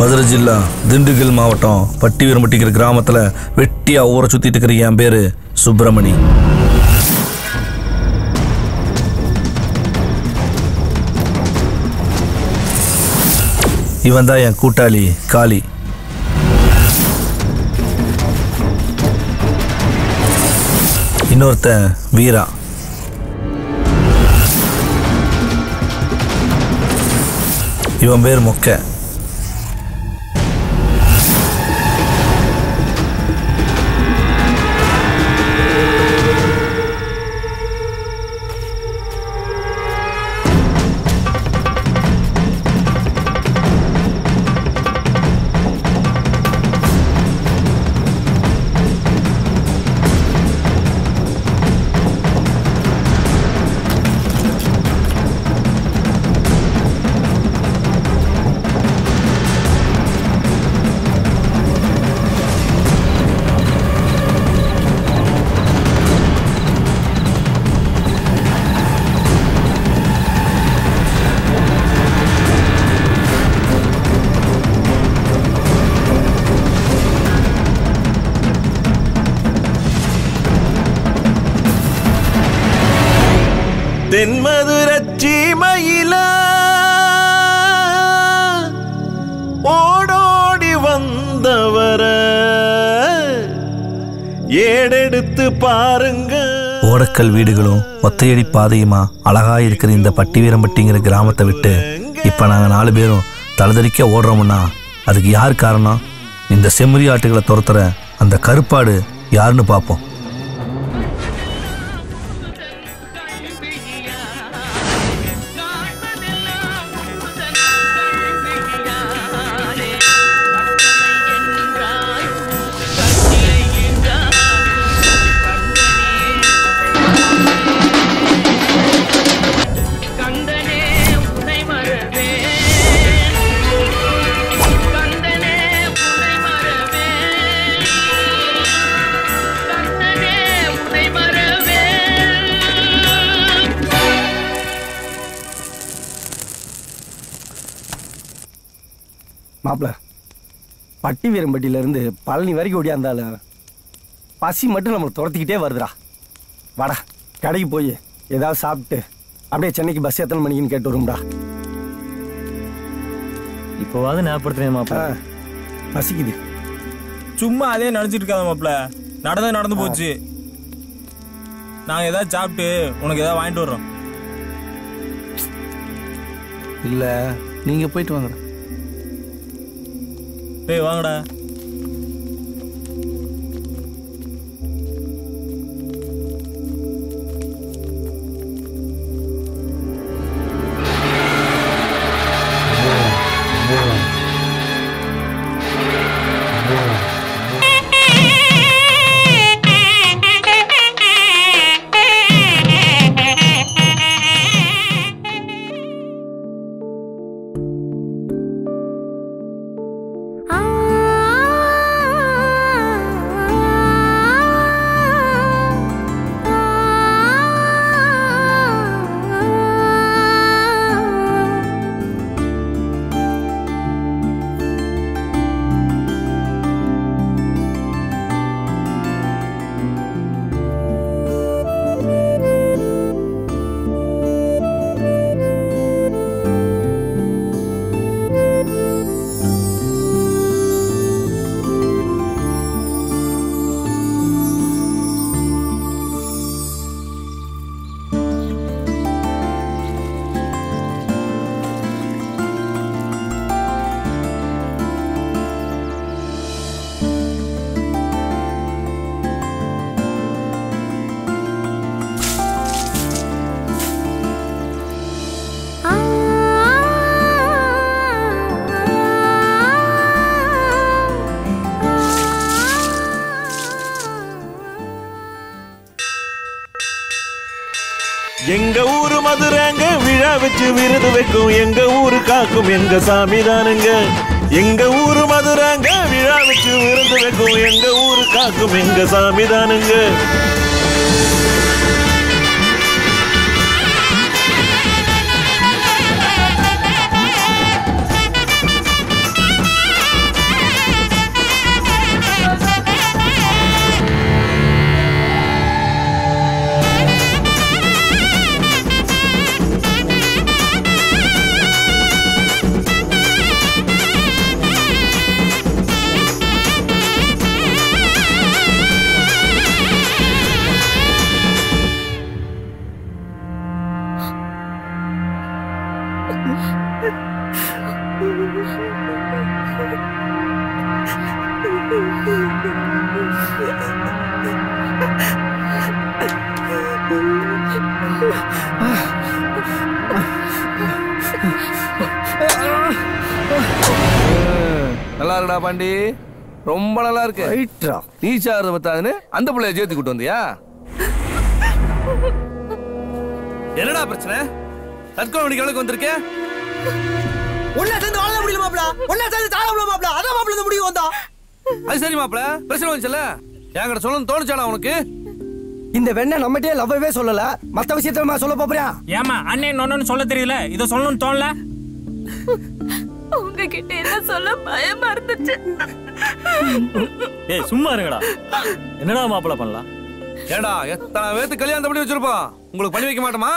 மதுரை ஜில்லா திண்டுக்கல் மாவட்டம் பட்டி வீரம்பட்டிங்கிற கிராமத்தில் வெட்டியா ஊரை சுற்றிட்டு இருக்கிற என் பேர் சுப்பிரமணி இவன் தான் என் கூட்டாளி காளி இன்னொருத்தன் வீரா இவன் பேர் மொக்க தென்மதுரச்சி மயில ஓடோடி வந்தவர ஏடெடுத்து பாருங்க ஓடக்கல் வீடுகளும் ஒத்தையடி பாதையுமா அழகா இருக்கிற இந்த பட்டி வீரம்பட்டிங்கிற கிராமத்தை விட்டு இப்போ நாங்கள் நாலு பேரும் தலதறிக்க ஓடுறோம்னா அதுக்கு யார் காரணம் இந்த செம்மறி ஆட்டுகளை துரத்துற அந்த கருப்பாடு யாருன்னு பார்ப்போம் கந்தனே உனை மறவே கந்தனே உனை மறவே கந்தனே உனை மறவே மாப்பிள பட்டி வீரம்பட்டியிலேருந்து பழனி வரைக்கும் ஓடியாந்தாலும் பசி மட்டும் நம்மளை துரத்திக்கிட்டே வருதுடா வாடா கடைக்கு போய் ஏதாவது சாப்பிட்டு அப்படியே சென்னைக்கு பஸ் எத்தனை மணிக்குன்னு கேட்டு வரும்டா இப்போவாது ஞாபகப்படுத்துறேன் ஆ, மாப்பிள்ள பசிக்குது சும்மா அதே நினைச்சிட்டு இருக்காத மாப்ள நடந்தது நடந்து போச்சு நாங்க ஏதாவது சாப்பிட்டு உனக்கு ஏதாவது வாங்கிட்டு வர்றோம் இல்லை நீங்கள் போயிட்டு வாங்க டேய் வாங்கடா எங்க ஊரு மதுரைங்க விழா வச்சு விருது வைக்கும் எங்க ஊரு காக்கும் எங்க சாமி தானுங்க எங்க ஊரு மதுரைங்க விழா வச்சு விருது வைக்கும் எங்க ஊரு காக்கும் எங்க சாமி தானுங்க நல்லா இருக்குடா பாண்டி ரொம்ப நல்லா இருக்கு ரைட்ரா நீ சாகிறது பத்தாதுன்னு அந்த பிள்ளைய சேர்த்து கூட்டு வந்தியா என்னடா பிரச்சனை தற்கொலை வெடிக்கிறவளுக்கு வந்திருக்கே ஒன்னா சேர்ந்து வாழ முடியல மாப்ள ஒன்னா சேர்ந்து தாழ முடியல மாப்ள அதான் மாப்ள இந்த முடிவு வந்தா அது சரி மாப்பிள பிரச்சனை வந்துச்சுல என்கிட்ட சொல்லணும் தோணுச்சாடா உனக்கு இந்த வெண்ணை நம்மகிட்டயே லவ்வவே சொல்லல மத்த விஷயத்த சொல்ல போறியா ஏமா அண்ணன் நொன்னு சொல்ல தெரியல இதை சொல்லணும்னு தோணல உங்ககிட்ட என்ன சொல்ல பயமா இருந்துச்சு ஏய் சும்மா இருங்கடா என்னடா மாப்பிள்ள பண்ணலாம் ஏடா எத்தனை பேத்து கல்யாணத்தை பண்ணி வச்சிருப்போம் உங்களுக்கு பண்ணி வைக்க மாட்டோமா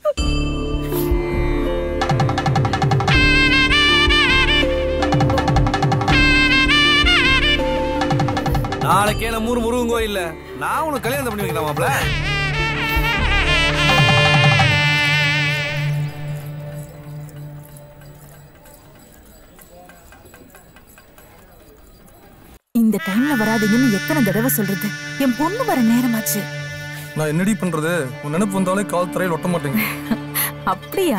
நாளைக்கே நம்ம ஊர் முருகன் கோயில்ல நான் உனக்கு கல்யாணத்தை பண்ணி வைக்கலாம் மாப்பிள இந்த டைம்ல வராதீங்கன்னு எத்தனை தடவை சொல்றது என் பொண்ணு வர நேரமாச்சு நான் என்னடி பண்றது உன் நினைப்பு வந்தாலே கால் தரையில் ஒட்ட மாட்டேங்க அப்படியா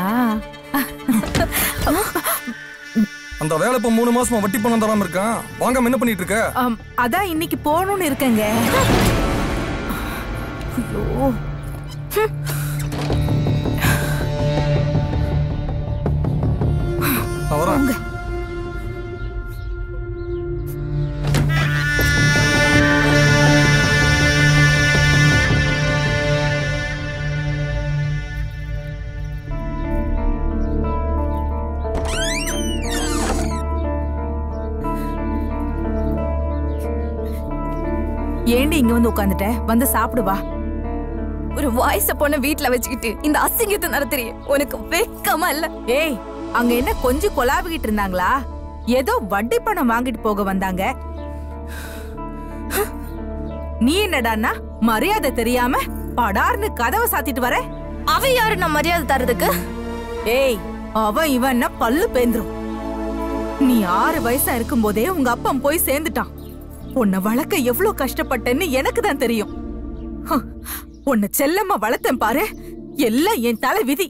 அந்த வேலை இப்ப மூணு மாசமா வட்டி பணம் தராம இருக்கான் வாங்காம என்ன பண்ணிட்டு இருக்க ஆம், அதான் இன்னைக்கு போகணும்னு இருக்கேங்க ஐயோ நான் வரேன் ஏண்டி இங்க வந்து உட்காந்துட்ட வந்து சாப்பிடு வா ஒரு வாய்ஸ பொண்ண வீட்ல வச்சுக்கிட்டு இந்த அசிங்கத்தை நடத்துறிய உனக்கு வெக்கமா இல்ல ஏய் அங்க என்ன கொஞ்சம் கொலாவிக்கிட்டு இருந்தாங்களா ஏதோ வட்டி பணம் வாங்கிட்டு போக வந்தாங்க நீ என்னடான்னா மரியாதை தெரியாம படார்னு கதவை சாத்திட்டு வர அவ யாரு நான் மரியாதை தரதுக்கு ஏய் அவன் இவன் பல்லு பேந்துரும் நீ ஆறு வயசா இருக்கும்போதே உங்க அப்பன் போய் சேர்ந்துட்டான் உன்னை வளர்க்க எவ்வளவு கஷ்டப்பட்டேன்னு எனக்கு தான் தெரியும் ஹ, உன்னை செல்லம்மா வளர்த்தேன் பாரு எல்லாம் என் தலை விதி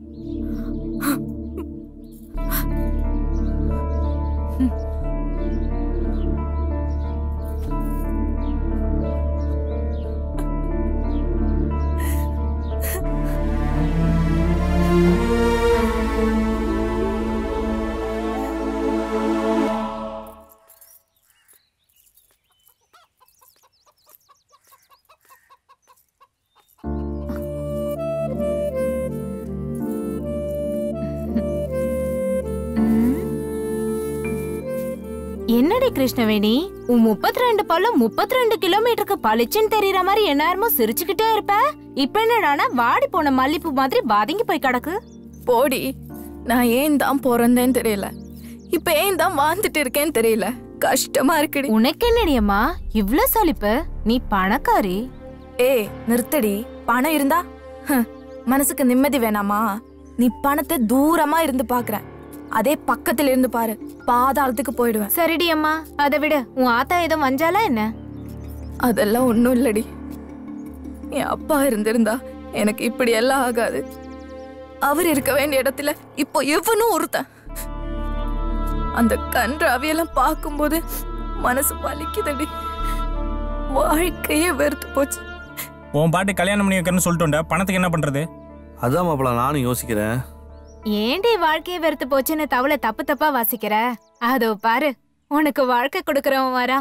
என்னடி கிருஷ்ணவேணி உன் முப்பத்தி ரெண்டு பல்லும் முப்பத்தி ரெண்டு கிலோமீட்டருக்கு பளிச்சுன்னு தெரியற மாதிரி எந்நேரமும் சிரிச்சுக்கிட்டே இருப்ப இப்ப என்னடானா வாடி போன மல்லிப்பூ மாதிரி பாதிங்கி போய் கிடக்கு போடி நான் ஏன் தான் பிறந்தேன்னு தெரியல இப்ப ஏன் தான் வாழ்ந்துட்டு இருக்கேன்னு தெரியல கஷ்டமா இருக்குடி உனக்கு என்னடி அம்மா இவ்ளோ சலிப்பு நீ பணக்காரி ஏய் நிறுத்தடி பணம் இருந்தா ஹம், மனசுக்கு நிம்மதி வேணாமா நீ பணத்தை தூரமா இருந்து பாக்குற அதே பக்கத்துல இருந்து பாரு பாதாளத்துக்கு போயிடுவேன் சரிடி அம்மா அதை விடு உன் ஆத்தா ஏதோ வஞ்சாலா என்ன அதெல்லாம் ஒண்ணும் இல்லடி என் அப்பா இருந்திருந்தா எனக்கு இப்படி எல்லாம் ஆகாது அவர் இருக்க வேண்டிய இடத்துல இப்போ எவனும் ஒருத்தன் அந்த கன்றாவியெல்லாம் பார்க்கும்போது மனசு வலிக்குதடி வாழ்க்கையே வெறுத்து போச்சு உன் பாட்டு கல்யாணம் பண்ணி வைக்கிறேன்னு சொல்லிட்டு பணத்துக்கு என்ன பண்றது அதான் மாப்பிள நானும் யோசிக்கிறேன் ஏண்டி வாழ்க்கையை வெறுத்து போச்சுன்னு தவளை தப்பு தப்பா வாசிக்கிற அதோ பாரு உனக்கு வாழ்க்கை கொடுக்கறவன் வரான்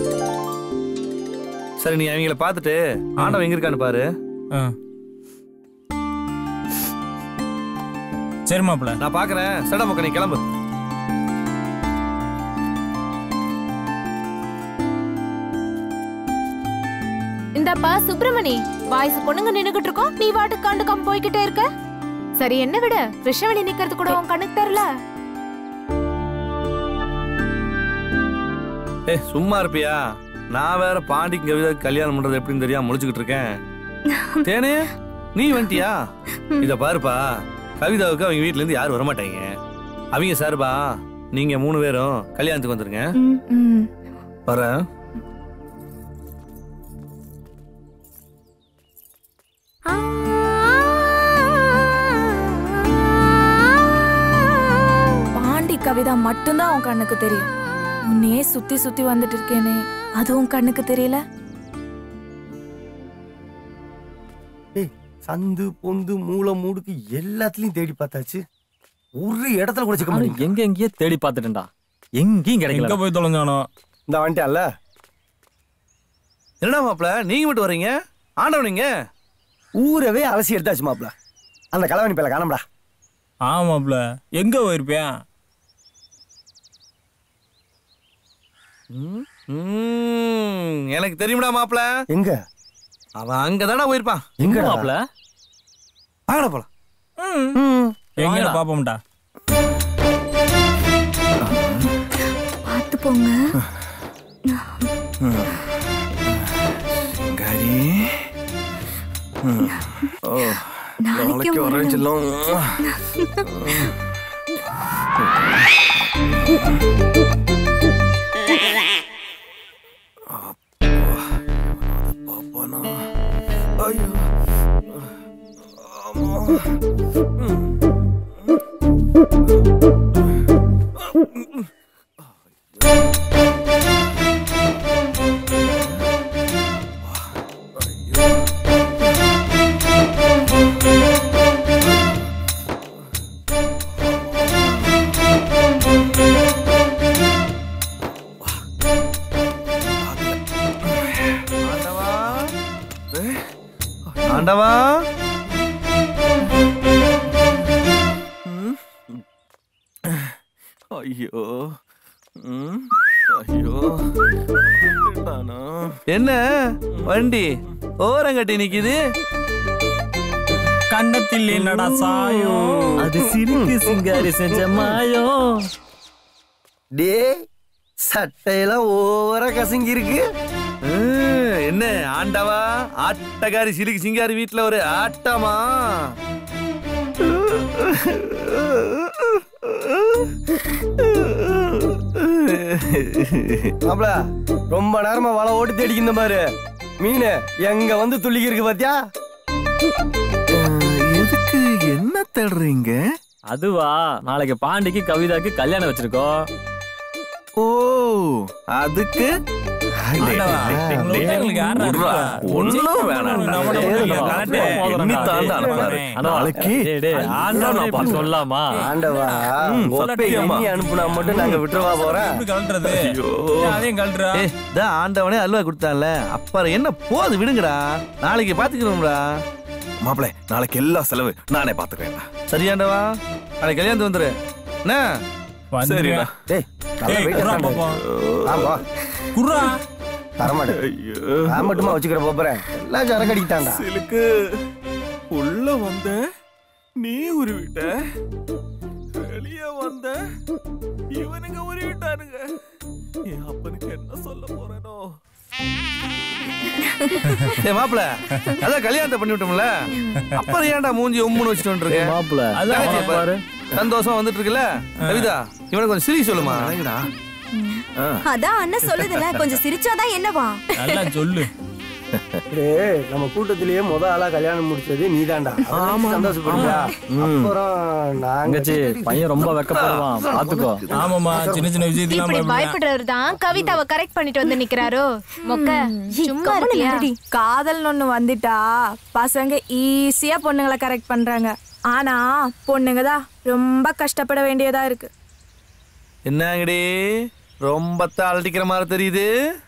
சரி நீ அவங்கள பார்த்துட்டு ஆண்டவன் எங்க இருக்கான்னு பாரு ஆ. சரி மாப்பிள்ள நான் பாக்குறேன் சடா மக்கள் நீ கிளம்பு இந்தப்பா சுப்பிரமணி வயசு பொண்ணுங்க நின்னுகிட்டு இருக்கோம் நீ வாட்டு கண்டுக்காம போய்கிட்டே இருக்க சரி என்ன விட கிருஷ்ணவேணி நிக்கிறது கூட உன் கண்ணுக்கு தெரியல ஏ சும்மா இருப்பியா நான் வேற பாண்டிக்கு கவிதா கல்யாணம் பண்றது எப்படின்னு தெரியாம முடிச்சுக்கிட்டு இருக்கேன் தேனே நீ வந்துட்டியா இத பாருப்பா கவிதாவுக்கு அவங்க வீட்ல இருந்து யாரும் வரமாட்டாங்க அவங்க சார்பா நீங்க மூணு பேரும் கல்யாணத்துக்கு வந்துருங்க ம் வரேன் பாண்டி கவிதா மட்டும்தான் உன் கண்ணுக்கு தெரியும் உன்னையே சுத்தி சுத்தி வந்துட்டு இருக்கேனே அது உன் கண்ணுக்கு தெரியல ஏய் சந்து பொந்து மூளை மூடுக்கு எல்லாத்துலயும் தேடி பார்த்தாச்சு ஒரு இடத்துல கூட சிக்க மாட்டேங்குது எங்க எங்கேயே தேடி பார்த்துட்டேன்டா எங்கேயும் கிடைக்கல எங்க போய் தொலைஞ்சானோ இந்த வந்துட்டான்ல என்னடா மாப்பிள நீங்க மட்டும் வர்றீங்க ஆண்டவனிங்க ஊரவே அலசி எடுத்தாச்சு மாப்ள அந்த கலவாணி பேல காணம்டா ஆமாப்ல எங்க போயிருப்பேன் ம், எனக்கு தெரியும்டா மாப்பிள எங்க அவன் அங்கதானே போயிருப்பான் எங்கடா? மாப்பிள வாங்கடா போலாம் எங்க வாங்கடா. பாப்போம்டா பார்த்து போங்க சிங்காரி ம். ஓ நாளைக்கு நாளைக்கு வரேன் வரேன். செல்லம் பாப்பானா ஐயோ ஆமா ஆண்டவா ஆண்டவா ஐயோ ம். ஐயோ திட்டானா? என்ன வண்டி ஓரங்கட்டி நிக்குது கண்ணத்தில் என்னடா சாயம் அது சிரிக்கு சிங்காரி செஞ்ச மாயம் டே சட்டையெல்லாம் ஓவரா கசங்கி இருக்கு ம், என்ன ஆண்டவா ஆட்டக்காரி சிலுக்கு சிங்காரி வீட்டுல ஒரு ஆட்டமா மாப்ள ரொம்ப நேரமா வலை ஓட்டி தேடிக்கிந்த பாரு மீன் எங்க வந்து துள்ளிக்கி இருக்கு பாத்தியா எதுக்கு என்ன தேடுறீங்க அதுவா நாளைக்கு பாண்டிக்கு கவிதாக்கு கல்யாணம் வச்சிருக்கோம் ஓ அதுக்கு ஆண்டவா, உங்களுக்கு எங்களுக்கு யாரா இருக்கா? ஒன்னும் வேணாம் நம்ம நம்ம நம்ம கலட்டு. எண்ணி தாண்டா அனுப்புறாரு. நாளைக்கு டேய், டேய், ஆண்டவா நான் பார்த்து சொல்லாமா ஆண்டவா ஒப்பை சத்தியமா. எண்ணி அனுப்புனா மட்டும் நாங்க விட்டுருவா போறேன் எப்படி கழட்டுறது ஏன் அதையும் கழட்டுறா ஏய் தான் ஆண்டவனே அல்வா கொடுத்தான்ல அப்புறம் என்ன போது விடுங்கடா நாளைக்கு பாத்துக்கிறோம்டா மாப்பிள நாளைக்கு எல்லா செலவு நானே பாத்துக்கிறேன் சரி ஆண்டவா நாளைக்கு கல்யாணத்துக்கு வந்துரு என்ன சரிடா டேய் நல்லா டேய், வெயிட் குர்ரா பண்ணு. பாப்போம். ஆமா குர்ரா தரமாட்டேன் நான் மட்டுமா வச்சுக்கிற போறேன் எல்லாம் சரக்கு அடிக்கிட்டான்டா சிலுக்கு உள்ள வந்த நீ உருவிட்ட வெளிய வந்த இவனுங்க உருவிட்டானுங்க என் அப்பனுக்கு என்ன சொல்ல போறேனோ ஏய் மாப்பிள அதான் கல்யாணத்தை பண்ணி விட்டோம்ல அப்புறம் ஏன்டா மூஞ்சி உம்முன்னு வச்சுட்டு இருக்க மாப்பிள அதான் அதான் பாரு சந்தோஷமா வந்துட்டு இருக்குல்ல கவிதா இவனுக்கு கொஞ்சம் சிரி சொல்லுமா அதான் அண்ணன் சொல்லுதுல கொஞ்சம் சிரிச்சாதான் என்னவா நல்லா சொல்லு டேய் நம்ம கூட்டத்திலேயே முத ஆளா கல்யாணம் முடிச்சது நீதான்டா ஆமா சந்தோஷப்படுறியா அப்புறம் நாங்க தங்கச்சி பையன் ரொம்ப வெக்கப்படுவான் பாத்துக்கோ ஆமாமா சின்ன சின்ன விஷயத்துல இப்படி பயப்படுறவர் தான் கவிதாவை கரெக்ட் பண்ணிட்டு வந்து நிக்கிறாரோ மொக்க சும்மா இருக்கியா காதல் ஒண்ணு வந்துட்டா பசங்க ஈஸியா பொண்ணுங்களை கரெக்ட் பண்றாங்க ஆனா பொண்ணுங்க தான் ரொம்ப கஷ்டப்பட வேண்டியதா இருக்கு என்னங்கடி ரொம்ப அழட்டிக்கிற மாதிரி தெரியுது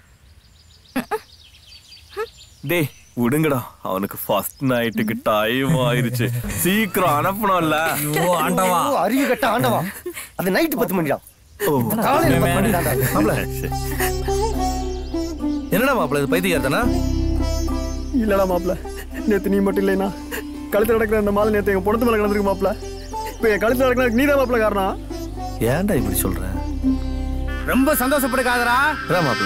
டேய் விடுங்கடா அவனுக்கு ஃபர்ஸ்ட் நைட்டுக்கு டைம் ஆயிருச்சு சீக்கிரம் அனுப்பணும்ல ஐயோ ஆண்டவா ஓ, அறிவு கட்ட ஆண்டவா அது நைட்டு பத்து மணிடா காலையில பத்து மணிதான்டா. மாப்பிள என்னடா மாப்பிள இது பைத்தியக்காரத்தானா இல்லடா மாப்ள நேத்து நீ மட்டும் இல்லைனா கழுத்துல நடக்கிற அந்த மாலை நேத்து எங்க பொண்ணு மேல கிடந்திருக்கு மாப்ள இப்ப என் கழுத்துல நடக்கிற நீ தான் மாப்ள காரணம் ஏன்டா இப்படி சொல்ற ரொம்ப சந்தோஷப்படுக்காதடா அதான் மாப்பிள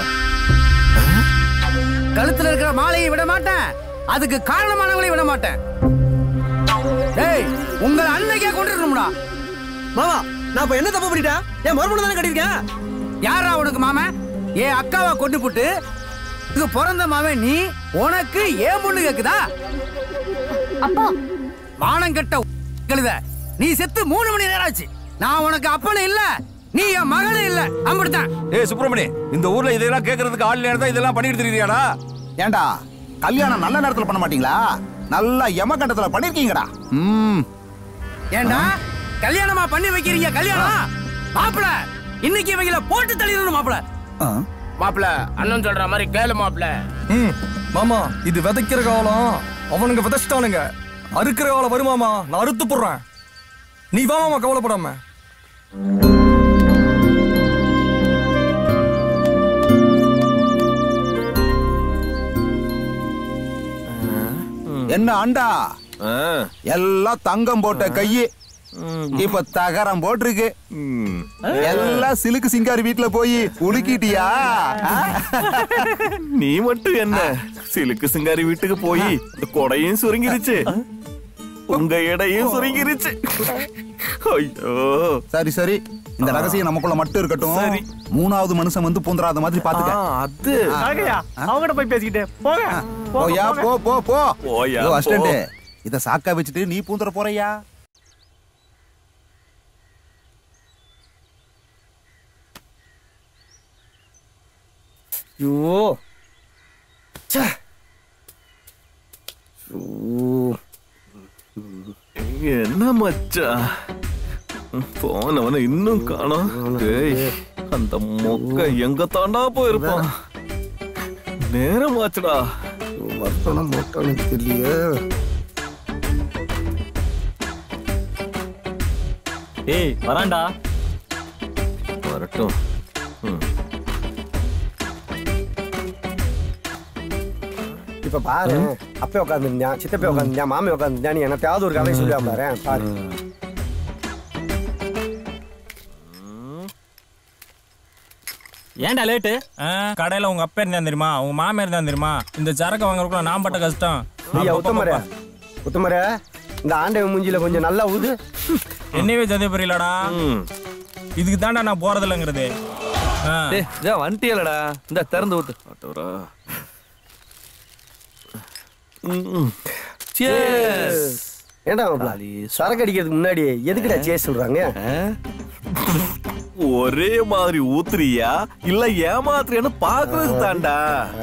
கழுத்துல இருக்கிற மாலையை விட மாட்டேன் அதுக்கு காரணமானவங்களை விட மாட்டேன் டேய் உங்களை அன்னைக்கே கொண்டுடணும்டா மாமா நான் இப்ப என்ன தப்பு பண்ணிட்டேன் என் மறுமணம் தானே கட்டியிருக்கேன் யாரா உனக்கு மாமன் என் அக்காவை கொண்டு போட்டு இது பிறந்த மாமன் நீ உனக்கு ஏன் பொண்ணு கேக்குதா அப்பா மானம் கெட்ட கழுத நீ செத்து மூணு மணி நேரம் ஆச்சு நான் உனக்கு அப்பனு இல்ல நீ என் மகளு இல்ல அம்பிடுதான் ஏய் சுப்பிரமணி இந்த ஊர்ல இதெல்லாம் கேக்குறதுக்கு ஆள் நேரம் இதெல்லாம் பண்ணிட்டு தெரியுறியாடா ஏண்டா கல்யாணம் நல்ல நேரத்துல பண்ண மாட்டீங்களா நல்லா யமகண்டத்துல பண்ணிருக்கீங்கடா ம் ஏண்டா கல்யாணமா பண்ணி வைக்கிறீங்க கல்யாணம் மாப்பிள இன்னைக்கு இவங்கள போட்டு தள்ளிடணும் மாப்பிள மாப்பிள அண்ணன் சொல்ற மாதிரி கேளு மாப்பிள ம் மாமா இது விதைக்கிற காலம் அவனுங்க விதைச்சிட்டானுங்க அறுக்கிற காலம் வருமாமா நான் அறுத்து போடுறேன் நீ வா மாமா கவலைப்படாம என்ன ஆண்டா எல்லாம் தங்கம் போட்ட கையு இப்ப தகரம் போட்டிருக்கு எல்லாம் சிலுக்கு சிங்காரி வீட்டுல போய் உலுக்கிட்டியா நீ மட்டும் என்ன சிலுக்கு சிங்காரி வீட்டுக்கு போய் இந்த கொடையும் சுருங்கிருச்சு உங்க எடையும் சுருங்கிருச்சு ஐயோ சரி சரி இந்த ரகசியம் நமக்குள்ள மட்டும் இருக்கட்டும் மூணாவது மனுஷன் வந்து பூந்துராத மாதிரி பாத்துக்க அது ஆகையா அவங்ககிட்ட போய் பேசிக்கிட்டு போங்க போயா போ போ போ போயா, இதோ அசிஸ்டன்ட் போ. இத சாக்கா வச்சுட்டு நீ பூந்துற போறியா ஐயோ ச்சே. என்ன மச்சான் போனவன இன்னும் காணோம் டேய் அந்த மொக்க எங்க தாண்டா போயிருப்பான் நேரமாச்சுடா மர்த்தனம் மொத்தம் தெரியலையே ஏய் வரான்டா வரட்டும் இப்ப பாரு அப்பே உட்காந்துருந்தான் சித்தப்பே உட்காந்துருந்தான் மாமே உட்காந்துருந்தான் நீ என்னத்தையாவது ஒரு கதை சொல்லுவா பாரு பாரு ஏன்டா லேட்டு ஆ, கடையில உங்க அப்பா இருந்தா தெரியுமா உங்க மாமா இருந்தா தெரியுமா இந்த சரக்கு வாங்குறதுக்குள்ள நான் பட்ட கஷ்டம் ஐயா அப்பப்பா உத்தமரே பாப்பா. உத்தமரே இந்த ஆண்டவன் மூஞ்சில கொஞ்சம் நல்லா ஊது என்னையவே சந்தே புரியலடா இதுக்கு தான்டா நான் போறது இல்லைங்கிறது டேய் இதா வந்துட்டியலடா இந்த திறந்து ஊத்து ஆட்டோரா ஏண்டா மாப்ள, சரக்கு அடிக்கிறதுக்கு முன்னாடி எதுக்குடா சே சொல்றாங்க ஒரே மாதிரி ஊத்துறியா இல்ல ஏமாத்துறியான்னு பாக்குறது தாண்டா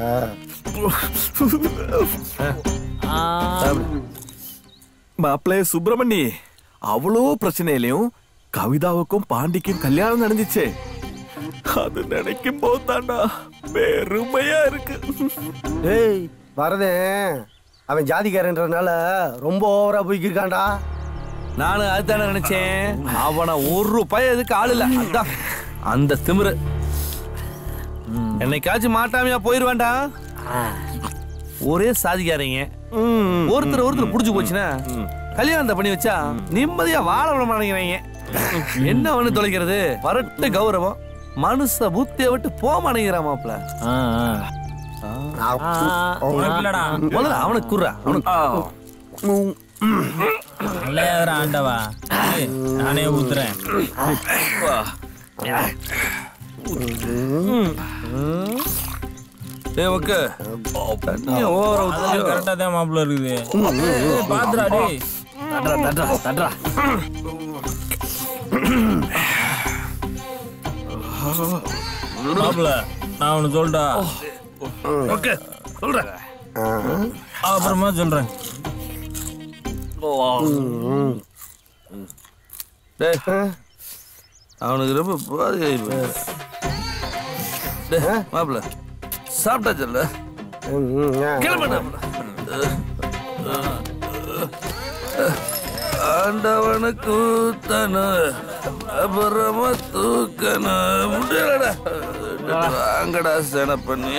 மாப்பிள்ளை சுப்பிரமணி அவ்வளோ பிரச்சனையிலையும் கவிதாவுக்கும் பாண்டிக்கும் கல்யாணம் நடந்துச்சு அது நினைக்கும் போது தாண்டா பெருமையா இருக்கு ஏய் வரதே அவன் ஜாதிக்காரன்றதுனால ரொம்ப ஓவரா போய்க்கிருக்கான்டா நானும் அதுதானே நினைச்சேன் அவனை ஒரு ரூபாய் எதுக்கு ஆள் இல்ல அதான் அந்த திமிரு என்னைக்காச்சும் மாட்டாமையா போயிருவேன்டா ஒரே சாதிக்காரங்க ஒருத்தர் ஒருத்தர் புடிச்சு போச்சுன்னா கல்யாணத்தை பண்ணி வச்சா நிம்மதியா வாழ விட மாட்டேங்கிறாங்க என்ன ஒண்ணு தொலைக்கிறது வரட்டு கௌரவம் மனுஷ புத்திய விட்டு போக மாட்டேங்கிறான் மாப்ள இல்லடா முதல்ல அவனுக்கு குர்றா அவனுக்கு இல்லையாதுடா ஆண்டவா ஏய், நானே ஊத்துறேன் டேய் ஓகே தண்ணிய ஓவர ஊத்துறியோ கரெக்டா தான் மாப்பிள்ள இருக்குது ஏய், பாத்துடா டேய் தட்றா தட்றா தட்றா மாப்பிள்ள நான் ஒண்ணு சொல்லிட்டா ஓகே சொல்றேன் அப்புறமா சொல்றேன் டேய் அவனுக்கு ரொம்ப பாதி ஆயிடுச்சு டேய் மாப்பிள்ள சாப்பிட்டா சொல்ல கிளம்பு ஆண்டவனுக்கு தன அப்புறமா தூக்கணும் முடியலடா வாங்கடா சேன பண்ணி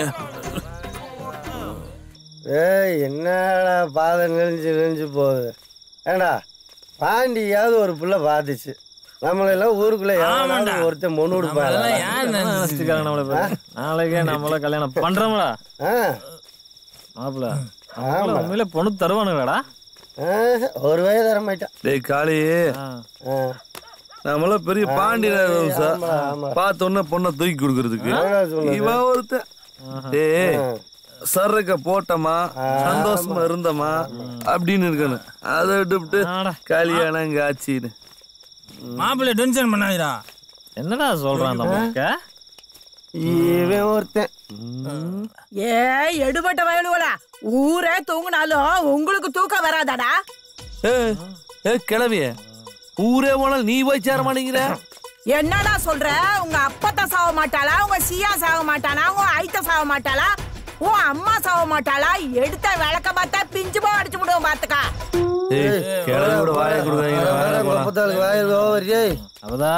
ஏய் என்னடா பாதை நெளிஞ்சு நெளிஞ்சு போகுது ஏண்டா பாண்டியாவது ஒரு புள்ள பார்த்துச்சு நம்மளெல்லாம் ஊருக்குள்ள எவனாவது ஒருத்தன் பொண்ணு அதெல்லாம் ஏன் நினைச்சிருக்காங்க நம்மள இப்ப? நாளைக்கே நம்மள கல்யாணம் பண்றோம்டா ஆ மாப்பிள ஆமா. உண்மையில பொண்ணு தருவானுங்களாடா ஒரு வய தர மாட்டான் டேய் காளி நம்மளாம் பெரிய பாண்டியன் சார் பார்த்த உடனே பொண்ணை தூக்கி கொடுக்கறதுக்கு என்னடா சொல்லுது? இவன் ஒருத்தன் டேய் சரக்க போட்டமா சந்தோஷமா இருந்தமா அப்படின்னு இருக்கணும் அதை விட்டுவிட்டு கல்யாணம் காட்சின்னு மாப்பிள்ளை டென்ஷன் பண்ணாதீரா என்னடா சொல்றான் அந்த முக்க இவன் ஒருத்தன் ஏ எடுபட்ட வயலுவலா ஊரே தூங்குனாலும் உங்களுக்கு தூக்கம் வராதாடா ஏ ஏ கிளவிய ஊரே போனால் நீ போய் சேர மாட்டேங்கிற என்னடா சொல்ற உங்க அப்பத்த சாக மாட்டாளா உங்க சியா சாக மாட்டானா உங்க ஐத்த சாக மாட்டாளா உன் அம்மா சாக மாட்டாளா எடுத்த விளக்க பார்த்தா பிஞ்சு போய் அடிச்சு விடுவோம் பாத்துக்கா ஏய் கிளவியோட வாயை கொடுக்குறாங்க முப்பத்தாளுக்கு வாயில் ஓவர் ஏய் அவதா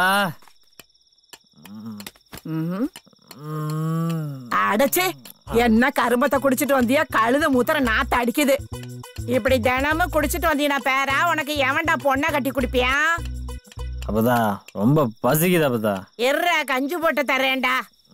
அடச்சே என்ன கரும்பத்தை குடிச்சிட்டு வந்தியா கழுத மூத்திர நாத்த அடிக்குது இப்படி தினமும் குடிச்சிட்டு வந்தீனா பேரா உனக்கு எவன்டா பொண்ணை கட்டி குடிப்பியா அப்பதா ரொம்ப பசிக்குது அப்பதா எர்ற கஞ்சி போட்டு தரேன்டா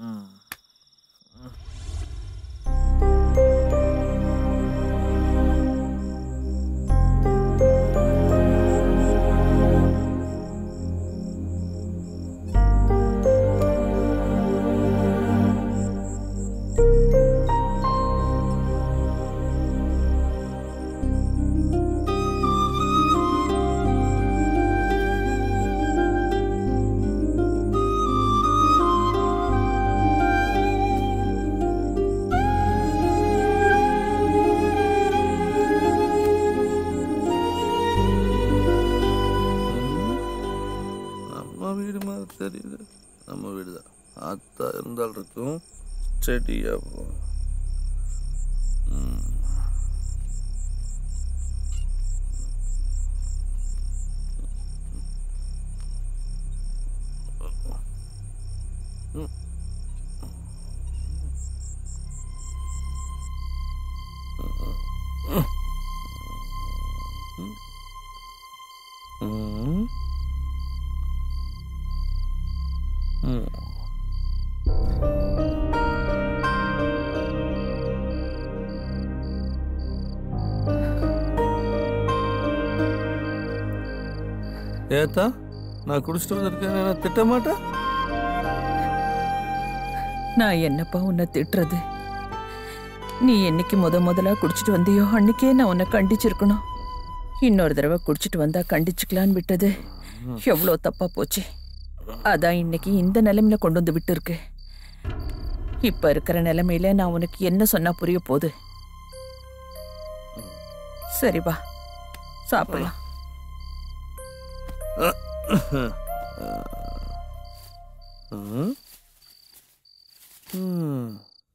நம்ம வீடு மாதிரி தெரியுது நம்ம வீடு தான் ஆத்தா இருந்தால் இருக்கும் செடியா போ ம். ம். ம். ம். ஏத்தா நான் குடிச்சிட்டு வந்திருக்கேன் நான் திட்ட மாட்டேன் நான் என்னப்பா உன்னை திட்டுறது நீ என்னைக்கு முத முதலா குடிச்சிட்டு வந்தியோ அன்னைக்கே நான் உன்னை கண்டிச்சிருக்கணும் இன்னொரு தடவை குடிச்சிட்டு வந்தா கண்டிச்சுக்கலான்னு விட்டது எவ்வளோ தப்பா போச்சு அதான் இன்னைக்கு இந்த நிலைமையில கொண்டு வந்து விட்டு இருக்கு இப்ப இருக்கிற நிலைமையில நான் உனக்கு என்ன சொன்னா புரிய போகுது சரி வா சாப்பிடலாம் ம். ம்.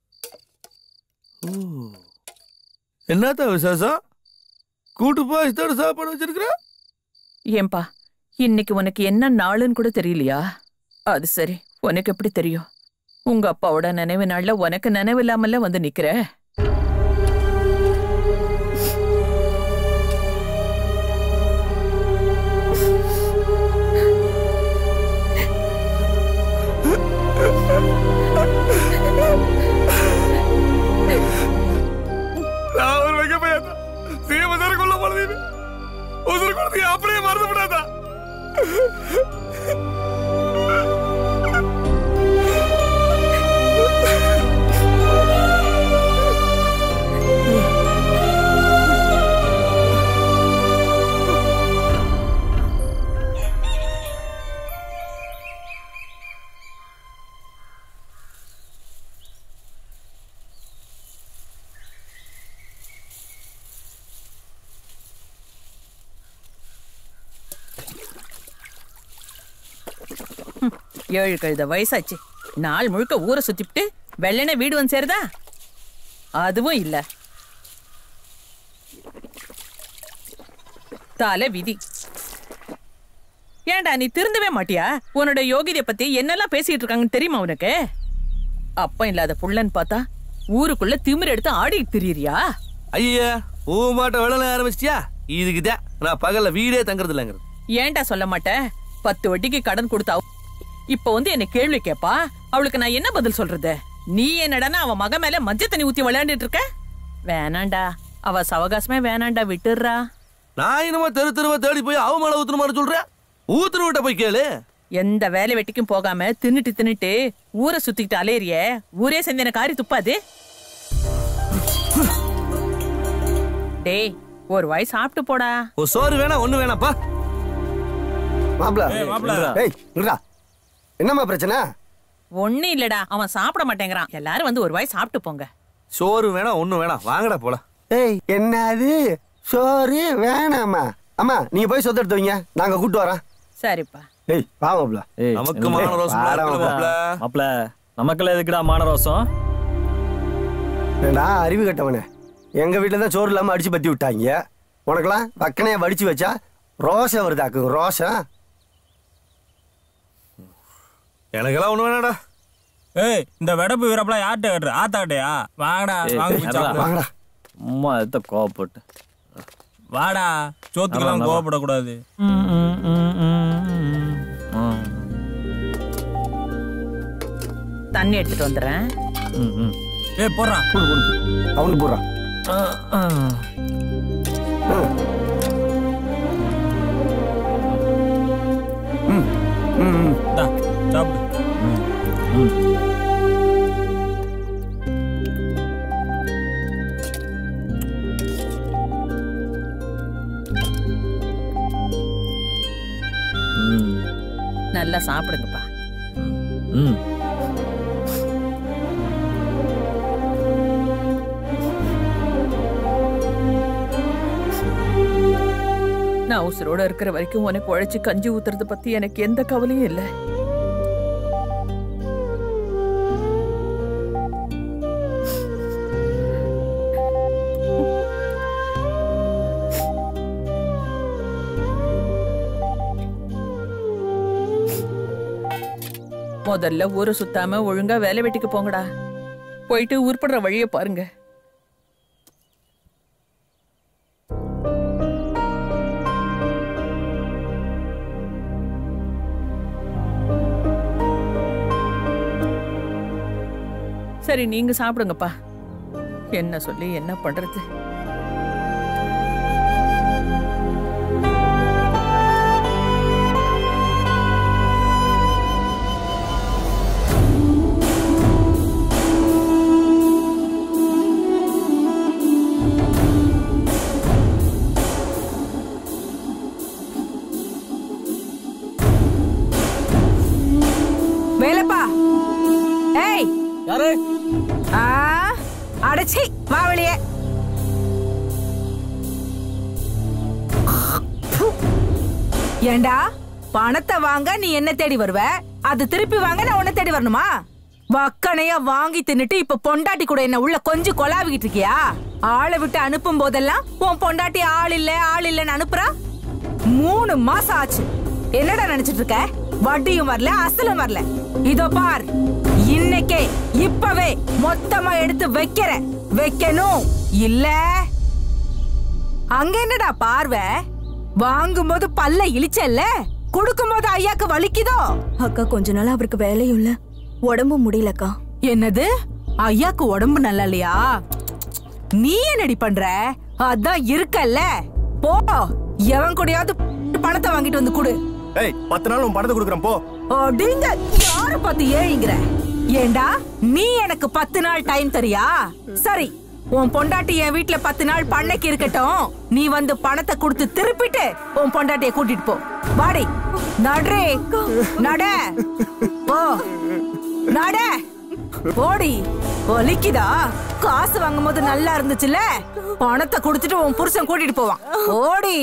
ஓ. என்னத்தா விசேஷம் கூட்டு போய் இத்தோட சாப்பாடு வச்சிருக்கிற ஏன்பா இன்னைக்கு உனக்கு என்ன நாளுன்னு கூட தெரியலையா அது சரி உனக்கு எப்படி தெரியும் உங்க அப்பாவோட நினைவு நாள்ல உனக்கு நினைவு இல்லாமல வந்து நிக்கிற நான் ஒரு வைக்க போயாதா சீமசார கொல்ல போனது உசுறு கொடுத்து அப்படியே மறந்து விடாதா ஏழு கழுத வயசாச்சு நாள் முழுக்க ஊரை சுத்திவிட்டு வெள்ளனே வீடு வந்து சேருதா அதுவும் இல்ல தலை விதி ஏன்டா நீ திருந்தவே மாட்டியா உன்னோட யோகிதை பத்தி என்னெல்லாம் பேசிட்டு இருக்காங்கன்னு தெரியுமா உனக்கு அப்பம் இல்லாத புள்ளன்னு பார்த்தா ஊருக்குள்ள திமிர் எடுத்து ஆடிட்டு திரியறியா ஐயா ஊ மாட்ட விளல ஆரம்பிச்சிட்டியா இதுக்குதான் நான் பகல்ல வீடே தங்குறது இல்லைங்கிறது ஏன்டா சொல்ல மாட்டேன் பத்து வட்டிக்கு கடன் கொடுத்தா இப்ப வந்து என்ன கேள்வி கேப்பா அவளுக்கு நான் என்ன பதில் சொல்றது நீ என்னடான்னா அவ மக மேல மஞ்சள் தண்ணி ஊத்தி விளையாண்டுட்டு இருக்க வேணாண்டா அவ சவகாசமே வேணாண்டா விட்டுடுறா நான் என்னமோ தெரு தெருவா தேடி போய் அவ மேல ஊத்துன மாதிரி சொல்றேன் ஊத்துன விட்ட போய் கேளு எந்த வேலை வெட்டிக்கும் போகாம தின்னுட்டு தின்னுட்டு ஊரை சுத்திக்கிட்டு அலையறிய ஊரே சேர்ந்து எனக்கு காரி துப்பாது டேய் ஒரு வாய் சாப்பிட்டு போடா ஒரு சோறு வேணா ஒண்ணு வேணாப்பா மாப்ள ஏய், மாப்ள. ஏய் நில்றா என்னம்மா பிரச்சனை ஒண்ணு இல்லடா அவன் சாப்பிட மாட்டேங்கிறான் எல்லாரும் வந்து ஒரு வாய் சாப்பிட்டு போங்க சோறு வேணா ஒண்ணு வேணாம் வாங்கடா போலாம் ஏய் என்னது சோறு வேணாமா அம்மா நீங்க போய் சொத்து எடுத்து வைங்க நாங்க கூட்டு வரோம் சரிப்பா ஏய் வா மாப்ள நமக்கு மான ரோசம் வாடா மாப்ள மாப்ள நமக்கெல்லாம் எதுக்குடா மானரோசம் ஏண்டா அறிவு கட்டவனே எங்க வீட்டுல தான் சோறு இல்லாம அடிச்சு பத்தி விட்டாங்க உனக்கெல்லாம் வக்கனையா வடிச்சு வச்சா ரோஷம் வருதாக்கு ரோஷம் எனக்கெல்லாம் ஒண்ணு வேணாடா ஏய் இந்த வெடப்பு வீரப்பெல்லாம் யார்கிட்ட கட்டுற ஆத்தாட்டையா வாங்கடா ஏய், வாங்க போய் அதான். சாப்பிடு. வாங்கடா அம்மா எத்த கோவப்பட்டு வாடா சோத்துக்கெல்லாம் அதான், அதான். கோவப்படக்கூடாது தண்ணி எடுத்துட்டு வந்துடுறேன் ஏய் போடுறான் அவனுக்கு போடுறான் இந்தா, சாப்பிடு நல்லா சாப்பிடுங்கப்பா ம் நான் உசுரோட இருக்கிற வரைக்கும் உனக்கு உழைச்சு கஞ்சி ஊத்துறத பத்தி எனக்கு எந்த கவலையும் இல்லை முதல்ல ஊரை சுத்தாம ஒழுங்கா வேலை வெட்டிக்கு போங்கடா போயிட்டு உருப்படுற வழியை பாருங்க சரி நீங்க சாப்பிடுங்கப்பா என்ன சொல்லி என்ன பண்றது வேலைப்பா ஏய் யாரு ஆ அடச்சி வா வெளியே ஏண்டா பணத்தை வாங்க நீ என்ன தேடி வருவ அது திருப்பி வாங்க நான் உன்னை தேடி வரணுமா வக்கனையா வாங்கி தின்னுட்டு இப்ப பொண்டாட்டி கூட என்ன உள்ள கொஞ்சம் கொலாவிக்கிட்டு இருக்கியா ஆளை விட்டு அனுப்பும் போதெல்லாம் உன் பொண்டாட்டி ஆள் இல்ல ஆள் இல்லன்னு அனுப்புறா மூணு மாசம் ஆச்சு என்னடா நினைச்சிட்டு இருக்க வட்டியும் வரல அசலும் வரல இதோ பார் இன்னைக்கே இப்பவே மொத்தமா எடுத்து வைக்கிற வைக்கணும் இல்ல அங்க என்னடா பார்வை வாங்கும்போது பல்ல இழிச்சல்ல கொடுக்கும்போது ஐயாக்கு வலிக்குதோ அக்கா கொஞ்ச நாள் அவருக்கு வேலையும் இல்ல உடம்பு முடியலக்கா என்னது ஐயாக்கு உடம்பு நல்லா இல்லையா நீ என்னடி பண்ற அதான் இருக்கல்ல போ எவன் கூடயாவது பணத்தை வாங்கிட்டு வந்து கொடு ஏய் பத்து நாள் உன் பணத்தை கொடுக்குறேன் போ அப்படிங்க யார பார்த்து ஏழிங்கிற ஏண்டா நீ எனக்கு பத்து நாள் டைம் தரியா சரி உன் பொண்டாட்டி என் வீட்ல பத்து நாள் பண்ணைக்கு இருக்கட்டும் நீ வந்து பணத்தை கொடுத்து திருப்பிட்டு உன் பொண்டாட்டிய கூட்டிட்டு போ வாடி நடரே நட போ நட போடி ஒலிக்குதா காசு வாங்கும் போது நல்லா இருந்துச்சுல்ல பணத்தை கொடுத்துட்டு உன் புருஷன் கூட்டிட்டு போவான் ஓடி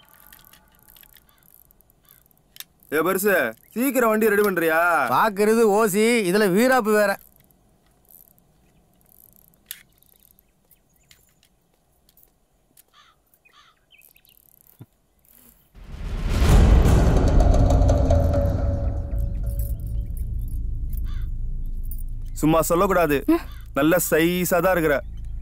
ஏ பெருசு சீக்கிரம் வண்டி ரெடி பண்றியா பாக்குறது ஓசி இதுல வீராப்பு வேற சும்மா சொல்லக்கூடாது நல்ல சைஸா தான் இருக்கிற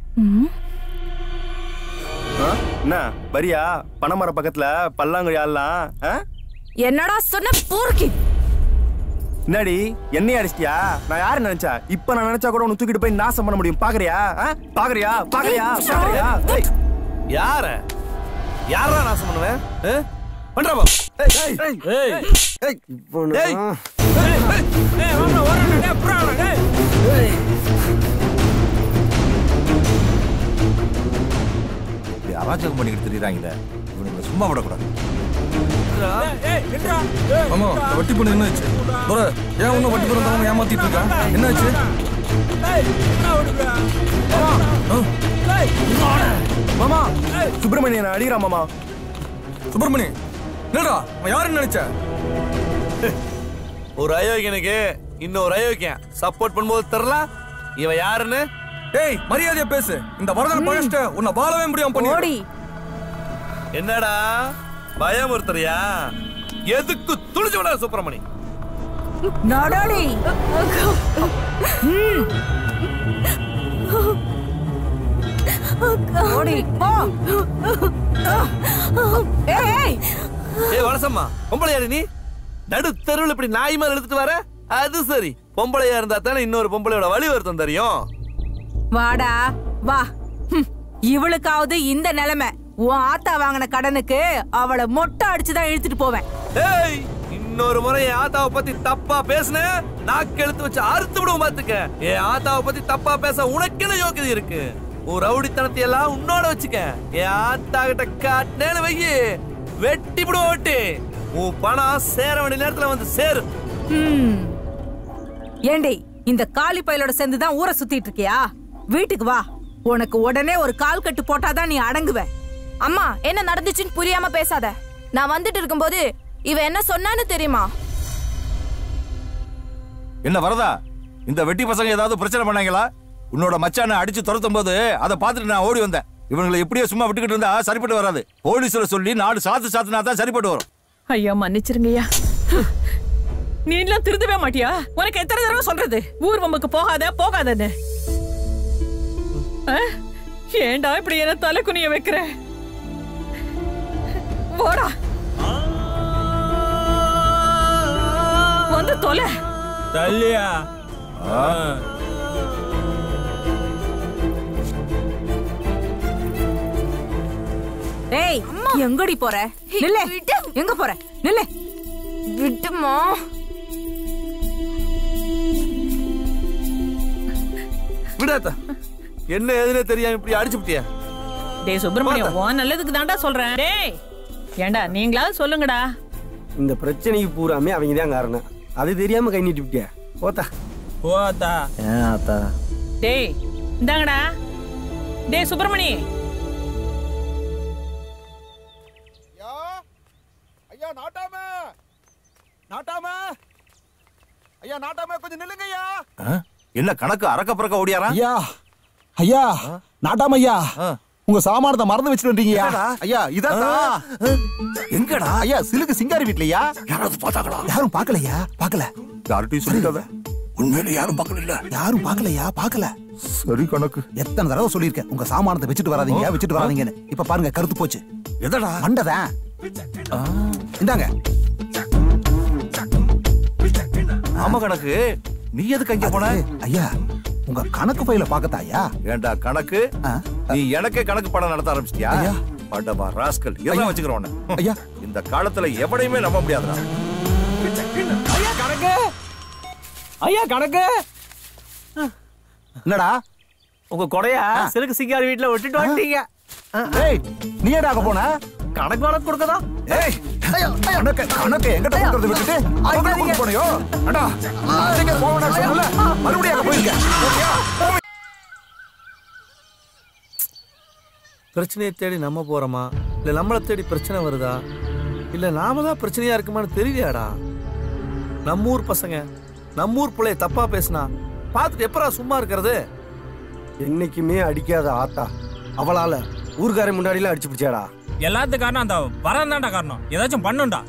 ஆ? என்ன வரியா பனைமர பக்கத்துல பல்லாங்குழி ஆடலாம் ஆ? என்னடா சொன்ன பூர்க்கி என்னடி என்னைய அடிச்சிட்டியா நான் யாரு நினைச்சா இப்ப நான் நினைச்சா கூட உனக்கு தூக்கிட்டு போய் நாசம் பண்ண முடியும் பாக்குறியா ஆ? பாக்குறியா பாக்குறியா பாக்குறியா ஏய், யார யாரா நாசம் பண்ணுவேன் ஆ? பண்றா பா ஏய் ஏய் ஏய் இப்போ ஏய் இப்படி அராஜகம் பண்ணிக்கிட்டு தெரியுறாங்களே இவனுங்களை சும்மா விடக்கூடாது ஆமா இந்த வட்டி பொண்ணு என்னாச்சு துரை ஏன் ஒன்றும் வட்டி பொண்ணு தராம ஏமாத்திட்டு இருக்கான் என்னாச்சு மாமா சுப்பிரமணியன் அடிக்கிறான் மாமா சுப்பிரமணி என்னடா அவன் யாருன்னு நினைச்ச ஒரு அயோக்கியனுக்கு இன்னொரு அயோக்கியன் சப்போர்ட் பண்ணும்போது தெரியல இவன் யாருன்னு ஏய் மரியாதையா பேசு இந்த வரதன் பழச்சிட்ட உன்னை வாழவே முடியாம பண்ணி என்னடா பயமுறுத்துறியா எதுக்கு துணிச்சு விட சுப்பிரமணி நடடி ஓடி போ ஏய் ஏய் ஏய் வளசம்மா பொம்பளையாடி நீ நடு தெருவில் இப்படி நாய் மேல எடுத்துட்டு வர அது சரி பொம்பளையா இருந்தா தானே இன்னொரு பொம்பளையோட வழி வருத்தம் தெரியும் வாடா வா ஹம், இவளுக்காவது இந்த நிலைமை உன் ஆத்தா வாங்கின கடனுக்கு அவளை மொட்டை அடிச்சுதான் இழுத்துட்டு போவேன் ஏய் இன்னொரு முறை என் ஆத்தாவை பத்தி தப்பா பேசுன நாக்கு எழுத்து வச்சு அறுத்து விடுவோம் பாத்துக்க என் ஆத்தாவை பத்தி தப்பா பேச உனக்கு என்ன யோக்கியதை இருக்கு உன் ரவுடித்தனத்தை எல்லாம் உன்னோட வச்சுக்க என் ஆத்தா கிட்ட காட்டினேன்னு வையி வெட்டி விடுவோம் வெட்டி உன் பணம் சேர வேண்டிய நேரத்துல வந்து சேரு ஹம். ஏண்டி இந்த காலி பயலோட சேர்ந்து தான் ஊரை சுத்திட்டு இருக்கியா வீட்டுக்கு வா உனக்கு உடனே ஒரு கால் கட்டு போட்டாதான் நீ அடங்குவ அம்மா என்ன நடந்துச்சுன்னு புரியாம பேசாத நான் வந்துட்டு இருக்கும்போது இவ என்ன சொன்னான்னு தெரியுமா என்ன வரதா இந்த வெட்டி பசங்க ஏதாவது பிரச்சனை பண்ணாங்களா உன்னோட மச்சானை அடிச்சு துரத்தும் போது அதை பார்த்துட்டு நான் ஓடி வந்தேன் இவங்களை இப்படியே சும்மா விட்டுக்கிட்டு இருந்தா சரிப்பட்டு வராது போலீஸ்ல சொல்லி நாடு சாத்து சாத்துனா தான் சரிப்பட்டு வரும் ஐயா மன்னிச்சிருங்கய்யா நீ எல்லாம் திருந்தவே மாட்டியா உனக்கு எத்தனை தடவை சொல்றது ஊர் வம்புக்கு போகாத போகாதன்னு ஆ? ஏன்டா இப்படி என்ன தலை குனிய வைக்கிற போடா வந்து தொலை தள்ளியா ஏய் எங்கடி போற நில்ல எங்க போற நில்ல விட்டுமா விடாத என்ன எதுனே தெரியாம இப்படி அடிச்சு விட்டியா டேய் சுப்பிரமணியம் உன் நல்லதுக்கு தான்டா சொல்றேன் டேய் ஏண்டா நீங்களாவது சொல்லுங்கடா இந்த பிரச்சனைக்கு பூராமே அவங்க தான் காரணம் அது தெரியாம கை நீட்டி விட்டியா போத்தா போத்தா ஏன் ஆத்தா டேய் இந்தாங்கடா டேய் சுப்பிரமணி ஐயா நாட்டாம நாட்டாம ஐயா நாட்டாம கொஞ்சம் நில்லுங்க ஐயா என்ன கணக்கு அறக்க பறக்க ஓடியாரா ஐயா ஐயா நாட்டாம ஐயா உங்க சாமானத்தை மறந்து வச்சுட்டு வந்தீங்கயா ஐயா இதான் எங்கடா ஐயா சிலுக்கு சிங்காரி வீட்லயா யாராவது பார்த்தாங்களா யாரும் பார்க்கலையா பார்க்கல யார்கிட்டயும் சொல்லிட்டாத உண்மையில யாரும் பார்க்கல இல்ல யாரும் பார்க்கலையா பார்க்கல சரி கணக்கு எத்தனை தடவை சொல்லியிருக்கேன் உங்க சாமானத்தை வச்சுட்டு வராதீங்க வச்சுட்டு வராதீங்கன்னு இப்ப பாருங்க கருத்து போச்சு எதடா மண்டதான் இந்தாங்க ஆமா கணக்கு நீ எதுக்கு அங்க போன ஐயா உங்க கணக்கு பையில பாக்கத்தா ஐயா ஏண்டா கணக்கு நீ எனக்கே கணக்கு படம் நடத்த ஆரம்பிச்சிட்டியா படவா ராஸ்கல் எல்லாம் வச்சுக்கிறோம் உன்னை. ஐயா இந்த காலத்துல எவனையுமே நம்ப முடியாதுடா ஐயா கணக்கு ஐயா கணக்கு என்னடா உங்க கொடையா சிலுக்கு சிங்காரி வீட்டுல விட்டுட்டு வந்துட்டீங்க ஏய் நீ ஏடா அங்க போன கணக்கு வழக்கு கொடுக்கதா ஏய் கணக்கு கணக்கு எங்கிட்ட கொடுக்கறத விட்டுட்டு அவங்க கொண்டு போனியோ அடா நீங்க போகணும் சொன்னல மறுபடியும் அங்க போயிருக்க ஓகேயா பிரச்சனையை தேடி நம்ம போறோமா இல்ல நம்மளை தேடி பிரச்சனை வருதா இல்ல நாம தான் பிரச்சனையா இருக்குமான்னு தெரியலையாடா நம்ம ஊர் பசங்க நம்ம ஊர் பிள்ளைய தப்பா பேசினா பார்த்துட்டு எப்பரா சும்மா இருக்கிறது என்னைக்குமே அடிக்காத ஆத்தா அவளால ஊர்க்காரை முன்னாடிலாம் அடிச்சு பிடிச்சாடா எல்லாத்துக்கும் காரணம் அந்த வரன் தான்டா காரணம் ஏதாச்சும் பண்ணுண்டா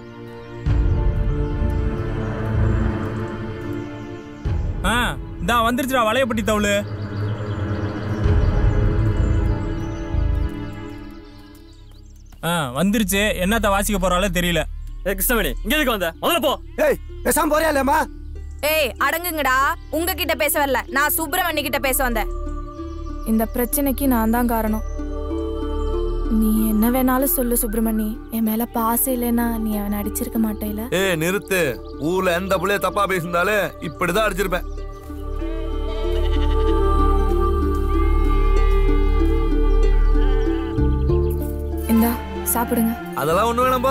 ஆ இந்தா வந்துருச்சுடா வளையப்பட்டி தவுளு ஆ வந்துருச்சு என்னத்த வாசிக்க போறாளோ தெரியல கிருஷ்ணவேணி இங்க எதுக்கு வந்த முதல்ல போ ஏய் பேசாம போறியா இல்லையம்மா ஏய் அடங்குங்கடா உங்ககிட்ட பேச வரல நான் சுப்பிரமணி கிட்ட பேச வந்தேன் இந்த பிரச்சனைக்கு நான் தான் காரணம் நீ என்ன வேணாலும் சொல்லு சுப்பிரமணி என் மேல பாசம் இல்லைன்னா நீ அவனை அடிச்சிருக்க மாட்டேல ஏ நிறுத்து ஊர்ல எந்த புள்ளைய தப்பா பேசியிருந்தாலும் இப்படிதான் அடிச்சிருப்பேன் இந்தா சாப்பிடுங்க அதெல்லாம் ஒண்ணு வேணாம் போ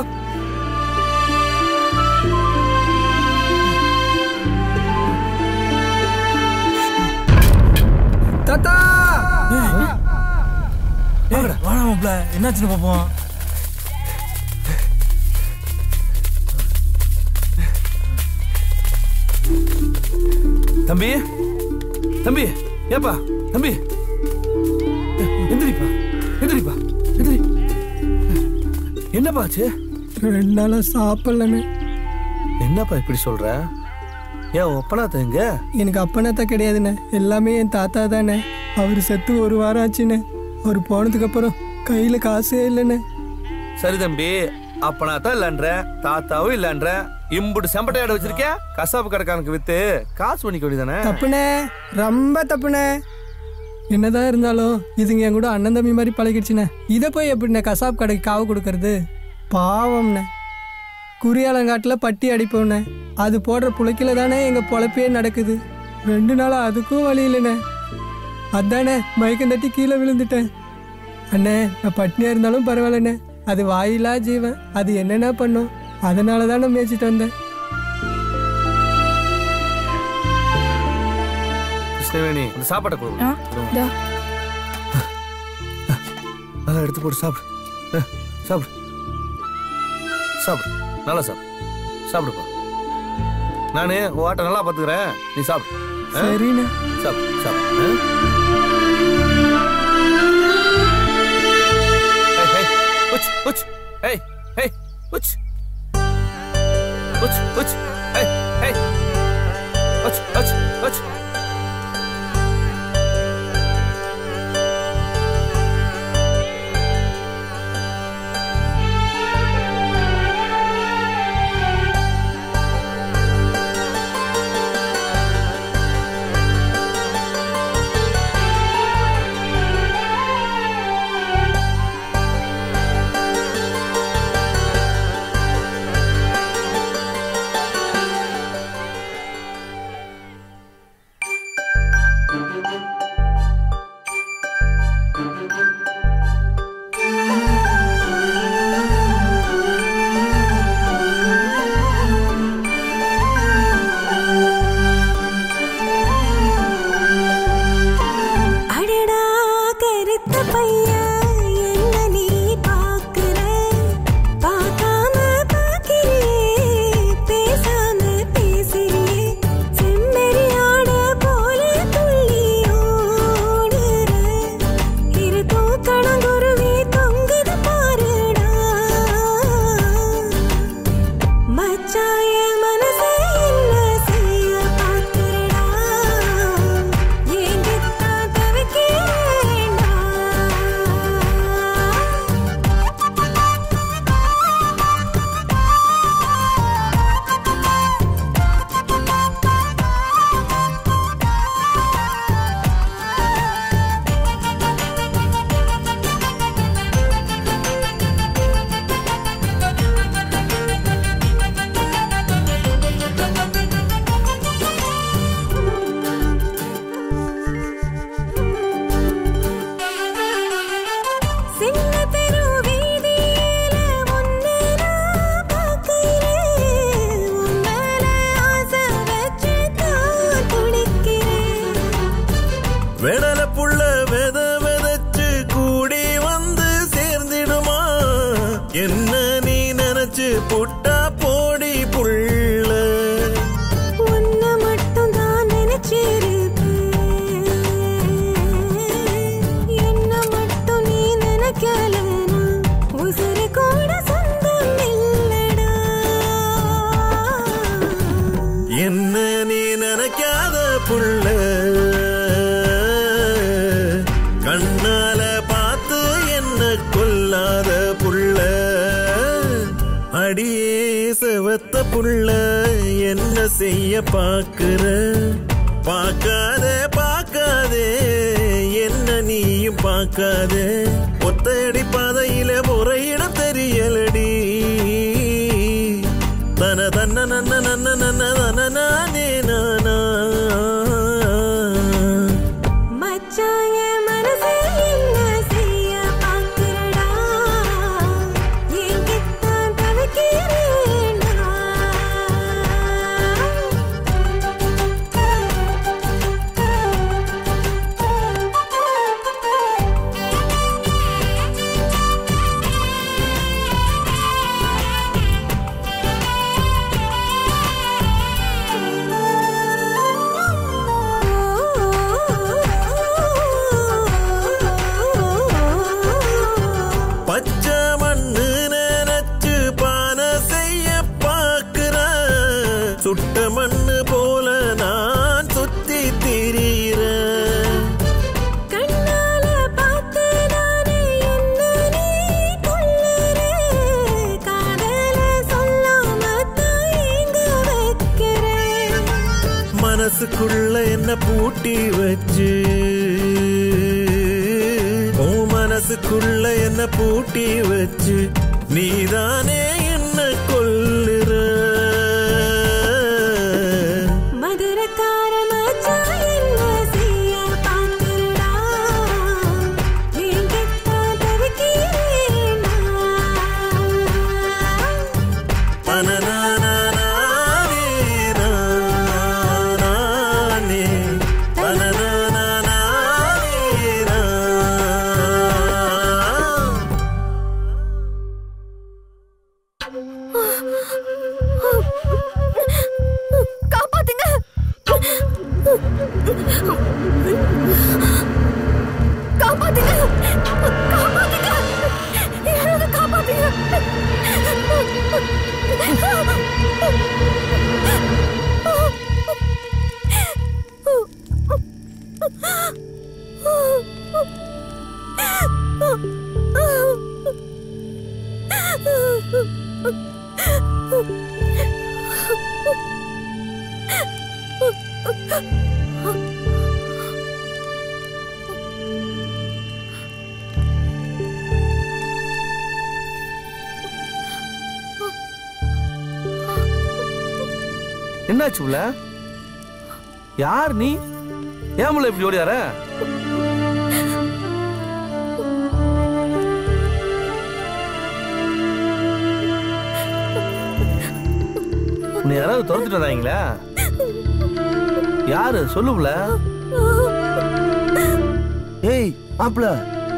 தாத்தா வாடா மாப்ள என்னாச்சுன்னு பாப்போம் தம்பி தம்பி ஏப்பா தம்பி எந்திரிப்பா எந்திரிப்பா எந்திரி என்னப்பா ஆச்சு ரெண்டு நாளா சாப்பிடலன்னு என்னப்பா இப்படி சொல்ற ஏன் ஒப்பனாத்த எங்க எனக்கு அப்பனாத்தா கிடையாதுண்ணே எல்லாமே என் தாத்தா தானே அவர் செத்து ஒரு வாரம் ஆச்சுண்ணே அவர் போனதுக்கு அப்புறம் கையில காசே இல்லைண்ணே சரி தம்பி அப்பனாத்தான் இல்லன்ற தாத்தாவும் இல்லன்ற இம்புட்டு செம்பட்டையாட வச்சிருக்க கசாப்பு கடைக்காரனுக்கு வித்து காசு பண்ணிக்க வேண்டியதானே தப்புண்ணே ரொம்ப தப்புண்ணே என்னதான் இருந்தாலும் இதுங்க என் கூட அண்ணன் தம்பி மாதிரி பழகிடுச்சுண்ணே இதை போய் எப்படிண்ணே கசாப் கடைக்கு காவு கொடுக்கறது பாவம்ண்ணே குறியாலங்காட்டில் பட்டி அடிப்போண்ணே அது போடுற புழைக்கில தானே எங்கள் பொழப்பே நடக்குது ரெண்டு நாளா அதுக்கும் வழி இல்லைண்ணே அதானே மயக்கம் தட்டி கீழே விழுந்துட்டேன் அண்ணே நான் பட்னியாக இருந்தாலும் பரவாயில்லண்ணே அது வாயிலா ஜீவன் அது என்னென்ன பண்ணும் அதனால தான் நான் மேய்ச்சிட்டு வந்தேன் கிருஷ்ணவேணி அந்த சாப்பாட்டை கொடு ஆ, இந்தா. அதான் எடுத்து போட்டு சாப்பிடு அஹ், சாப்பிடு சாப்பிடு நல்லா சாப்பிடு சாப்பிடுப்பா நானு உன் ஆட்டை நல்லா பார்த்துக்கிறேன் நீ சாப்பிடு ஆ? சரிண்ணே சாப்பிடு சாப்பிடு ஆ? ஏய், ஏய், உச், உச், ஏய், ஏய், உச். உச், உச், ஏய், ஏய். உச், உச், உச். அடடா கருத்த பையன் என்ன நீ பாக்குற பார்க்காம பாக்கிறியே பேசாம பேசுறியே செம்மறியாட போல துள்ளி ஓடுற இரு தூக்கணங்குருவி தொங்குது பாருடா மச்சாய மனசை என்ன செய்ய பார்க்கிறடா ஏங்கித்தான் தவிக்கிறேன்டா சின்ன தெரு வீதியில உன்னை நான் பார்க்கிறேன். உன் மேல ஆசை வச்சு தான் துடிக்கிறேன். வெடல புள்ள வெத வெதச்சு கூடி வந்து சேர்ந்திடுமா என்ன நீ நினைச்சு புட்டா போடி புள்ள உன்னை மட்டும்தான் நினைச்சிருப்பேன். என்னை மட்டும் நீ நினைக்கலனா, உசுரு கூட சொந்தம் இல்லடா என்ன நீ நினைக்காத புள்ள கண்ணால பார்த்து என்ன கொல்லாத புள்ள அடியே செவத்த புள்ள என்ன செய்ய பாக்குற பார்க்காத பார்க்காத பார்க்காதே என்ன நீயும் பார்க்காதே ஒத்தடி பாதையில முறையிடம் தெரியலடி தன தன்ன நன்ன நன்ன நன்ன தன நானே நானா மச்சான் என் மனசை என்ன செய்ய பார்க்கிறடா என்கிட்ட தவிக்கிறேன்டா பச்சை மண்ணு நினைச்சு பானை செய்ய பாக்குற சுட்ட மண்ணு போல நான் சுத்தி திரியிறேன் கண்ணால பார்த்து நானே என்ன நீ கொல்லுற காதல சொல்லாம தான் ஏங்க வைக்கிறேன் மனசுக்குள்ள என்ன பூட்டி வச்சு உன் மனசுக்குள்ள என்ன பூட்டி வச்சு நீதானே என்ன கொல்லுற மதுரக்கார மச்சான் என்ன செய்ய பார்க்கிறடா என்கிட்ட தவிக்கிறேன்டா தனநானானே, நானே, தனநானானே, நான். காப்பாத்துங்க காப்பாத்துங்க காப்பாத்துங்க யாராவது காப்பாத்துங்க என்னாச்சு உள்ள யார் நீ ஏமுல இப்படி ஓடியார உன்னை யாராவது துரத்துட்டு வந்தாங்களா யாரு சொல்லுப்ல ஏய் மாப்பிள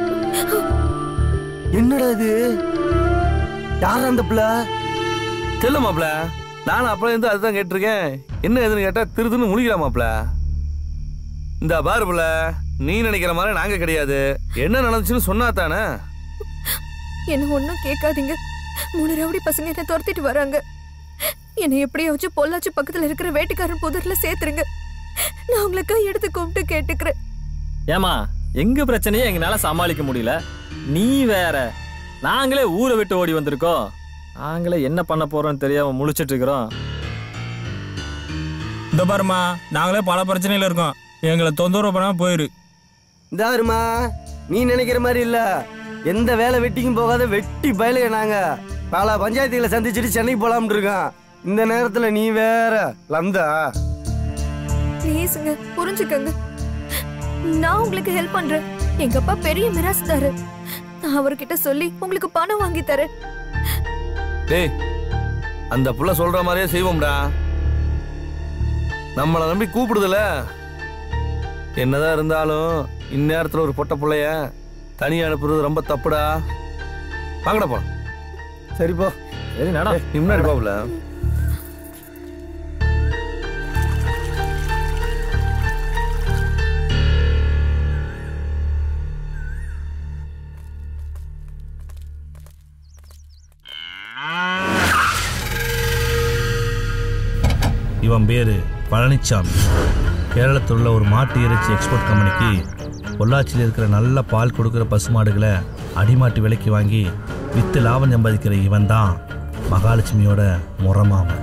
என்னடா இது யார் அந்த பிள்ளை தெரியல மாப்ள நானும் அப்புறம் இருந்து அதுதான் கேட்டிருக்கேன் என்ன எதுன்னு கேட்டா திருதுன்னு முழிக்கிறா மாப்ள இந்த பாரு புள்ள நீ நினைக்கிற மாதிரி நாங்க கிடையாது என்ன நடந்துச்சுன்னு சொன்னா தானே என்ன ஒன்றும் கேட்காதீங்க மூணு ரவுடி பசங்க என்ன துரத்திட்டு வராங்க என்னை எப்படியாச்சும் பொள்ளாச்சி பக்கத்துல இருக்கிற வேட்டுக்காரன் புதர்ல சேர்த்துருங்க நான் உங்களை கை எடுத்து கும்பிட்டு கேட்டுக்கிறேன் ஏமா எங்க பிரச்சனையை எங்களால சமாளிக்க முடியல நீ வேற நாங்களே ஊரை விட்டு ஓடி வந்திருக்கோம் நாங்களே என்ன பண்ண போறோம்னு தெரியாம முழிச்சிட்டு இருக்கிறோம் இந்த பாருமா நாங்களே பல பிரச்சனையில இருக்கோம் எங்களை தொந்தரவு பண்ணாம போயிரு இந்தாருமா நீ நினைக்கிற மாதிரி இல்ல எந்த வேலை வெட்டிக்கும் போகாத வெட்டி பயலுக நாங்க பல பஞ்சாயத்துகளை சந்திச்சுட்டு சென்னைக்கு போலாம்னு இருக்கோம் இந்த நேரத்துல நீ வேற லந்தா ப்ளீஸுங்க புரிஞ்சுக்கங்க நான் உங்களுக்கு ஹெல்ப் பண்றேன் எங்க அப்பா பெரிய மிராஸ்தாரு நான் அவர்கிட்ட சொல்லி உங்களுக்கு பணம் வாங்கி தரேன் டேய் அந்த புள்ள சொல்ற மாதிரியே செய்வோம்டா நம்மளை நம்பி கூப்பிடுதுல என்னதான் இருந்தாலும் இந்நேரத்துல ஒரு பொட்ட புள்ளைய தனியா அனுப்புறது ரொம்ப தப்புடா வாங்கடா போ சரி போ சரி நட நீ முன்னாடி போகல இவன் பேரு பழனிச்சாமி கேரளத்தில் உள்ள ஒரு மாட்டு இறைச்சி எக்ஸ்போர்ட் கம்பெனிக்கு பொள்ளாச்சியில் இருக்கிற நல்ல பால் கொடுக்குற பசுமாடுகளை அடிமாட்டு விலைக்கு வாங்கி வித்து லாபம் சம்பாதிக்கிற இவன் தான் மகாலட்சுமியோட முறமாமன்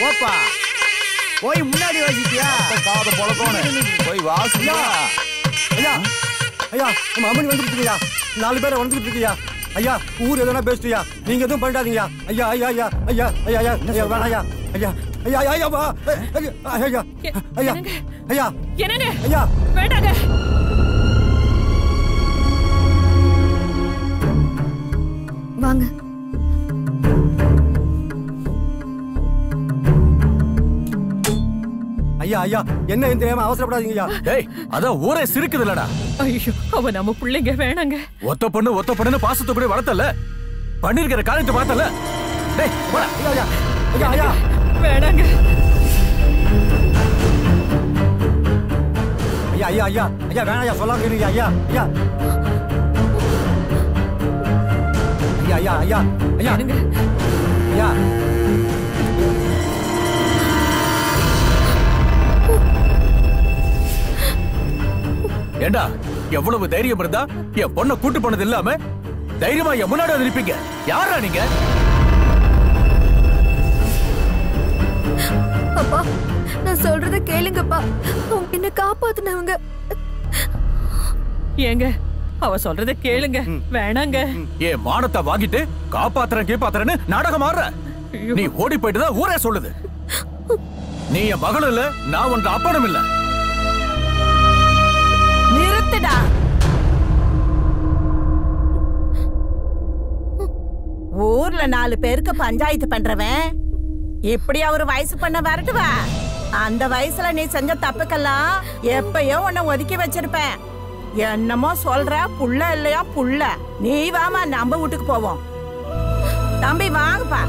போப்பா போய் முன்னாடி வாசிட்டியா காத பொழக்கோனே போய் வாசியா ஐயா ஐயா நம்ம அம்மனி வந்துட்டு இருக்கியா நாலு பேரை வந்துட்டு இருக்கியா ஐயா ஊர் எதனா பேசிட்டியா நீங்க எதுவும் பண்ணிட்டாதீங்க ஐயா ஐயா ஐயா ஐயா ஐயா ஐயா ஐயா வேணாம் ஐயா ஐயா ஐயா ஐயா ஐயா வா. ஐயா ஐயா ஐயா ஐயா என்னங்க ஐயா வேண்டாங்க வாங்க ஐயா ஐயா என்ன எந்த தெரியாம அவசரப்படாதீங்க ஐயா டேய் அதான் ஊரே சிரிக்குது இல்லடா ஐயோ அவ நம்ம பிள்ளைங்க வேணாங்க ஒத்த பொண்ணு ஒத்த பொண்ணுன்னு பாசத்தை கூட வளர்த்தல பண்ணிருக்கிற காரியத்தை பார்த்தல டேய் போடா. ஐயா ஐயா ஐயா வேணாங்க ஐயா ஐயா ஐயா ஐயா வேணாம் ஐயா சொல்லாம இருங்க ஐயா ஐயா ஐயா ஐயா ஐயா ஐயா ஐயா ஏண்டா எவ்வளவு தைரியம் இருந்தா என் பொண்ணை கூட்டு போனது இல்லாம தைரியமா என் முன்னாடி வந்து நிப்பீங்க யாரா நீங்க அப்பா நான் சொல்றத கேளுங்கப்பா அவங்க என்ன காப்பாத்துனவங்க ஏங்க அவ சொல்றத கேளுங்க வேணாங்க என் மானத்தை வாங்கிட்டு காப்பாத்துறேன் கீப்பாத்துறேன்னு நாடகம் ஆடுற நீ ஓடி போயிட்டு தான் ஊரே சொல்லுது நீ என் மகளும் இல்ல நான் உன் அப்பனும் இல்ல நிறுத்துடா ஊர்ல நாலு பேருக்கு பஞ்சாயத்து பண்றவன் இப்படி அவரு வயசு பண்ண வரட்டுவா அந்த வயசுல நீ செஞ்ச தப்புக்கெல்லாம் எப்பயோ உன்னை ஒதுக்கி வச்சிருப்பேன் என்னமோ சொல்ற புள்ள இல்லையா புள்ள நீ வாமா நம்ம வீட்டுக்கு போவோம் தம்பி வாங்கப்பா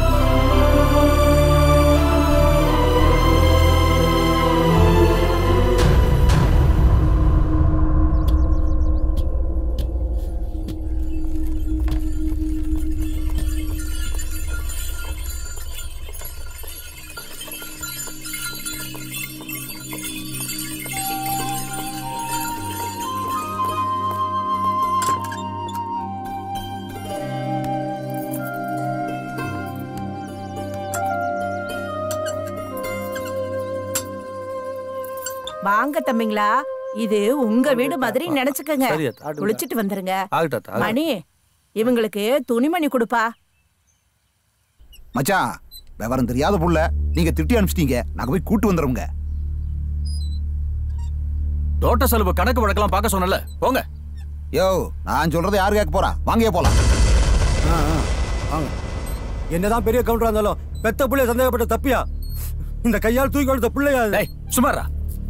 வாங்க தம்பிங்களா இது உங்க வீடு மாதிரி நினைச்சுக்கங்க சரி, அத்தா. குளிச்சிட்டு வந்துருங்க ஆகட்டும், அத்தா, ஆகட்டும். மணி இவங்களுக்கு துணிமணி கொடுப்பா மச்சான் விவரம் தெரியாத புள்ள நீங்க திட்டி அனுப்பிச்சிட்டீங்க நாங்க போய் கூட்டு வந்துடுறோங்க தோட்ட செலவு கணக்கு வழக்கெல்லாம் பார்க்க சொன்னல போங்க யோ நான் சொல்றதை யாரு கேட்க போறா வாங்க போலாம் ஆ, ஆ, வாங்க என்னதான் பெரிய கவுண்டரா இருந்தாலும் பெத்த புள்ளைய சந்தேகப்பட்ட தப்பியா இந்த கையால் தூக்கி கொடுத்த பிள்ளையா அது? சுமாரா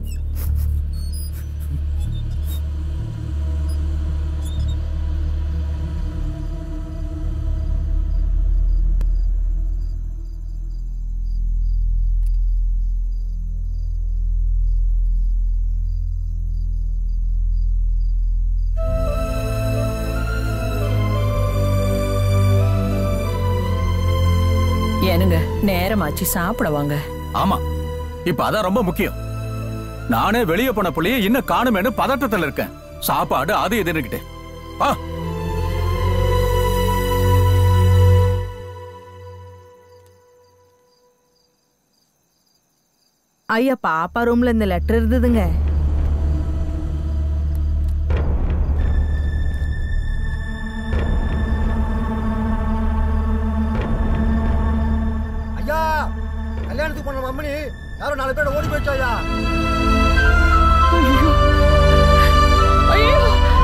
ஏனுங்க நேரமாச்சு சாப்பிட வாங்க ஆமா இப்ப அதான் ரொம்ப முக்கியம் நானே வெளியே போன புள்ளைய இன்னும் காணுமேனு பதட்டத்துல இருக்கேன் சாப்பாடு அது இதுன்னுகிட்டு ஆ ஐயா பாப்பா ரூம்ல இந்த லெட்டர் இருந்ததுங்க ஐயா கல்யாணத்துக்கு போன அம்மனி யாரும் நாலு பேர் ஓடி போயிடுச்சா ஐயா ஐயோ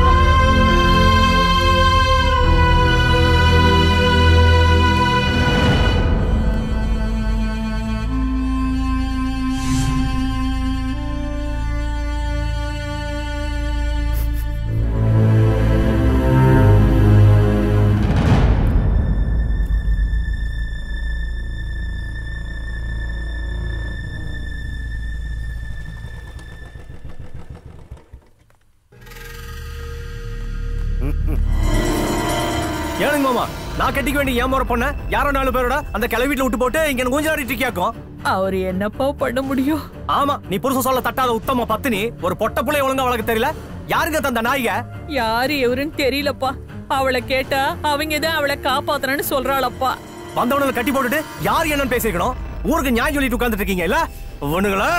ஏனுங்க மாமா நான் கட்டிக்க வேண்டிய ஏன் முறை பொண்ண யாரோ நாலு பேரோட அந்த கிளை வீட்டுல விட்டு போட்டு இங்க எனக்கு ஊஞ்சலாடி இருக்கியாக்கும் அவர் என்னப்பா பண்ண முடியும் ஆமா நீ புருஷன் சொல்ல தட்டாத உத்தம பத்தினி ஒரு பொட்ட புள்ளைய ஒழுங்கா வளர்க்க தெரியல யாருங்க தந்த நாய்க யாரு எவருன்னு தெரியலப்பா அவளை கேட்டா அவங்க தான் அவளை காப்பாத்துறேன்னு சொல்றாளப்பா வந்தவனுக்கு கட்டி போட்டுட்டு யார் என்னன்னு பேசிக்கணும் ஊருக்கு நியாயம் சொல்லிட்டு உட்கார்ந்துட்டு இருக்கீங்க இல்ல ஒண்ணுங்களா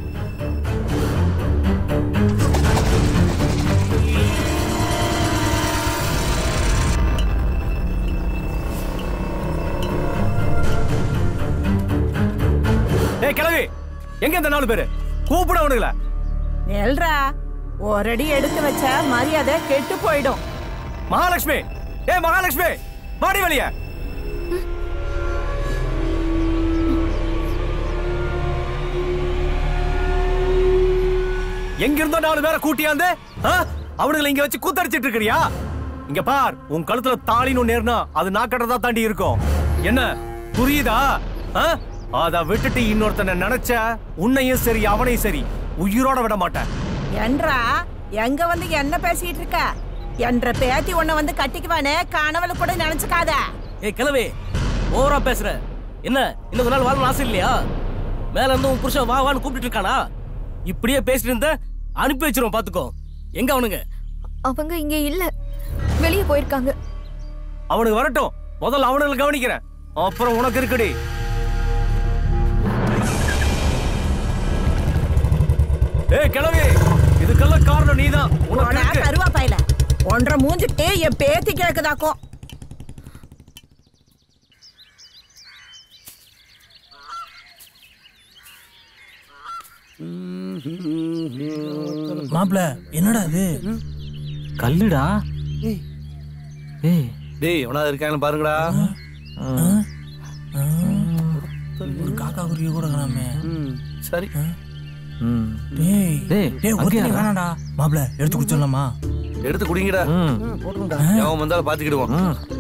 ஏய் கிளவி எங்க இந்த நாலு பேரு கூப்பிட அவனுங்கள நெல்றா ஒரு அடி எடுத்து வச்ச மரியாதை கெட்டு போயிடும் மகாலட்சுமி ஏய் மகாலட்சுமி மாடி வெளிய எங்க இருந்தோ நாலு பேரை கூட்டியாந்து ஆ? அவனுங்களை இங்க வச்சு கூத்தடிச்சிட்டு இருக்கிறியா இங்க பார் உன் கழுத்துல தாலின்னு ஒண்ணு ஏறினா அது நாக்கட்டதா தாண்டி இருக்கும் என்ன புரியுதா ஆ? அத விட்டுட்டு இன்னொருத்தனை நினைச்ச உன்னையும் சரி அவனையும் சரி உயிரோட விட மாட்டேன் என்றா எங்க வந்து என்ன பேசிட்டு இருக்க என்ற பேத்தி உன்னை வந்து கட்டிக்குவானே கனவுல கூட நினைச்சுக்காத ஏய் கிழவி ஓவரா பேசுற என்ன இன்னும் கொஞ்ச நாள் வாழணும் ஆசை இல்லையா மேல இருந்து உன் புருஷன் வா வான்னு கூப்பிட்டு இருக்கானா இப்படியே பேசிட்டு இருந்த அனுப்பி வச்சிருவோம் பாத்துக்கோ எங்க அவனுங்க அவங்க இங்க இல்ல வெளியே போயிருக்காங்க அவனுக்கு வரட்டும் முதல்ல அவனுங்களை கவனிக்கிறேன் அப்புறம் உனக்கு இருக்குடி ஏய் கிழவி இதுக்கெல்லாம் காரணம் நீதான் உனக்கு உன இருக்கு. கருவா பையல ஒன்றரை மூஞ்சிட்டு என் பேத்தி கேக்குதாக்கும் மாப்பிள என்னடா இது கல்லுடா ஏய் டேய் எவனா இருக்கான்னு பாருங்கடா ஒரு காக்கா குருவி கூட காணாமே சரி டேய் டேய், டேய் ஒரு அங்கேயா? தண்ணி வேணாம்டா மாப்பிள எடுத்து குடிச்சிடலாமா எடுத்து குடிங்கடா எவன் வந்தாலும் பாத்துக்கிடுவோம்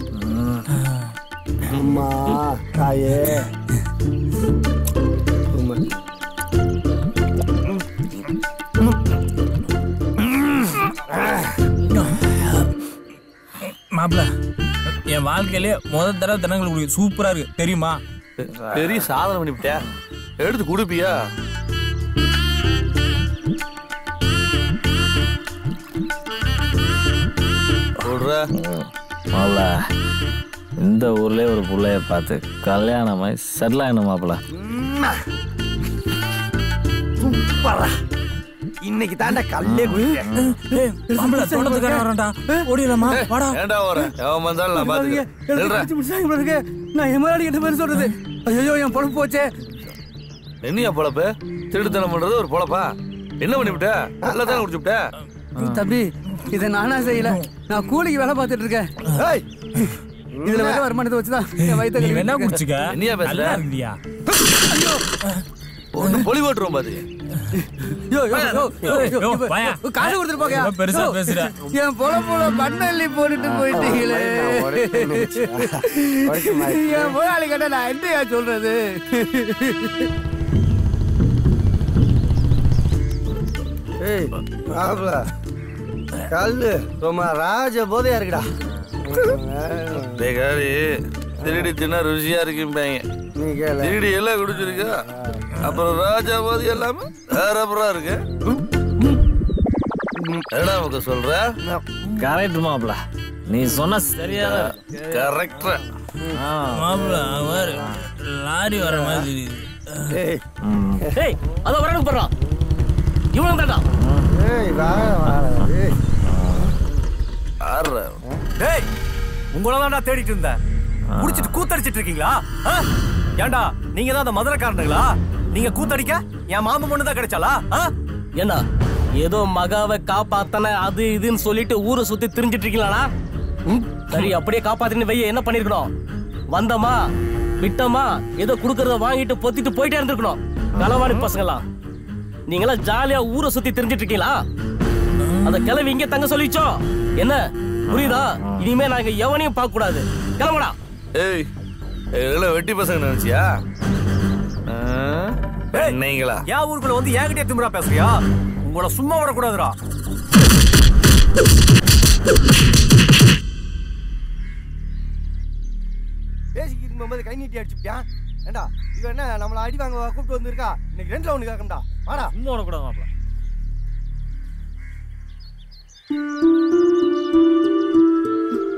அம்மா தாயே மாப்பிள என் வாழ்க்கையிலே முதல் தடவை தினங்கள் குடி சூப்பரா இருக்கு தெரியுமா பெரிய சாதனை பண்ணிவிட்டியா எடுத்து குடுப்பியா சொல்ற மாப்பிள இந்த ஊர்லயே ஒரு புள்ளைய பார்த்து கல்யாணமாய் செட்டில் ஆகணும் மாப்பிள சூப்பரா இன்னைக்கு தாண்டா கல்லே குடிக்கிறேன் மாப்பிள தோட்டத்துக்காரன் வரான்டா ஓடிடலாமா வாடா ஏன்டா வரேன் எவன் வந்தாலும் நான் பாத்துக்கிறேன் நான் எம்ஆர்டி கிட்ட பேர் சொல்றது ஐயோ என் பொழப்பு போச்சே என்னையா பொழப்பு திருடுத்தனம் பண்றது ஒரு பொழப்பா என்ன பண்ணிவிட்ட நல்லா தானே குடிச்சுவிட்ட தம்பி இதை நானா செய்யல நான் கூலிக்கு வேலை பார்த்துட்டு இருக்கேன் ஏய், இதுல வர வருமானத்தை வச்சுதான் என் வயித்தை நீ கழுவிட்டு வேணா இருக்கேன். குடிச்சுக்க என்னையா பேசுற? நல்லா இருக்குதியா ஒண்ணு பொலி ஓட்டுறோம் பாரு யோ, யோ, யோ, யோ, யோ, யோ, யோ, வாயா. காசு கொடுத்துட்டு போங்க ரொம்ப பெருசா பேசுற. என் பொழப்புல பண்ணள்ளி போட்டுட்டு போயிட்டீங்களே என் முதலாளி கிட்ட நான் என்னையா சொல்றது ஏய் மாப்பிள கல்லு ரொம்ப ராஜ போதையா இருக்குடா டேய் காரி திருடி தின்னா ருசியா இருக்கும்பாங்க நீ கேளு திருடி எல்லாம் குடிச்சிருக்கா அப்புறம் ராஜா போது எல்லாமே வேறப்புறா இருக்கு என்னடா முக்க சொல்ற கரெக்ட் மாப்பிள நீ சொன்ன சரியா கரெக்டா மாப்பிள அவர் லாரி வர மாதிரி தெரியுது ஏய் ஏய் அத வரணும் போறான் இவனும் தான்டா ஏய் வாடா வாடா ஏய் ஆடுற டேய் உங்கள தான்டா தேடிட்டு இருந்தேன் குடிச்சிட்டு கூத்தடிச்சிட்டு இருக்கீங்களா ஆ? ஏன்டா நீங்க தான் அந்த மதுரைக்காரனுங்களா நீங்க கூத்தடிக்க என் மாமன் பொண்ணு தான் கிடைச்சாலா ஆ? ஏண்டா ஏதோ மகாவை காப்பாத்தன அது இதுன்னு சொல்லிட்டு ஊரை சுத்தி திரிஞ்சிட்டு இருக்கீங்களா சரி அப்படியே காப்பாத்தின்னு வைய என்ன பண்ணிருக்கணும் வந்தமா விட்டமா ஏதோ குடுக்கறத வாங்கிட்டு பொத்திட்டு போயிட்டே இருந்திருக்கணும் களவாணி பசங்களாம் நீங்களாம் ஜாலியா ஊரை சுத்தி திரிஞ்சிட்டு இருக்கீங்களா அந்த கிளவி இங்க தங்க சொல்லிச்சோ என்ன புரியுதா இனிமே நாங்க எவனையும் பார்க்க கூடாது கிளம்படா ஏய் இதெல்லாம் வெட்டி பசங்க நினைச்சியா நீங்களா என் ஊருக்குள்ள வந்து என்கிட்டயே திமிரா பேசுறியா உங்களை சும்மா விடக்கூடாதுடா பேசிக்கிட்டு இருக்கும்போது கை நீட்டி அடிச்சுப்பியான் ஏண்டா இவன் என்ன நம்மள அடி வாங்க கூப்பிட்டு வந்திருக்கா இன்னைக்கு ரெண்டுல ஒண்ணு கேட்கணும்டா வாடா சும்மா விடக்கூடாது மாப்பிள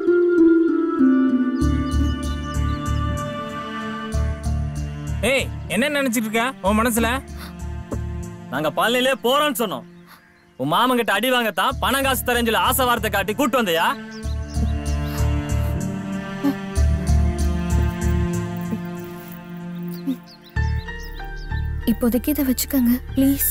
ஏய் என்ன நினைச்சிட்டு இருக்க உன் மனசுல நாங்க பழனிலே போறோம்னு சொன்னோம் உன் மாமன் கிட்ட அடி வாங்கத்தான் பணம் காசு தரேன்னு சொல்லி ஆசை வார்த்தை காட்டி கூட்டு வந்தியா இப்போதைக்கு இதை வச்சுக்கோங்க ப்ளீஸ்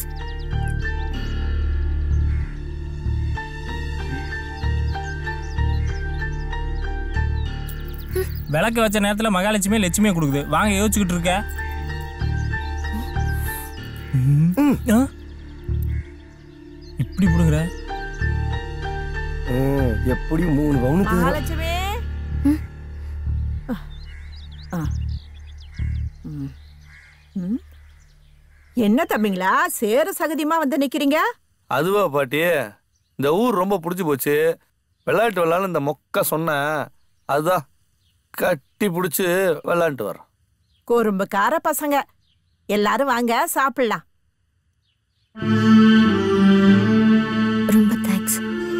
விளக்கு வச்ச நேரத்துல மகாலட்சுமி லட்சுமியை கொடுக்குது வாங்க யோசிச்சுக்கிட்டு இருக்க ம், ஆ? இப்படி புடுங்குற எப்படி மூணு பவுனுக்கு மகாலட்சுமி ஆ. ம். ம். என்ன தம்பிங்களா சேர சகதியமா வந்து நிக்கிறீங்க அதுவா பாட்டி இந்த ஊர் ரொம்ப பிடிச்சி போச்சு விளையாட்டு விளையாட இந்த மொக்க சொன்னேன் அதுதான் கட்டி பிடிச்சி விளையாண்டு வரோம் குறும்புக்கார பசங்க எல்லாரும் வாங்க சாப்பிடலாம் ரொம்ப தேங்க்ஸ்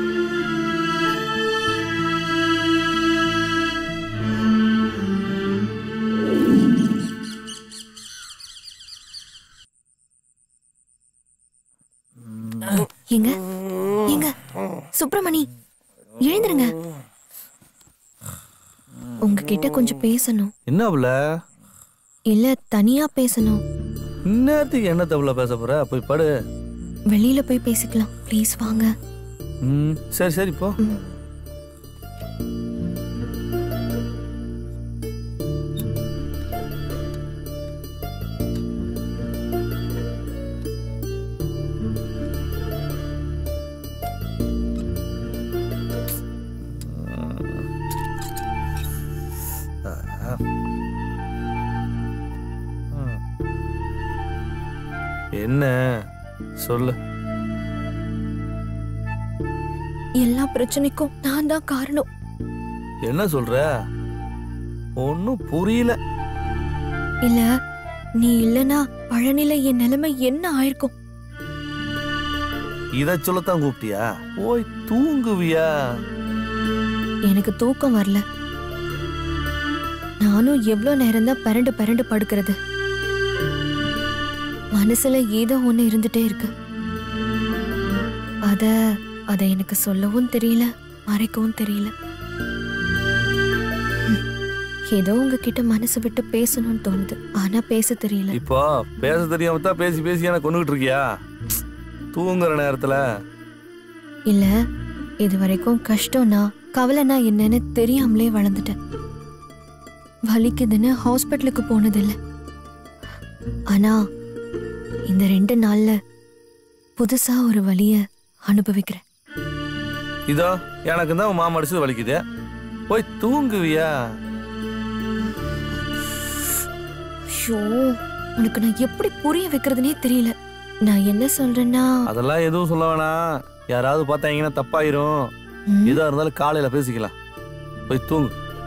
எங்க எங்க சுப்பிரமணி எழுந்துருங்க உங்ககிட்ட கொஞ்சம் பேசணும் என்ன அவள இல்ல தனியா பேசணும் இந்நேரத்துக்கு என்ன தவிர பேச போற போய் படு வெளியில போய் பேசிக்கலாம் ப்ளீஸ் வாங்க ம் சரி சரி போ என்ன சொல்லு எல்லா பிரச்சனைக்கும் நான் தான் காரணம் என்ன சொல்ற ஒன்னும் புரியல இல்ல நீ இல்லனா பழனில என் நிலைமை என்ன ஆயிருக்கும் இத சொல்லத்தான் கூப்பிட்டியா போய் தூங்குவியா எனக்கு தூக்கம் வரல நானும் எவ்வளவு நேரம் தான் பரண்டு பரண்டு படுக்கிறது மனசுல ஏதோ ஒண்ணு இருந்துட்டே இருக்கு அத அத எனக்கு சொல்லவும் தெரியல மறைக்கவும் தெரியல ம். ஏதோ உங்ககிட்ட மனசு விட்டு பேசணும்னு தோணுது ஆனா பேச தெரியல இப்போ பேச தெரியாம தான் பேசி பேசி எனக்கு கொண்டுகிட்டு இருக்கியா தூங்குற நேரத்துல இல்ல இது வரைக்கும் கஷ்டம்னா கவலைனா என்னன்னு தெரியாமலே வளர்ந்துட்டேன் வலிக்குதுன்னு ஹாஸ்பிட்டலுக்கு போனதில்ல ஆனா இந்த ரெண்டு நாள்ல புதுசா ஒரு வலிய அனுபவிக்கிறேன் இதோ எனக்கு தான் மாமா அடிச்சது வலிக்குது போய் தூங்குவியா ஷோ உனக்கு நான் எப்படி புரிய வைக்கிறதுனே தெரியல நான் என்ன சொல்றேன்னா அதெல்லாம் எதுவும் சொல்ல வேணாம் யாராவது பார்த்தாங்கன்னா தப்பாயிரும் எதா இருந்தாலும் காலையில பேசிக்கலாம் போய் தூங்கு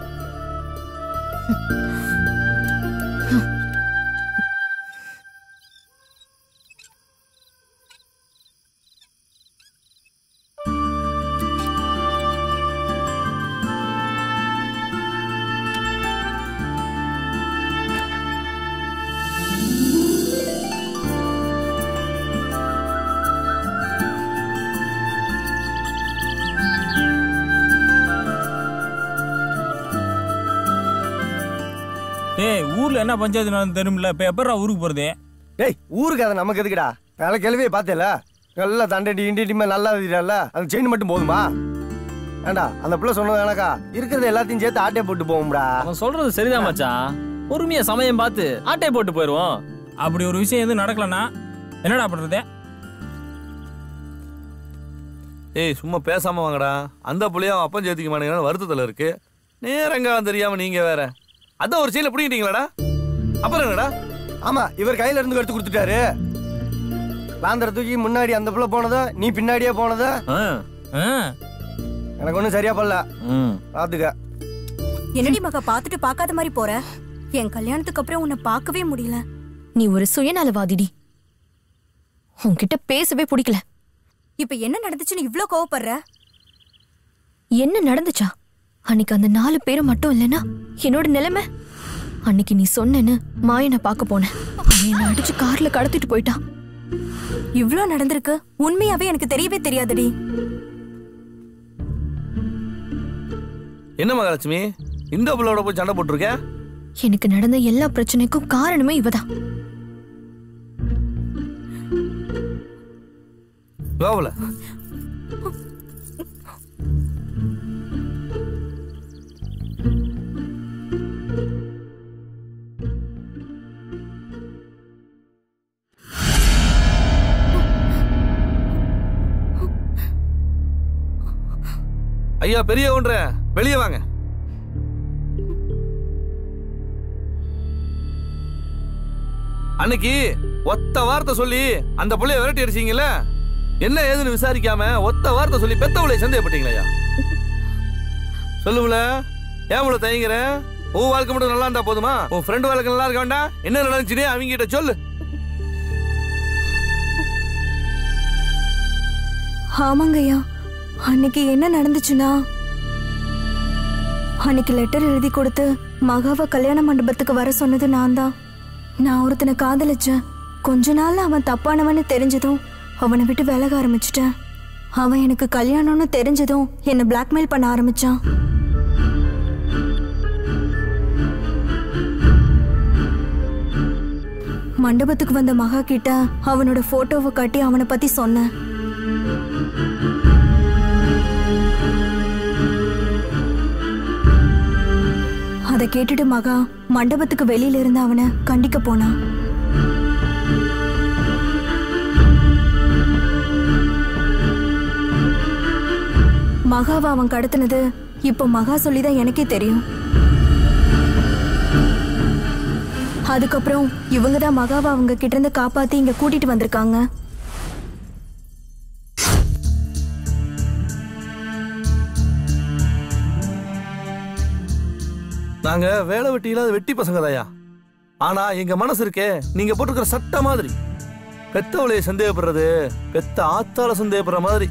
டேய் ஊர்ல என்ன பஞ்சாயத்து நடந்து தெரியுமில்ல இப்ப எப்படா ஊருக்கு போறது டேய் ஊருக்கு அதை நமக்கு எதுக்குடா வேலை கிளவியே பார்த்தேல நல்லா தண்டடி இண்டிடிமே நல்லா இருக்கிறால அது செயின் மட்டும் போதுமா ஏண்டா அந்த பிள்ளை சொன்னது எனக்கா இருக்கிறத எல்லாத்தையும் சேர்த்து ஆட்டே போட்டு போவோம்டா அவன் சொல்றது சரிதான் மச்சான் பொறுமையா சமயம் பார்த்து ஆட்டை போட்டு போயிருவோம் அப்படி ஒரு விஷயம் எதுவும் நடக்கலனா என்னடா பண்றது ஏய் சும்மா பேசாம வாங்கடா அந்த புள்ளைய அவன் அப்பன் சேர்த்திக்க மாட்டேங்கிறான்னு வருத்தத்துல இருக்கு நேரங்க தெரியாம நீங்க வேற அதான் ஒரு செயல பிடிக்கிட்டீங்களாடா அப்புறம் என்னடா ஆமா இவர் கையில இருந்து எடுத்து கொடுத்துட்டாரு லாந்தர தூக்கி முன்னாடி அந்த பிள்ளை போனதா நீ பின்னாடியே போனதா எனக்கு ஒன்றும் சரியா பண்ணல பாத்துக்க என்னடி மகா பார்த்துட்டு பார்க்காத மாதிரி போற என் கல்யாணத்துக்கு அப்புறம் உன்னை பார்க்கவே முடியல நீ ஒரு சுயநலவாதிடி உன்கிட்ட பேசவே பிடிக்கல இப்ப என்ன நடந்துச்சுன்னு இவ்ளோ கோவப்படுற என்ன நடந்துச்சா அன்னைக்கு அந்த நாலு பேரும் மட்டும் இல்லைன்னா என்னோட நிலைமை அன்னைக்கு நீ சொன்னேன்னு மாயனை பார்க்க போனேன் அவன் என்னை அடிச்சு கார்ல கடத்திட்டு போயிட்டான் இவ்ளோ நடந்திருக்கு உண்மையாவே எனக்கு தெரியவே தெரியாதடி என்ன மகாலட்சுமி இந்த பிள்ளோட போய் சண்டை போட்டிருக்க எனக்கு நடந்த எல்லா பிரச்சனைக்கும் காரணமே இவதான் வாவல ஐயா பெரிய ஒன்ற வெளியே வாங்க அன்னைக்கு ஒத்த வார்த்தை சொல்லி அந்த புள்ளைய விரட்டி அடிச்சீங்கல்ல என்ன ஏதுன்னு விசாரிக்காம ஒத்த வார்த்தை சொல்லி பெத்தவளை சந்தேகப்பட்டீங்களா சொல்லுவுல ஏன் இவ்வளவு தயங்குற உன் வாழ்க்கை மட்டும் நல்லா இருந்தா போதுமா உன் ஃப்ரெண்ட் வாழ்க்கை நல்லா இருக்க வேண்டாம் என்ன நடந்துச்சுன்னு அவங்க கிட்ட சொல்லு ஆமாங்கய்யா அன்னைக்கு என்ன நடந்துச்சுன்னா அன்னைக்கு லெட்டர் எழுதி கொடுத்து மகாவை கல்யாண மண்டபத்துக்கு வர சொன்னது நான் தான் நான் ஒருத்தனை காதலிச்சேன் கொஞ்ச நாள்ல அவன் தப்பானவன்னு தெரிஞ்சதும் அவனை விட்டு விலக ஆரம்பிச்சிட்டேன் அவன் எனக்கு கல்யாணம்னு தெரிஞ்சதும் என்னை பிளாக்மெயில் பண்ண ஆரம்பிச்சான் மண்டபத்துக்கு வந்த மகா கிட்ட அவனோட போட்டோவை காட்டி அவனை பத்தி சொன்னேன் அதை கேட்டுட்டு மகா மண்டபத்துக்கு வெளியில இருந்து அவனை கண்டிக்க போனான் மகாவை அவன் கடத்தினது இப்போ மகா சொல்லிதான் எனக்கே தெரியும் அதுக்கப்புறம் இவங்க தான் மகாவை அவங்க கிட்ட இருந்து காப்பாத்தி இங்க கூட்டிட்டு வந்திருக்காங்க நாங்க வேலை வெட்டி இல்லாத வெட்டி பசங்க தாயா ஆனா எங்க மனசு இருக்கே நீங்க போட்டிருக்கிற சட்ட மாதிரி பெத்தவளைய சந்தேகப்படுறது பெத்த ஆத்தால சந்தேகப்படுற மாதிரி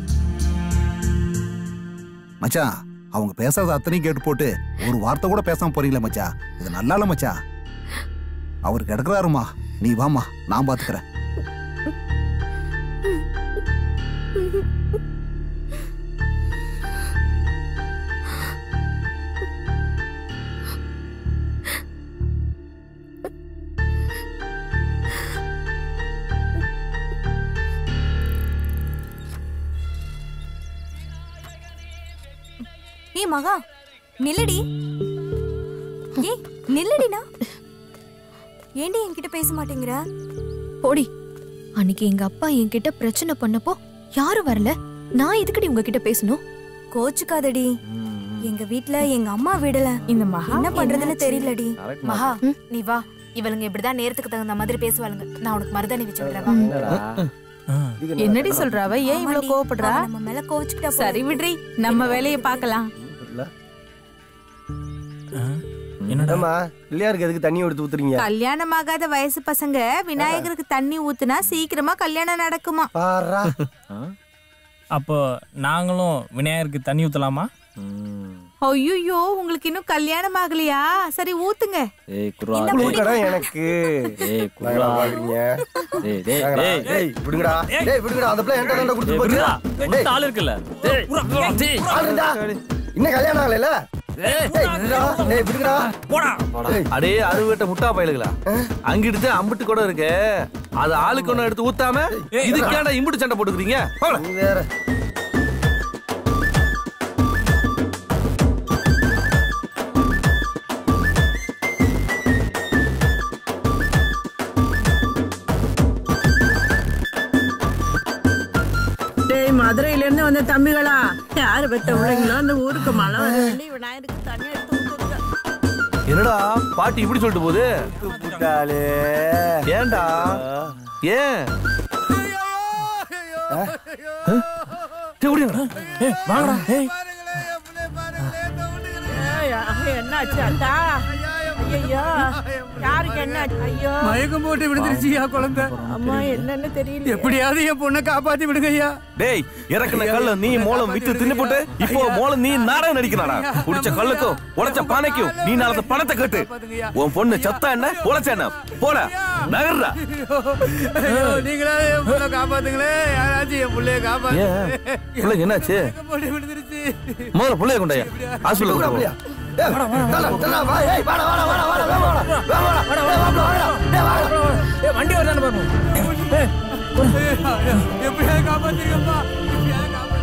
மச்சான் அவங்க பேசுறது அத்தனையும் கேட்டு போட்டு ஒரு வார்த்தை கூட பேசாம போறீங்களே மச்சான் இது நல்லா இல்ல மச்சான் அவர் கிடக்குறாருமா நீ வாமா நான் பாத்துக்கிறேன் ஏய் மகா நில்லடி ஏய் நில்லடினா ஏண்டி என்கிட்ட பேச மாட்டேங்கிற போடி அன்னைக்கு எங்க அப்பா என்கிட்ட பிரச்சனை பண்ணப்போ யாரும் வரல நான் எதுக்கடி உங்ககிட்ட பேசணும் கோச்சுக்காதடி எங்க வீட்ல எங்க அம்மா விடல இந்த மகா என்ன பண்றதுன்னு தெரியலடி மகா நீ வா இவளுங்க இப்படிதான் நேரத்துக்கு தகுந்த மாதிரி பேசுவாளுங்க நான் உனக்கு மருதாணி வச்சு விடுறேன் என்னடி சொல்ற அவ ஏன் இவ்வளவு கோவப்படுறா அவ நம்ம மேல கோச்சுக்கிட்டா சரி விட்ரி நம்ம வேலையை பார்க்கலாம் என்னடாமா பிள்ளையாருக்கு எதுக்கு தண்ணி எடுத்து ஊத்துறீங்க கல்யாணம் ஆகாத வயசு பசங்க விநாயகருக்கு தண்ணி ஊத்துனா சீக்கிரமா கல்யாணம் நடக்குமா பாரா அப்போ நாங்களும் விநாயகருக்கு தண்ணி ஊத்தலாமா ஐயோ உங்களுக்கு இன்னும் கல்யாணம் ஆகலையா சரி ஊத்துங்க ஏய் குர்ரா குடுக்கடா எனக்கு ஏய் குர்ரா நாங்களா பாக்குறீங்க டேய் டேய் நாங்களா? டேய் டேய் விடுங்கடா டேய் விடுங்கடா அந்த பிள்ளை என்கிட்ட தான்டா கொடுத்து போச்சு விடுடா ஆள் இருக்குல்ல டேய் டேய் ஆள் இருந்தா? இன்னும் கல்யாணம் ஆகலைல டேய் விடுடா டேய் விடுங்கடா அடே அறுவட்ட முட்டா பயலுகளா அங்கிட்டு அம்பிட்டு கூட இருக்கு அது ஆளுக்கு ஒண்ணு எடுத்து ஊத்தாம இதுக்கேடா இம்புட்டு சண்டை போட்டுக்கிறீங்க போடா. நீ வேற டேய் மதுரையில இருந்து வந்த தம்பிகளா யாரு பெத்த பிள்ளைங்களோ அந்த ஊருக்கு மழை வர வேண்டி விநாயகருக்கு தண்ணி எடுத்து ஊத்துங்க என்னடா பாட்டி இப்படி சொல்லிட்டு போகுது புட்டாளே ஏன்டா ஏன் வாங்கடா ஏய் என்னாச்சு அத்தா ஐயோ யாருக்கு என்ன ஐயோ மயக்கம் போட்டு விழுந்துருச்சியா குழந்தை அம்மா என்னன்னு தெரியல எப்படியாவது என் பொண்ணை காப்பாத்தி விடுங்க ஐயா டேய் இறக்குன கல்ல நீ மோளம் வித்து தின்னு போட்டு இப்போ மோளம் நீ நாடகம் நடிக்கிறாடா குடிச்ச கல்லுக்கும் உடைச்ச பானைக்கும் நீ நாளத்த பணத்தை கட்டு உன் பொண்ணு சத்தா என்ன உழைச்ச என்ன போட நகர்றா ஐயோ நீங்களா என் பொண்ணை காப்பாத்துங்களே யாராச்சும் என் பிள்ளைய ஏன் காப்பாத்து பிள்ளைக்கு என்னாச்சு போட்டு விழுந்துருச்சு முதல்ல பிள்ளைய கொண்டாயா ஹாஸ்பிட்டல் கொண்டு போ. வண்டி வருதானு பாருங்க எப்படியாவது காப்பாத்துங்கப்பா எப்படியாவது காப்பாத்து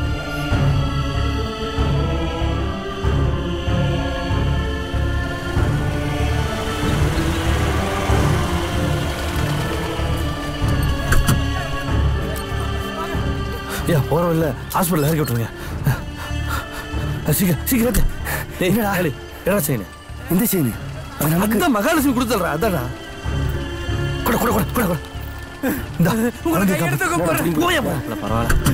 ஐயா போறோம் இல்ல ஹாஸ்பிட்டல் இறக்கி விட்டுருங்க சீக்கிரம் சீக்கிரம் ஏத்து. டேய் ஹேலி என்ன செய்யணும் இந்த செயின் அந்த மகாலட்சுமி கொடுத்துடுறா அதானா கூட கூட கூட கூட கூட இந்தா குழந்தைய காப்பாத்து. போயா போ. இல்ல, பரவாயில்ல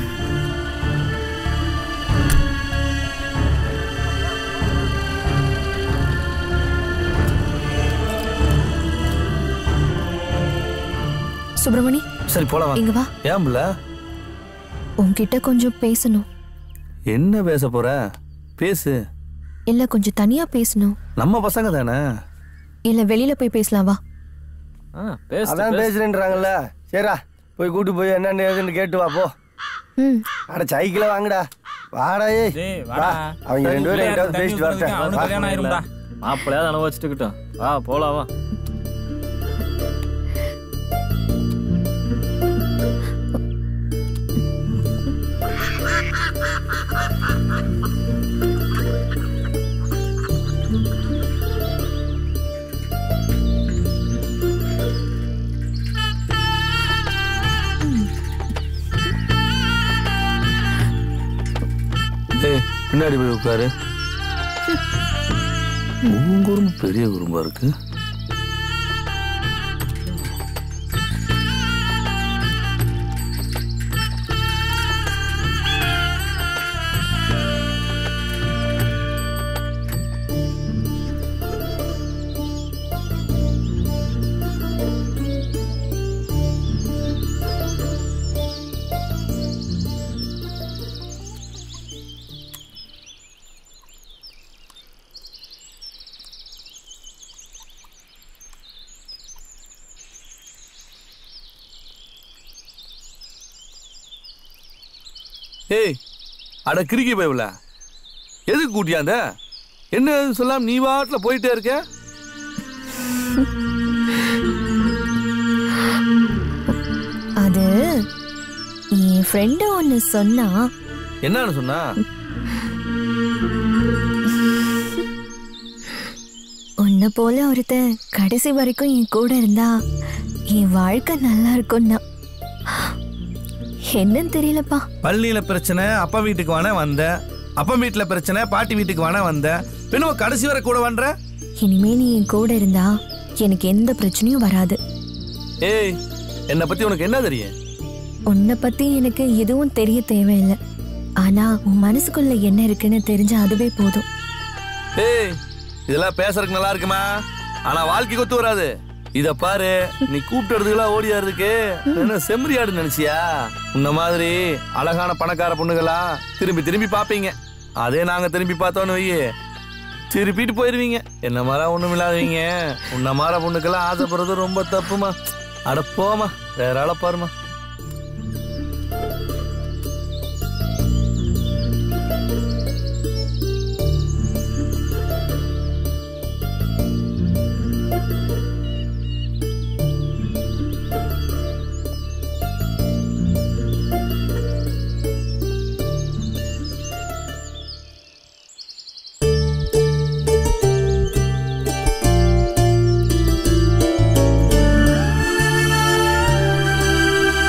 சுப்பிரமணி சரி போலாம் இங்க வா ஏன் புள்ள உன்கிட்ட கொஞ்சம் பேசணும் என்ன பேச போற பேசு இல்ல கொஞ்சம் தனியா பேசணும் நம்ம பசங்க தானே இல்ல வெளியில போய் பேசலாம் வா அதான் பேசுறேன்றாங்கல்ல சரிடா போய் கூட்டு போய் என்னன்னு ஏதுன்னு கேட்டு வா போ ம் அட சைக்கிள வாங்கடா வாடா ஏய் வா அவங்க ரெண்டு பேரும் எங்கிட்டாவது பேசிட்டு வரட்டும் வா. மாப்பிள்ளையாவது அனுபவிச்சுட்டுக்கிட்டோம் வா போலாம் வா ஏய் பின்னாடி போய் உட்காரு உன் குறும்பு பெரிய குறும்பா இருக்கு ஏய் அட கிறுக்கி பயவுல எதுக்கு கூட்டியாந்த என்ன ஏதுன்னு சொல்லாம நீ வாட்டில் போயிட்டே இருக்க அது என் ஃப்ரெண்டு ஒன்னு சொன்னா என்னன்னு சொன்னா உன்னை போல ஒருத்தன் கடைசி வரைக்கும் என் கூட இருந்தா என் வாழ்க்கை நல்லா இருக்கும்னா என்னன்னு தெரியலப்பா பள்ளியில பிரச்சனை அப்பா வீட்டுக்கு வானே வந்தேன் அப்பா வீட்டுல பிரச்சனை பாட்டி வீட்டுக்கு வானே வந்தேன் பின்ன கடைசி வரை கூட வந்த இனிமே நீ என் கூட இருந்தா எனக்கு எந்த பிரச்சனையும் வராது ஏய் என்னை பத்தி உனக்கு என்ன தெரியும் உன்னை பத்தி எனக்கு எதுவும் தெரிய தேவையில்லை ஆனா உன் மனசுக்குள்ள என்ன இருக்குன்னு தெரிஞ்சா அதுவே போதும் ஏய் இதெல்லாம் பேசுறதுக்கு நல்லா இருக்குமா ஆனா வாழ்க்கைக்கு ஒத்து வராது இத பாரு நீ கூப்பிட்டுறதுக்கெல்லாம் ஓடியாறதுக்கு என்ன செம்மறியாடு நினைச்சியா உன்ன மாதிரி அழகான பணக்கார பொண்ணுகளா திரும்பி திரும்பி பாப்பீங்க அதே நாங்க திரும்பி பார்த்தோன்னு வையே திருப்பிட்டு போயிருவீங்க என்ன மாதிரி ஒண்ணும் இல்லாதவங்க உன்ன மாதிரி பொண்ணுக்கெல்லாம் ஆசைப்படுறது ரொம்ப தப்புமா அட போமா வேற ஆள பாருமா ஆ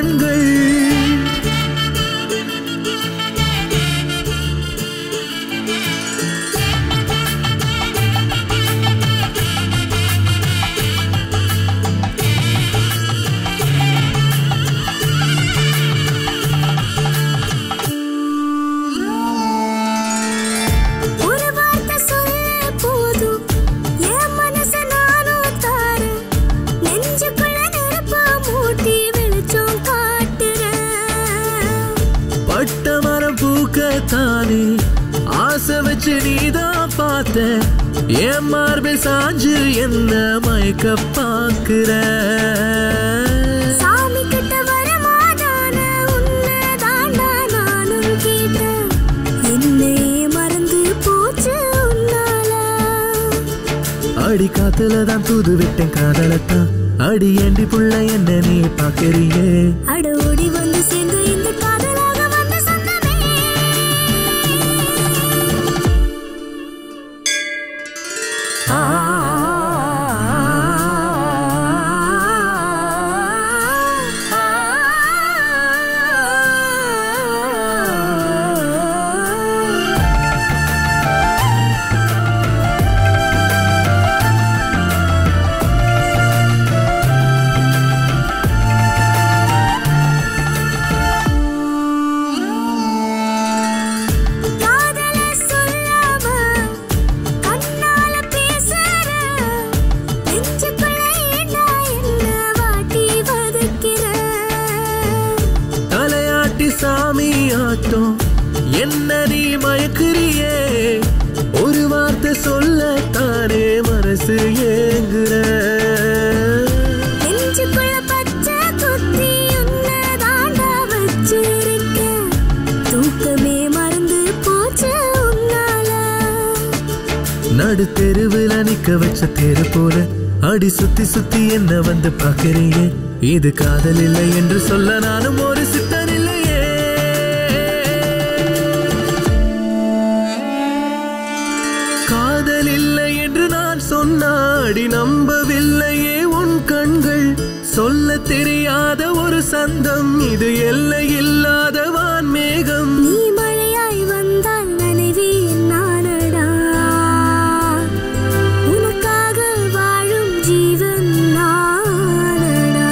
கண்கள் ஒரு வார்த்தை சொல்ல போதும் என் மனச நானும் தாரேன் நெஞ்சுக்குள்ள நெருப்பா மூட்டி வெளிச்சம் காட்டுறேன் பட்ட மரம் பூக்கத்தானே ஆசை வச்சு நீதான் பார்த்த என் மார்பில் சாஞ்சு என்ன மயக்க பாக்குற சாமி கிட்ட வரமாதான உன்னை தாண்டா நானும் கேட்டேன் என்னை மறந்து போச்சு உன்னால அடி காத்துல தான் தூது விட்டேன் காதலத்தான் அடி ஏண்டி புள்ள என்ன நீ பாக்குறியே அட ஓடி வந்து சேர்ந்து இந்த காதலாக வந்த சொந்தமே காதல சொல்லாம கண்ணால பேசுற நெஞ்சுக்குள்ள ஏண்டா என்ன வாட்டி வதக்கிற தலையாட்டி சாமி ஆட்டம் என்ன நீ மயக்குறியே ஒரு வார்த்தை சொல்லத்தானே மனசு ஏங்குற நெஞ்சுக்குள்ள பச்சை குத்தி உன்னை தாண்டா வச்சிருக்கேன் தூக்கமே மறந்து போச்சு உன்னால நடு தெருவுல நிக்க வச்ச தேரு போல அடி சுத்தி சுத்தி என்ன வந்து பாக்குறீங்க இது காதல் இல்லை என்று சொல்ல நானும் ஒரு சித்தன் இல்லையே காதல் இல்லை என்று நான் சொன்னாடி நம்பவில்லையே உன் கண்கள் சொல்ல தெரியாத ஒரு சந்தம் இது எல்லை இல்லாத வான்மேகம் நீ மழையாய் வந்தால் நனைவேன் நானடா உனக்காக வாழும் ஜீவன் நானடா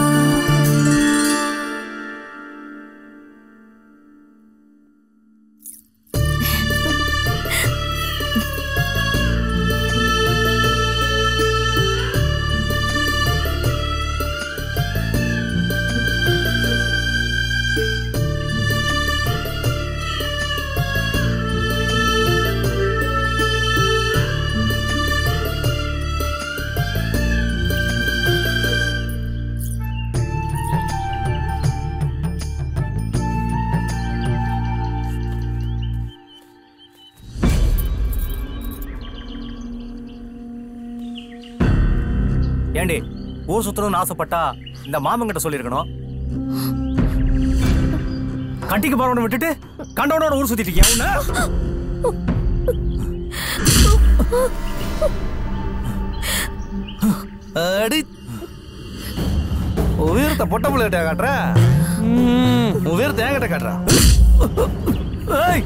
ஏண்டி ஊர் சுத்தணும்னு ஆசைப்பட்டா இந்த மாமங்கிட்ட சொல்லியிருக்கணும் கட்டிக்கு போறவனை விட்டுட்டு கண்டவனோட ஊர் சுத்திட்டு இருக்கியா உன்னை? அடி உயரத்தை பொட்ட பிள்ளைகிட்ட காட்டுற ம், உயரத்தை என்கிட்ட காட்டுறா ஏய்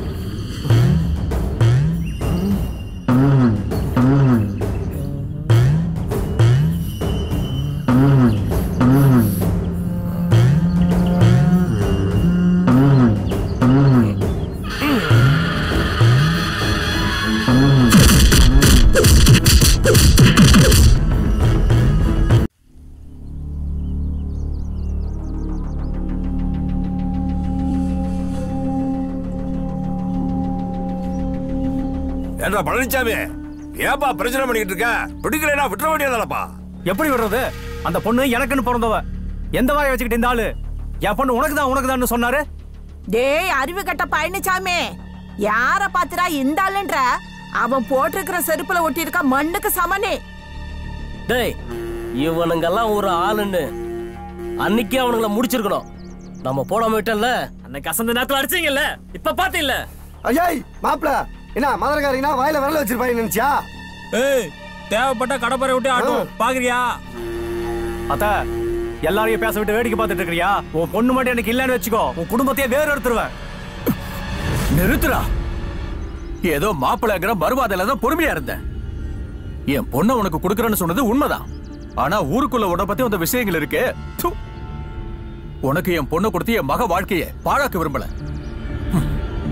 ஏன்றா பழனிசாமி ஏப்பா பிரச்சனை பண்ணிக்கிட்டு இருக்க பிடிக்கலைன்னா விட்டுற வேண்டியதானப்பா எப்படி விடுறது அந்த பொண்ணு எனக்குன்னு பிறந்தவ எந்த வாயை வச்சுக்கிட்டு இந்த ஆளு என் பொண்ணு உனக்கு தான் உனக்கு தான் சொன்னாரு டேய் அறிவு கட்ட பழனிசாமி யார பாத்துரா இந்த ஆளுன்ற அவன் போட்டிருக்கிற செருப்புல ஒட்டி இருக்க மண்ணுக்கு சமனே டேய் இவனுங்கெல்லாம் ஒரு ஆளுன்னு அன்னைக்கே அவனுங்கள முடிச்சிருக்கணும் நம்ம போடாம விட்டல அன்னைக்கு அசந்த நேரத்துல அடிச்சீங்கல்ல இப்ப பாத்தீங்கல்ல ஐயாய் மாப்பிள என்ன மதுரக்காரங்கன்னா வாயில விரல வச்சிருப்பாங்க நினைச்சியா ஏய் தேவைப்பட்ட கடப்பரை விட்டு ஆட்டும் பாக்குறியா அத்தா எல்லாரையும் பேச விட்டு வேடிக்கை பார்த்துட்டு இருக்கிறியா உன் பொண்ணு மட்டும் எனக்கு இல்லைன்னு வச்சுக்கோ உன் குடும்பத்தையே வேறு எடுத்துருவேன் நிறுத்துறா ஏதோ மாப்பிள்ளைங்கிற மறுவாதையில தான் பொறுமையா இருந்தேன் என் பொண்ணை உனக்கு கொடுக்கறேன்னு சொன்னது உண்மைதான் ஆனா ஊருக்குள்ள உன்னை பத்தி அந்த விஷயங்கள் இருக்கு து. உனக்கு என் பொண்ணை கொடுத்து என் மக வாழ்க்கையை பாழாக்க விரும்பல ஹம்.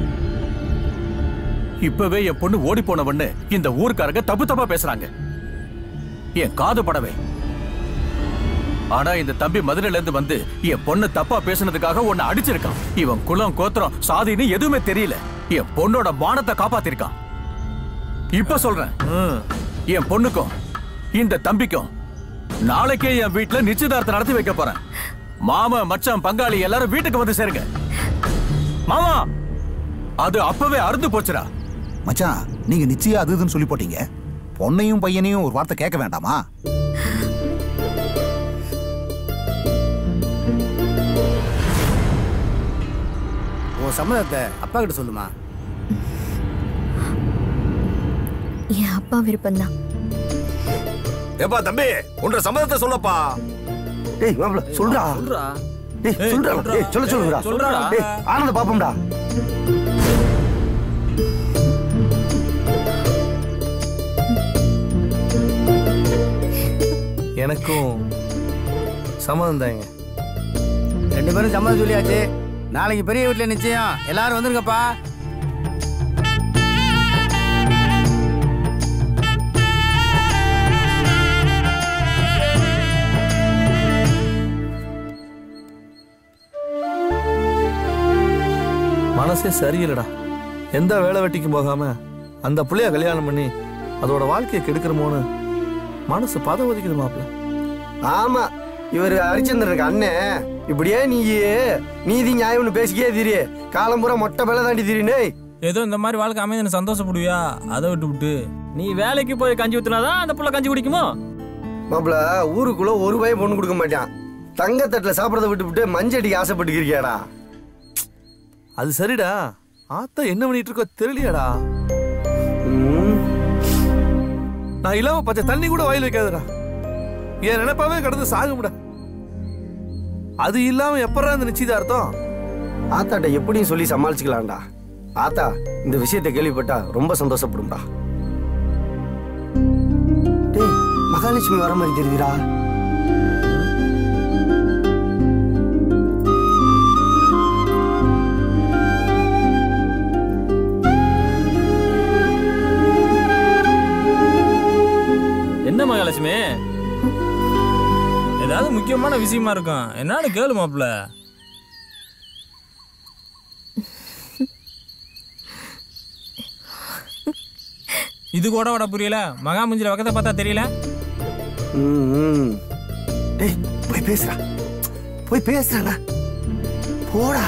இப்பவே என் பொண்ணு ஓடி போனவன்னு இந்த ஊருக்காரங்க தப்பு தப்பா பேசுறாங்க என் காது படவே ஆனா இந்த தம்பி மதுரையில இருந்து வந்து என் பொண்ணு தப்பா பேசுனதுக்காக உன்னை அடிச்சிருக்கான் இவன் குலம் கோத்திரம் சாதின்னு எதுவுமே தெரியல என் பொண்ணோட மானத்தை காப்பாத்திருக்கான் இப்ப சொல்றேன் ம், என் பொண்ணுக்கும் இந்த தம்பிக்கும் நாளைக்கே என் வீட்டுல நிச்சயதார்த்தம் நடத்தி வைக்க போறேன் மாமா மச்சான் பங்காளி எல்லாரும் வீட்டுக்கு வந்து சேருங்க மாமா அது அப்பவே அறுந்து போச்சுடா மச்சான் நீங்க நிச்சயம் அது இதுன்னு சொல்லி போட்டீங்க பொண்ணையும் பையனையும் ஒரு வார்த்தை கேட்க வேண்டாமா உன் சம்மதத்தை அப்பா கிட்ட சொல்லுமா என் அப்பா விருப்பம்தான் ஏப்பா தம்பி உன்ற சம்மதத்தை சொல்லப்பா டேய் மாப்ள சொல்றா சொல்றா டேய் ஏய், சொல்றா சொல்றா. டேய் சொல்ல சொல்லுடா சொல்றாடா. டேய் ஆனந்த பாப்போம்டா எனக்கும் சம்மதம் தாங்க ரெண்டு பேரும் சம்மதம் சொல்லியாச்சு நாளைக்கு பெரிய வீட்டுல நிச்சயம் எல்லாரும் வந்துருங்கப்பா மனசே சரியில்லடா எந்த வேலை வெட்டிக்கும் போகாம அந்த புள்ளைய கல்யாணம் பண்ணி அதோட வாழ்க்கையை கெடுக்கிறமோன்னு மனசு பதவதிக்குது மாப்பிள்ள ஆமா இவர் ஹரிச்சந்திரனுக்கு அண்ணன் இப்படியே நீ நீதி நியாயம்னு பேசிக்கே திரி காலம்புற மொட்டை மேல தாண்டி திரினே ஏதோ இந்த மாதிரி வாழ்க்கை அமைதி சந்தோஷப்படுவியா அதை விட்டு விட்டு நீ வேலைக்கு போய் கஞ்சி ஊத்துனாதான் அந்த புள்ள கஞ்சி குடிக்குமோ மாப்பிள ஊருக்குள்ள ஒரு பையன் பொண்ணு கொடுக்க மாட்டான் தங்கத்தட்டுல சாப்பிடறத விட்டு விட்டு மஞ்சடிக்கு ஆசைப்பட்டுக்கிறியாடா அது சரிடா ஆத்தா என்ன பண்ணிட்டு இருக்கோ தெரியலையாடா நான் இல்லாம பச்சை தண்ணி கூட வாயில் வைக்காதடா என் நினைப்பாவே கடந்து சாகும்டா அது இல்லாம எப்படா இந்த நிச்சயதார்த்தம் ஆத்தாட்ட எப்படியும் சொல்லி சமாளிச்சுக்கலாம்டா ஆத்தா இந்த விஷயத்தை கேள்விப்பட்டா ரொம்ப சந்தோஷப்படும்டா டேய் மகாலட்சுமி வர மாதிரி தெரியுதுடா என்ன மகாலட்சுமி ஏதாவது முக்கியமான விஷயமா இருக்கும் என்னன்னு கேளு மாப்ள இது கூட விட புரியல மகா முஞ்சில பக்கத்தை பார்த்தா தெரியல ம் டேய் போய் பேசுடா போய் பேசுறா போடா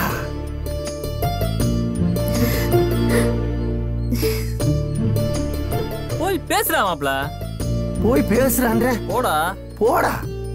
போய் பேசுறா மாப்ள போய் பேசுறான்ற போடா போடா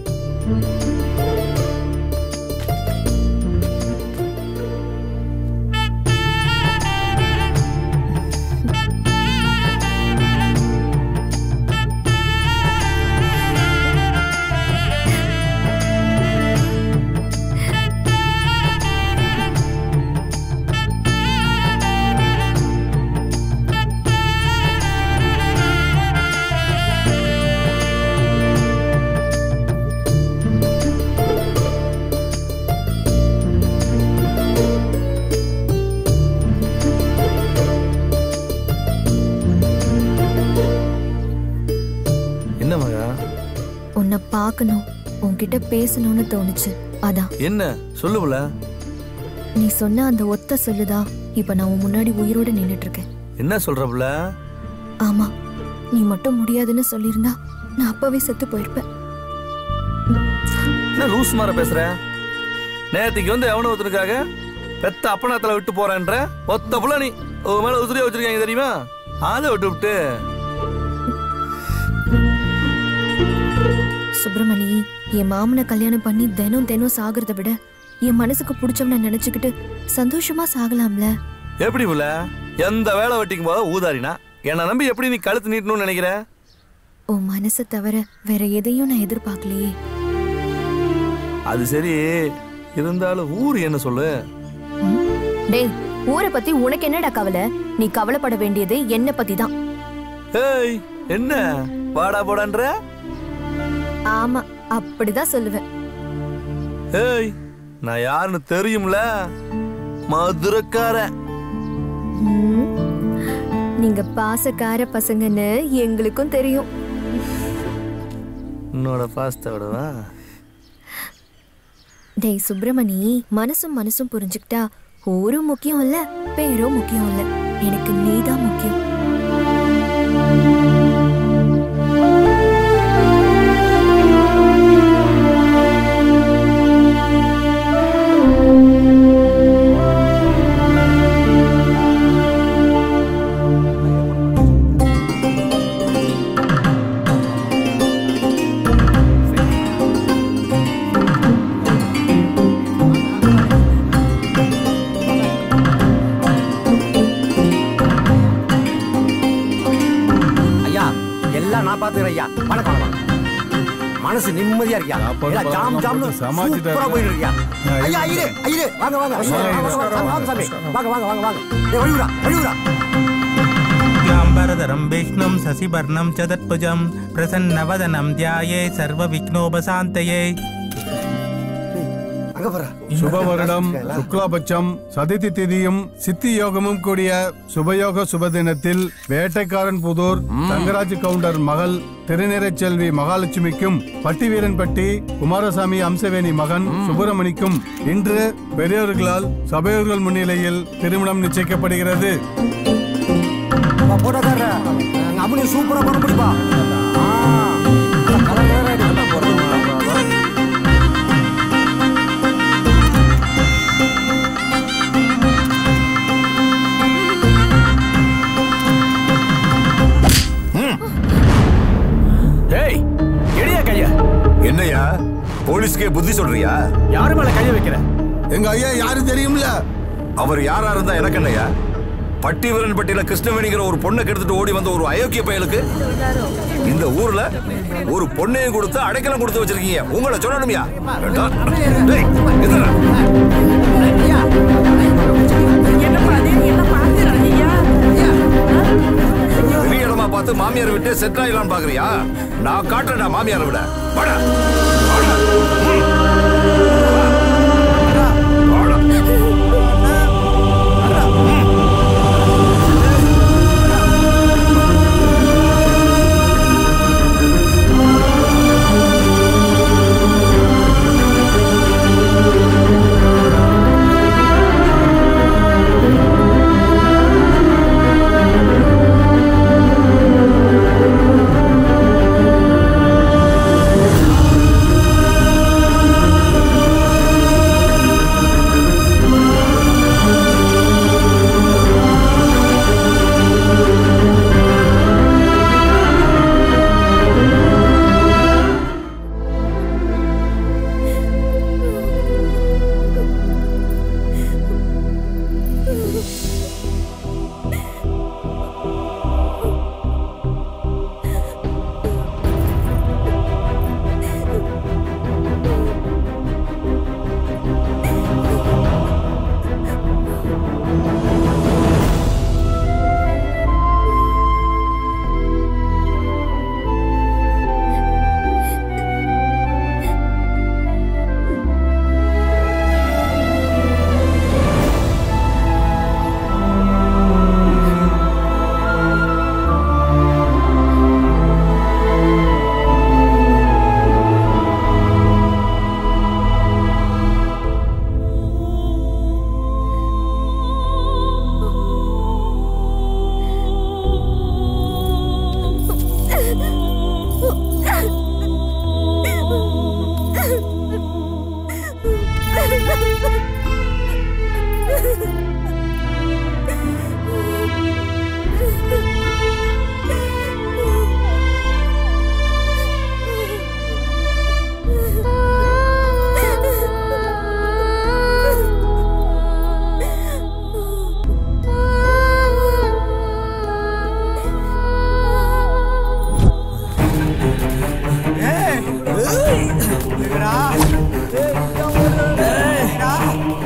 என்ன மகா உன்னை பார்க்கணும் உன்கிட்ட பேசணும்னு தோணுச்சு அதான் என்ன சொல்லுவல நீ சொன்ன அந்த ஒத்த சொல்லுதா இப்ப நான் உன் முன்னாடி உயிரோட நின்னுட்டு இருக்கேன் என்ன சொல்றப்புல ஆமா நீ மட்டும் முடியாதுன்னு சொல்லியிருந்தா நான் அப்பவே செத்து போயிருப்பேன் என்ன லூஸ் மாற பேசுற நேத்திக்கு வந்து எவன ஒருத்தனுக்காக பெத்த அப்பனத்துல விட்டு போறேன்ற ஒத்த புள்ள நீ உன் மேல உதிரியா வச்சிருக்காங்க தெரியுமா அதை விட்டு விட்டு சுப்பிரமணி என் மாமனை கல்யாணம் பண்ணி தினம் தினம் சாகிறத விட என் மனசுக்கு பிடிச்சவன நினைச்சுக்கிட்டு சந்தோஷமா சாகலாம்ல எப்படி புள்ள எந்த வேலை வெட்டிக்கும் போத ஊதாரினா என்னை நம்பி எப்படி நீ கழுத்து நீட்டணும்னு நினைக்கிற உன் மனசை தவிர வேற எதையும் நான் எதிர்பார்க்கலையே அது சரி இருந்தாலும் ஊர் என்ன சொல்லு டேய் ஊரை பத்தி உனக்கு என்னடா கவலை நீ கவலைப்பட வேண்டியது என்ன பத்தி தான் ஏய் என்ன வாடா போடான்ற ஆமா அப்படிதான் சொல்லுவேன் ஏய் நான் யாருன்னு தெரியும்ல மதுரக்காரன் ம், நீங்க பாசக்கார பசங்கன்னு எங்களுக்கும் தெரியும் உன்னோட பாஸ்தா விடவா டேய் சுப்பிரமணி மனசும் மனசும் புரிஞ்சுக்கிட்டா ஊரும் முக்கியம் இல்ல பேரும் முக்கியம் இல்ல எனக்கு நீதான் முக்கியம் ஐயா எல்லாம் நான் பாத்துக்கிறேன் ஐயா வணக்கம் வணக்கம் மனசு நிம்மதியா இருக்கியா எல்லாம் ஜாம் ஜாம்னு சூப்பரா போயிட்டு இருக்கியா ஐயா ஐயரே ஐயரே வாங்க வாங்க ஐயா, வாங்க, வாங்க, வாங்க, வாங்க சாமி வாங்க வாங்க வாங்க வாங்க ஏய் வழிவிடா வழிவிடா शुक्लाम्बरधरं विष्णुं शशिवर्णं चतुर्भुजं प्रसन्नवदनं ध्याये सर्वविघ्नोपशान्तये சுப வருடம் சுக்லாபட்சம் சதிதி திதியும் சித்தி யோகமும் கூடிய சுபயோக சுப தினத்தில் வேட்டைக்காரன் புதூர் தங்கராஜ் கவுண்டர் மகள் திருநிறைச் செல்வி மகாலட்சுமிக்கும் பட்டிவீரன்பட்டி குமாரசாமி அம்சவேணி மகன் சுப்பிரமணிக்கும் இன்று பெரியோர்களால் சபையோர்கள் முன்னிலையில் திருமணம் நிச்சயிக்கப்படுகிறது போட்டோக்காரர அம்மனி சூப்பரா பண்ண முடியுமா டேய் எடியா கைய என்னையா போலீஸ்க்கே புத்தி சொல்றியா யாரு மேல கைய வைக்கிற எங்க ஐயா யாரு தெரியும்ல அவர் யாரா இருந்தா எனக்கு என்னையா பட்டிவரன் பட்டியில கிருஷ்ணவேணிங்கிற ஒரு பொண்ணை கெடுத்துட்டு ஓடி வந்த ஒரு அயோக்கிய பயலுக்கு இந்த ஊர்ல ஒரு பொண்ணையும் கொடுத்து அடைக்கலம் கொடுத்து வச்சிருக்கீங்க உங்களை சொல்லணும்யா வேண்டாம். டேய், எதிரா. பெரிய இடமா பார்த்து மாமியார் விட்டு செட் ஆயிடலாம்னு பாக்குறியா நான் காட்டுறேன்டா மாமியாரை விட வாடா. வாடா. ம்.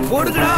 ஓடுங்கடா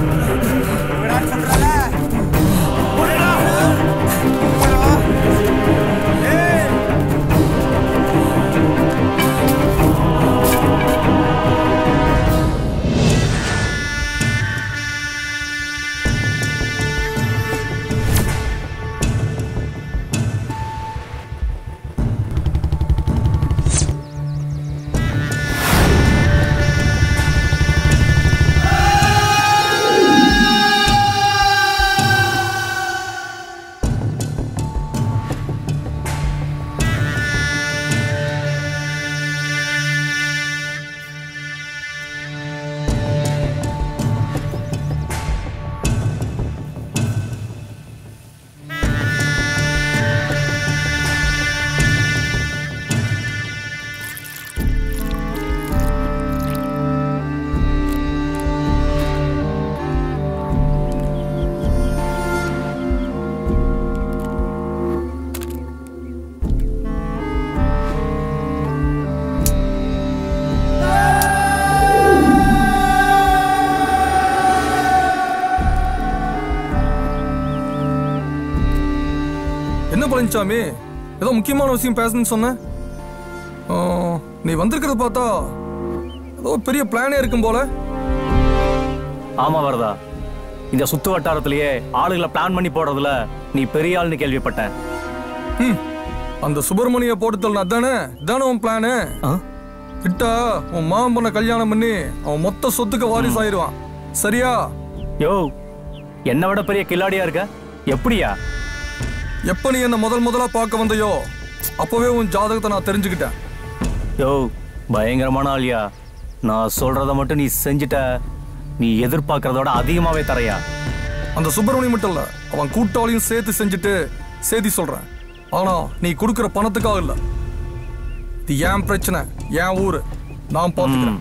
என்ன பழனிசாமி ஏதோ முக்கியமான விஷயம் பேசணும்னு சொன்ன ஆ, நீ வந்திருக்கிறத பார்த்தா ஏதோ பெரிய பிளானே இருக்கும் போல ஆமா வரதா இந்த சுத்து வட்டாரத்திலேயே ஆளுகளை பிளான் பண்ணி போடுறதுல நீ பெரிய ஆள்னு கேள்விப்பட்டேன் ம், அந்த சுப்பிரமணிய போட்டு தள்ளன அதானே இதானே உன் பிளானு கிட்டா உன் மாமன் பொண்ணை கல்யாணம் பண்ணி அவன் மொத்த சொத்துக்கு வாரிசு ஆயிருவான் சரியா யோ என்னை விட பெரிய கில்லாடியா இருக்க எப்படியா எப்ப நீ என்ன முதல் முதலா பார்க்க வந்தையோ அப்பவே உன் ஜாதகத்தை நான் தெரிஞ்சுக்கிட்டேன் யோ பயங்கரமான ஆளியா நான் சொல்றத மட்டும் நீ செஞ்சுட்ட நீ எதிர்பார்க்கறதோட அதிகமாவே தரையா அந்த சுப்பிரமணியம் மட்டும் இல்ல அவன் கூட்டாளியும் சேர்த்து செஞ்சுட்டு செய்தி சொல்றேன் ஆனா நீ கொடுக்கிற பணத்துக்காக இல்ல இது ஏன் பிரச்சனை ஏன் ஊரு நான் பார்த்துக்கிறேன்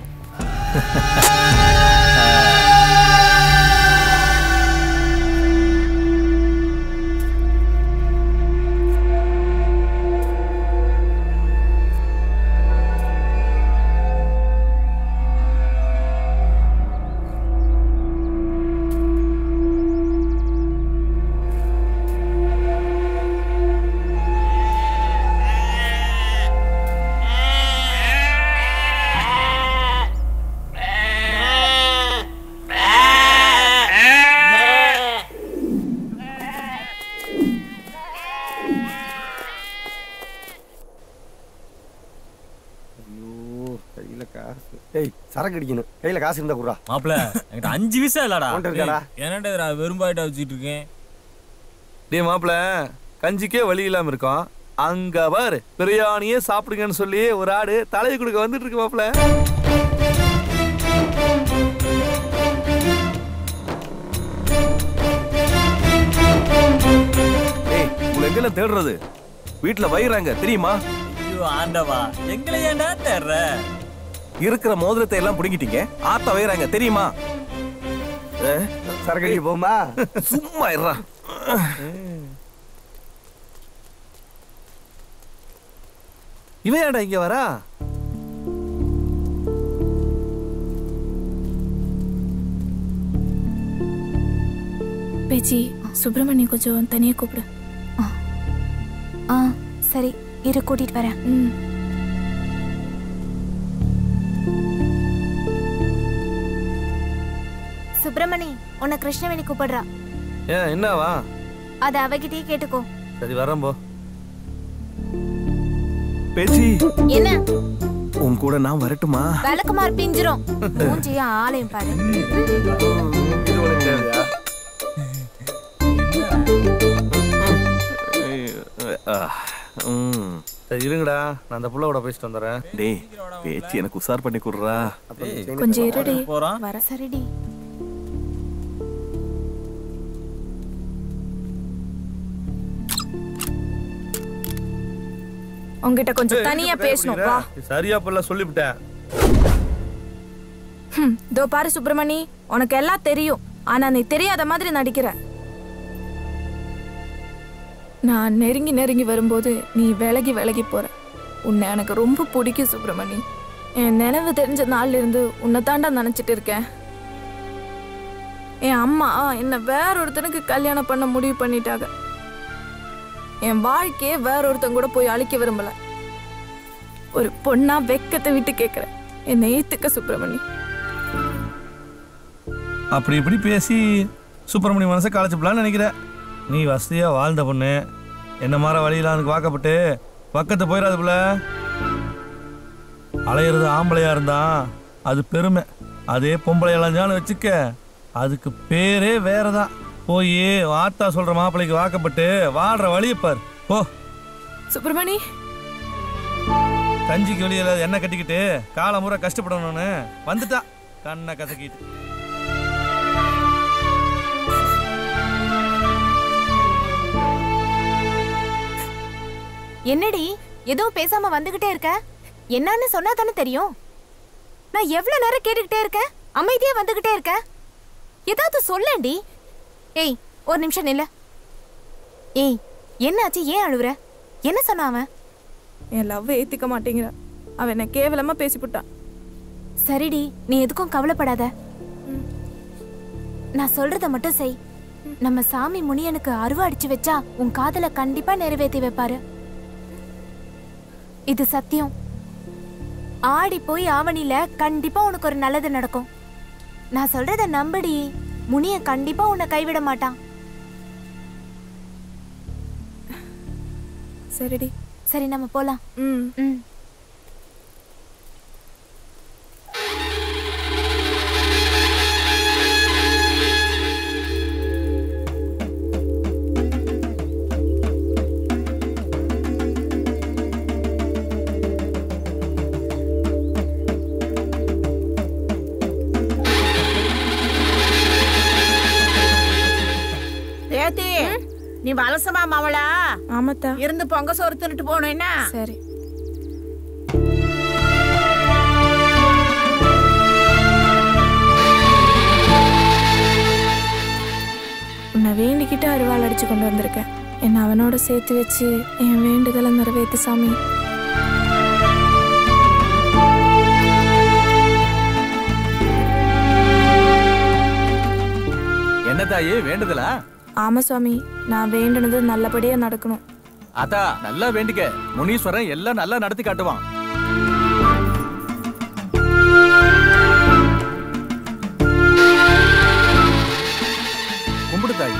கையில காசு ஏய் சரக்கு அடிக்கணும் கையில காசு இருந்தா குடுறா மாப்பிள என்கிட்ட அஞ்சு விசா இல்லடா உன்கிட்ட இருக்காடா? என்னடா வெறும்பாயிட்டா வச்சுட்டு இருக்கேன் டேய் மாப்பிள கஞ்சிக்கே வழி இல்லாம இருக்கோம் அங்க பாரு பிரியாணியே சாப்பிடுங்கன்னு சொல்லி ஒரு ஆடு தலையை கொடுக்க வந்துட்டு இருக்கு மாப்பிள ஏய் உங்களை எங்கெல்ல தேடுறது வீட்டுல வயிறாங்க தெரியுமா ஐயோ ஆண்டவா எங்களை ஏன்டா தேடுற இருக்கிற மோதிரத்தை எல்லாம் புடுங்கிட்டீங்க ஆத்த வயிறாங்க தெரியுமா சரக்கு அடிக்க போமா சும்மா இருறா இவன் ஏன்டா இங்க வரா பேச்சி சுப்பிரமணியம் கொஞ்சம் தனியாக கூப்பிடு ஆ சரி இரு கூட்டிட்டு வரேன் ம் சுப்பிரமணி உன்னை கிருஷ்ணவேணி கூப்பிடுறா ஏன் என்னவா அத அவகிட்டயே கேட்டுக்கோ சரி வரேன் போ பேச்சி என்ன உன் கூட நான் வரட்டுமா விளக்குமார் பிஞ்சிரும் மூஞ்சியும் ஆளையும் பாரு இது உனக்கு தேவையா ஆ, ம். சரி இருங்கடா நான் அந்த புள்ளோட பேசிட்டு வந்துடுறேன் டேய் பேச்சு எனக்கு உசார் பண்ணி கொடுறா கொஞ்சம் இருடி போறான் வர சரிடி உங்ககிட்ட கொஞ்சம் தனியா பேசணும் வா சரியா பல்ல சொல்லிவிட்டேன் ஹம், இதோ பாரு சுப்பிரமணி உனக்கு எல்லாம் தெரியும் ஆனா நீ தெரியாத மாதிரி நடிக்கிற நான் நெருங்கி நெருங்கி வரும்போது நீ விலகி விலகி போற உன்னை எனக்கு ரொம்ப பிடிக்கும் சுப்பிரமணி என் நினைவு தெரிஞ்ச நாள்ல இருந்து உன்னை தாண்டா நினைச்சிட்டு இருக்கேன் என் அம்மா என்ன வேற ஒருத்தனுக்கு கல்யாணம் பண்ண முடிவு பண்ணிட்டாங்க என் வாழ்க்கையே வேற ஒருத்தன் கூட போய் அழிக்க விரும்பல ஒரு பொண்ணா வெக்கத்தை விட்டு கேட்கிறேன் என்னை ஏத்துக்க சுப்பிரமணி அப்படி இப்படி பேசி சுப்பிரமணிய மனசை களைச்சிப்பலான்னு நினைக்கிற நீ வசதியா வாழ்ந்த பொண்ணு என்ன மாற வழியில அதுக்கு வாக்கப்பட்டு பக்கத்து போயிடாது புள்ள அலையிறது ஆம்பளையா இருந்தா அது பெருமை அதே பொம்பளை இளைஞ்சான்னு வச்சுக்க அதுக்கு பேரே வேறதான் போய் ஆத்தா சொல்ற மாப்பிள்ளைக்கு வாக்கப்பட்டு வாழ்ற வழியை பார் போ சுப்பிரமணி கஞ்சிக்கு வெளியில எண்ணெய் கட்டிக்கிட்டு காலமுறை கஷ்டப்படணும்னு வந்துட்டா கண்ணை கசக்கிட்டு என்னடி எதுவும் பேசாம வந்துகிட்டே இருக்க என்னன்னு சொன்னா தானே தெரியும் நான் எவ்வளவு நேரம் கேட்டுக்கிட்டே இருக்கேன் அமைதியா வந்துகிட்டே இருக்க ஏதாவது சொல்லேன்டி ஏய் ஒரு நிமிஷம் நில்ல ஏய் என்னாச்சு ஏன் அழுவுற என்ன சொன்னான் அவன் என் லவ் ஏத்திக்க மாட்டேங்கிற அவன் என்ன கேவலமா பேசிவிட்டான் சரிடி நீ எதுக்கும் கவலைப்படாத நான் சொல்றத மட்டும் செய் நம்ம சாமி முனியனுக்கு அருவா அடிச்சு வச்சா உன் காதல கண்டிப்பா நிறைவேத்தி வைப்பாரு இது சத்தியம் ஆடி போய் ஆவணில கண்டிப்பா உனக்கு ஒரு நல்லது நடக்கும் நான் சொல்றத நம்படி முனிய கண்டிப்பா உன்னை கைவிட மாட்டான் சரிடி சரி நம்ம போலாம் ம் ம் ஏத்தி நீ வலசமா மாவளா ஆமாத்தா இருந்து பொங்க சோறு தின்னுட்டு போகணும் என்ன சரி உன்னை வேண்டிக்கிட்டு அருவாள் அடிச்சு கொண்டு வந்திருக்கேன் என்னை அவனோட சேர்த்து வச்சு என் வேண்டுதலை நிறைவேத்து சாமி என்ன தாயே வேண்டுதலா ஆமா சுவாமி நான் வேண்டுனது நல்லபடியா நடக்கணும் அதா நல்லா வேண்டிக்க முனீஸ்வரன் எல்லாம் நல்லா நடத்தி காட்டுவான் கும்பிடு தாய்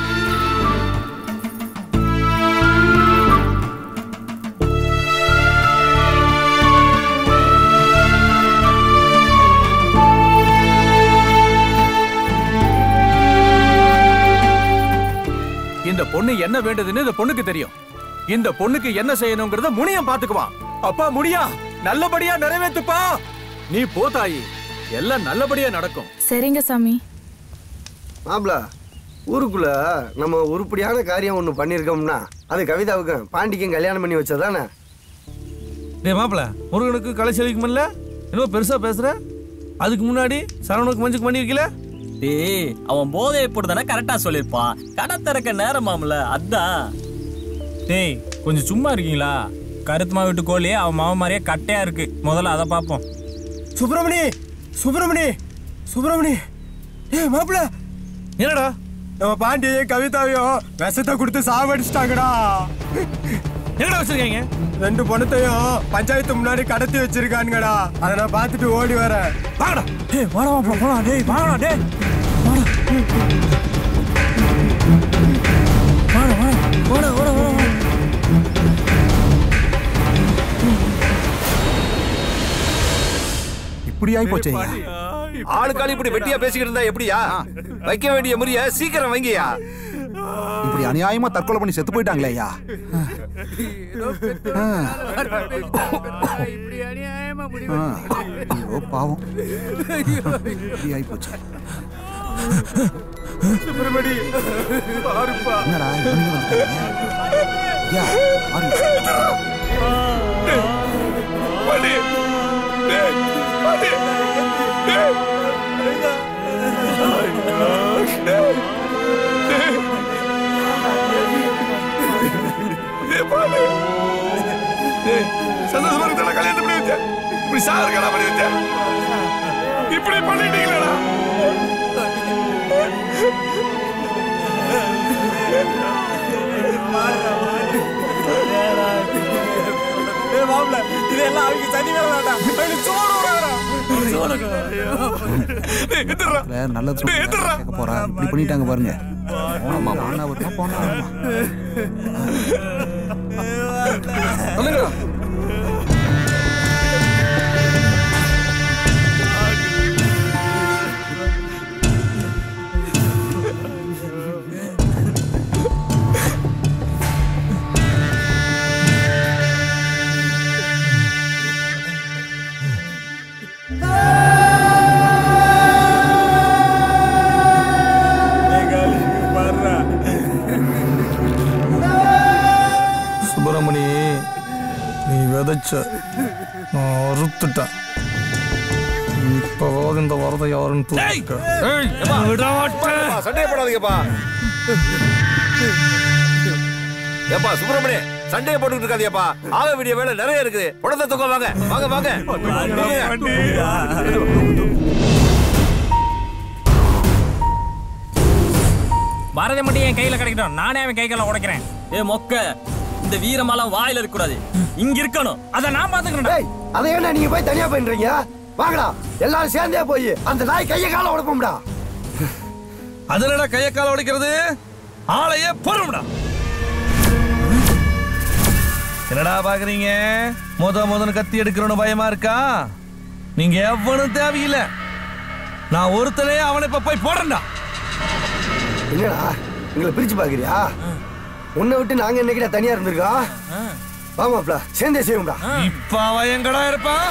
இந்த பொண்ணு என்ன வேண்டுதுன்னு இந்த பொண்ணுக்கு தெரியும் இந்த பொண்ணுக்கு என்ன செய்யணுங்கிறத முனியம் பாத்துக்குவான் அப்பா முடியா நல்லபடியா நிறைவேத்துப்பா நீ போ தாயி எல்லாம் நல்லபடியா நடக்கும் சரிங்க சாமி மாப்ள ஊருக்குள்ள நம்ம உருப்படியான காரியம் ஒன்று பண்ணியிருக்கோம்னா அது கவிதாவுக்கும் பாண்டிக்கும் கல்யாணம் பண்ணி வச்சதானே டேய் மாப்பிள முருகனுக்கு கலை செவிக்குமில்ல என்னமோ பெருசா பேசுற அதுக்கு முன்னாடி சரவணுக்கு மஞ்சுக்கு பண்ணி வைக்கல டேய் அவன் போதையை போட்டுதானே கரெக்டா சொல்லிருப்பான் கடை திறக்க நேரமாம்ல அதான் டேய் கொஞ்சம் சும்மா இருக்கீங்களா கருத்துமா வீட்டு கோழி அவன் மாமன் மாதிரியே கட்டையா இருக்கு முதல்ல அதை பார்ப்போம் சுப்பிரமணி சுப்பிரமணி சுப்பிரமணி ஏ மாப்பிள என்னடா நம்ம பாண்டியையும் கவிதாவையும் விஷத்தை கொடுத்து சாவடிச்சிட்டாங்கடா என்னடா வச்சிருக்கீங்க ரெண்டு பொண்ணத்தையும் பஞ்சாயத்து முன்னாடி கடத்தி வச்சிருக்கானுங்கடா அதை நான் பார்த்துட்டு ஓடி வரேன் வாங்கடா டேய் வாடா மாப்பிள போலாம் டேய் வாடா டேய் வாடா வாடா வாடா வாடா வாடா இப்படி ஆகி போச்சே ஆளுக்காளி இப்படி வெட்டியா பேசிக்கிட்டு இருந்தா எப்படியா வைக்க வேண்டிய முறிய சீக்கிரம் வைங்கயா இப்படி அநியாயமா தற்கொலை பண்ணி செத்து போயிட்டாங்களே ஐயா இப்படி அநியாயமா ஆ. ஐயோ பாவம் இப்படி ஆகி போச்சு சுப்பிரமணி பாருப்பா என்னடா இவனுங்க வந்துட்டாங்க ஐயா பாருங்க சந்தோஷமா இருக்கா கல்யாணம் பண்ணி வச்சேன் இப்படி சாகர பண்ணி வச்சேன் இப்படி பண்ணிட்டீங்களா ஏய் மாப்ள இதெல்லாம் அவங்க சனி வேலை வேண்டாம் அவனுக்கு சோறு வேற நல்லது சொல்லி கேட்க போறா இப்படி பண்ணிட்டாங்க பாருங்க ஆமா ஆனா ஒரு போனா சுப்பிரமணி நீ விதைச்ச நான் அறுத்துட்டேன் இப்போவாது இந்த வரதை யாருன்னு தூக்க சண்டையை போடாதீங்கப்பா ஏப்பா சுப்பிரமணிய சண்டையை போட்டுக்கிட்டு இருக்காதியப்பா ஆக வேண்டிய வேலை நிறைய இருக்குது உடனே தூக்கம் வாங்க வாங்க வாங்க பாரதி மட்டும் என் கையில கிடைக்கட்டும் நானே அவன் கை கால உடைக்கிறேன் ஏ மொக்க இந்த வீரமாலாம் வாயில இருக்க கூடாது இங்க இருக்கணும் அத நான் பாத்துக்கிறேன் அதை என்ன நீங்க போய் தனியா பண்றீங்க வாங்கடா எல்லாரும் சேர்ந்தே போய் அந்த நாய் கைய கால உடைப்போம்டா அதுலடா கைய கால உடைக்கிறது ஆளையே பொறும்டா என்னடா பாக்குறீங்க முத முதன்னு கத்தி எடுக்கிறோன்னு பயமா இருக்கா நீங்க எவனும் தேவையில்லை நான் ஒருத்தனே அவனை இப்ப போய் போடுறேன்டா என்னடா எங்களை பிரிச்சு பாக்குறியா உன்னை விட்டு நாங்க என்னைக்கிட்ட தனியா இருந்திருக்கோம் வாமாப்ல சேர்ந்தே செய்வோம்டா இப்ப அவன் எங்கடா இருப்பான்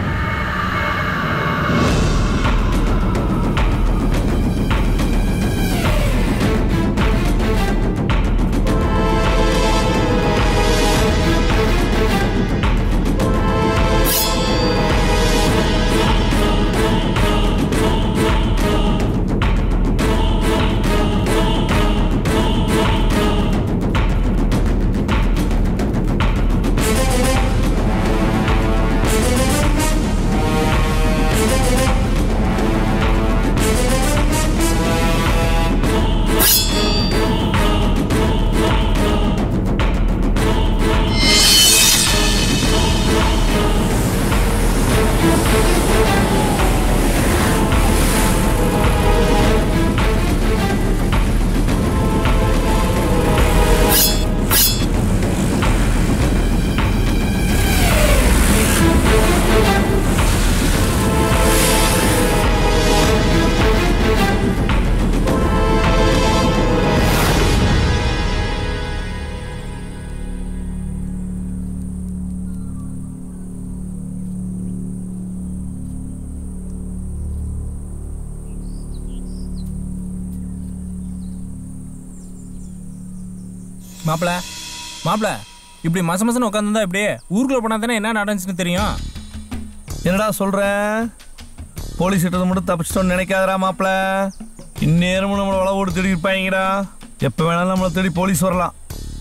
மாப்பிள மாப்பிள இப்படி மச மசன்னு உட்காந்துருந்தா இப்படியே ஊருக்குள்ள போனா தானே என்ன நடந்துச்சுன்னு தெரியும் என்னடா சொல்ற போலீஸ் கிட்ட மட்டும் தப்பிச்சிட்டோம்னு நினைக்காதடா மாப்ள இந்நேரமும் நம்மளை வளவோடு தேடி இருப்பாங்கடா எப்ப வேணாலும் நம்மளை தேடி போலீஸ் வரலாம்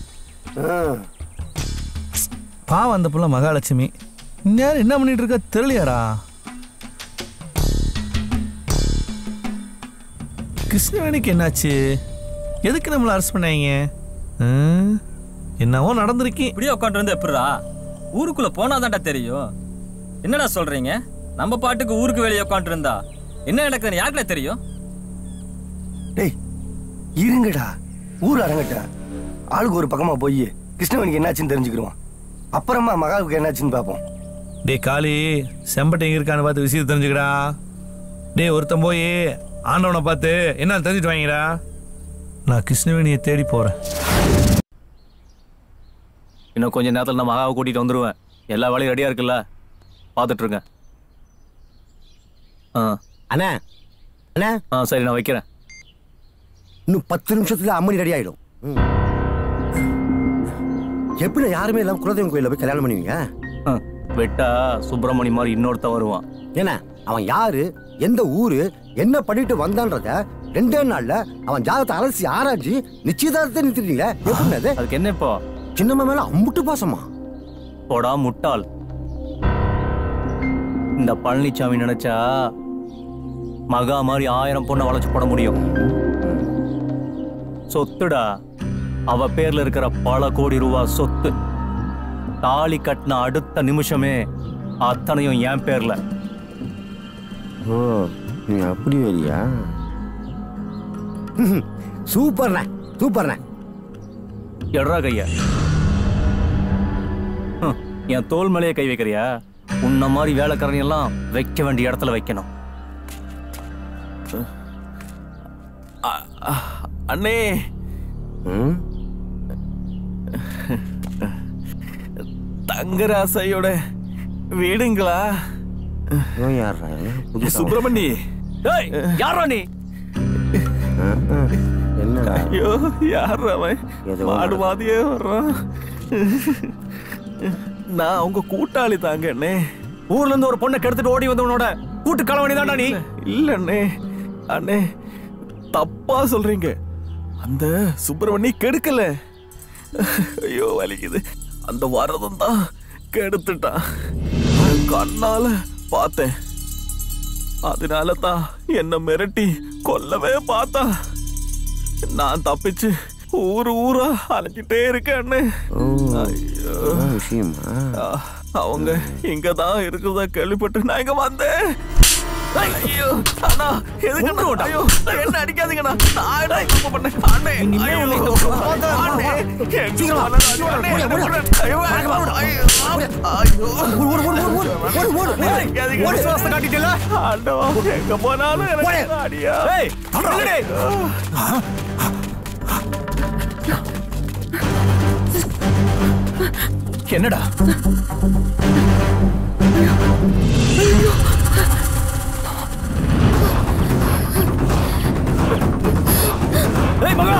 பாவம் அந்த புள்ள மகாலட்சுமி இந்நேரம் என்ன பண்ணிட்டு இருக்கா தெரியலையாடா கிருஷ்ணவேணிக்கு என்னாச்சு எதுக்கு நம்மளை அரெஸ்ட் பண்ணாங்க ம்? என்னவோ நடந்திருக்கி இப்படியே உட்காந்து வந்து எப்படிடா ஊருக்குள்ள போனாதான்டா தெரியும் என்னடா சொல்றீங்க நம்ம பாட்டுக்கு ஊருக்கு வெளியே உட்காந்து இருந்தா என்ன நடக்குதுன்னு யாருக்குல தெரியும் டேய் இருங்கடா ஊர் அரங்கட்ட ஆளுக்கு ஒரு பக்கமா போய் கிருஷ்ணவனுக்கு என்னாச்சுன்னு தெரிஞ்சுக்கிடுவான் அப்புறமா மகாவுக்கு என்னாச்சுன்னு பார்ப்போம் டேய் காளி செம்பட்டை எங்க இருக்கான்னு பார்த்து விஷயத்தை தெரிஞ்சுக்கடா டேய் ஒருத்தன் போய் ஆண்டவனை பார்த்து என்ன தெரிஞ்சுட்டு வாங்கடா நான் கிருஷ்ணவேணியை தேடி போறேன் இன்னும் கொஞ்ச நேரத்தில் நான் மகாவை கூட்டிட்டு வந்துருவேன் எல்லா வேலையும் ரெடியா இருக்குல்ல பார்த்துட்டு இருங்க ஆ அண்ணா அண்ணா ஆ சரி நான் வைக்கிறேன் இன்னும் பத்து நிமிஷத்துல அம்மணி ரெடி ஆயிடும் எப்படி யாருமே இல்லாம குலதெய்வம் கோயில போய் கல்யாணம் பண்ணுவீங்க வெட்டா சுப்பிரமணி மாதிரி இன்னொருத்த வருவான் ஏன்னா அவன் யாரு எந்த ஊரு என்ன பண்ணிட்டு வந்தான்றத ரெண்டே நாள்ல அவன் ஜாதகத்தை அலசி ஆராய்ச்சி நிச்சயதார்த்தத்தை நிறுத்திட்டீங்களே எப்படி அது அதுக்கு என்ன இப்போ சின்னம்மா மேல அம்புட்டு பாசமா போடா முட்டாள் இந்த பழனிசாமி நினைச்சா மகா மாதிரி ஆயிரம் பொண்ணை வளைச்சு போட முடியும் சொத்துடா அவ பேர்ல இருக்கிற பல கோடி ரூபா சொத்து தாலி கட்டின அடுத்த நிமிஷமே அத்தனையும் என் பேர்ல ஓ நீ அப்படி வரியா சூப்பர்ண்ண சூப்பர்ண்ண எட்ரா கைய ஹம், என் தோல் மேலேயே கை வைக்கிறியா உன்ன மாதிரி வேலைக்காரன் எல்லாம் வைக்க வேண்டிய இடத்துல வைக்கணும் அண்ணே தங்கராசையோட வீடுங்களா யாரா சுப்பிரமணி ஏய் யாரா நீ என்னடா ஐயோ யார் அவன் ஏதோ மாடு மாதிரியே வர்றான் நான் உங்க கூட்டாளி தாங்க அண்ணே ஊர்ல இருந்து ஒரு பொண்ணை கெடுத்துட்டு ஓடி வந்தவனோட கூட்டு களவணி தான்டா நீ இல்ல அண்ணே அண்ணே தப்பா சொல்றீங்க அந்த சுப்பிரமணி கெடுக்கல ஐயோ வலிக்குது அந்த வரதம் தான் கெடுத்துட்டான் கண்ணால பார்த்தேன் அதனால தான் என்ன மிரட்டி கொல்லவே பார்த்தா நான் தப்பிச்சு ஊரு ஊரா அலைஞ்சிட்டே இருக்கேன் அண்ணே ஐயோ விஷயமா ஆ, அவங்க இங்க தான் இருக்கிறதா கேள்விப்பட்டு நான் இங்க வந்தேன் ஐயோ அண்ணா எதுக்கு அண்ணா? ஐயோ என்ன அடிக்காதீங்கண்ணா நான் என்ன தப்பு பண்ணேன் அண்ணே ஐயோ அண்ணே எங்க போனேன் அண்ணே ஐயோ ஐயோ ஐயோ அடிக்காதீங்க. விசுவாசத்தை காட்டிட்டீல்ல? ஆண்டவா, எங்க போனாலும் எனக்கு அடியா ஏய், நில்லுடி. என்னடா ஏய் மகா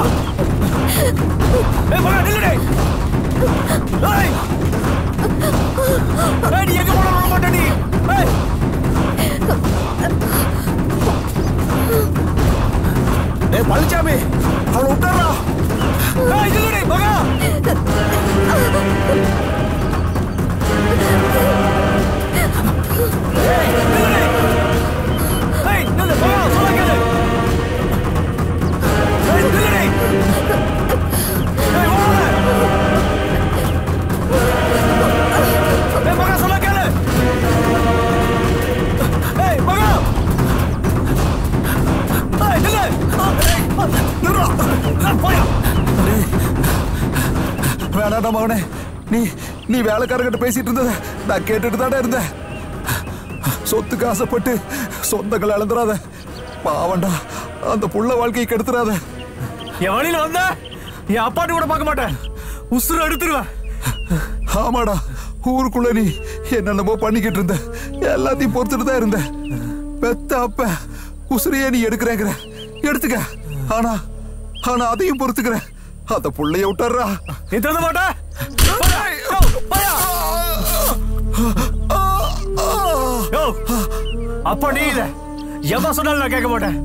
ஏய் மகா நில்லுடி ஏய் ஏய் நீ எங்க போனாலும் விட மாட்டே நீ ஏய் ஏய் பழனிசாமி அவளை விட்டுறா ஏய் நில்லுடி மகா ஏய் நில்லு மகா சொல்ல கேளு ஏய் நில்லுடி ஏய் ஓடு ஏய் மகா சொல்ல கேளு ஏய் மகா ஏய் நில்லு நில்றா போயா வேணாடா மகனே நீ நீ வேலைக்காரங்கிட்ட பேசிட்டு இருந்தத நான் கேட்டுட்டு தானே இருந்தேன் சொத்துக்கு ஆசைப்பட்டு சொந்தங்களை இழந்துடாத பாவண்டா அந்த புள்ள வாழ்க்கையை கெடுத்துறாத என் வழியில வந்த என் அப்பாட்டு கூட பார்க்க மாட்டேன் உசுறு எடுத்துருவேன் ஆமாடா ஊருக்குள்ள நீ என்னென்னமோ பண்ணிக்கிட்டு இருந்த எல்லாத்தையும் பொறுத்துட்டு தான் இருந்த பெத்த அப்ப உசுரையே நீ எடுக்கிறேங்கிற எடுத்துக்க ஆனா ஆனா அதையும் பொறுத்துக்கிற அந்த புள்ளைய விட்டுறா நீ திருந்த மாட்ட யோ, அப்ப நீ இல்ல எவன் சொன்னாலும் நான் கேட்க மாட்டேன்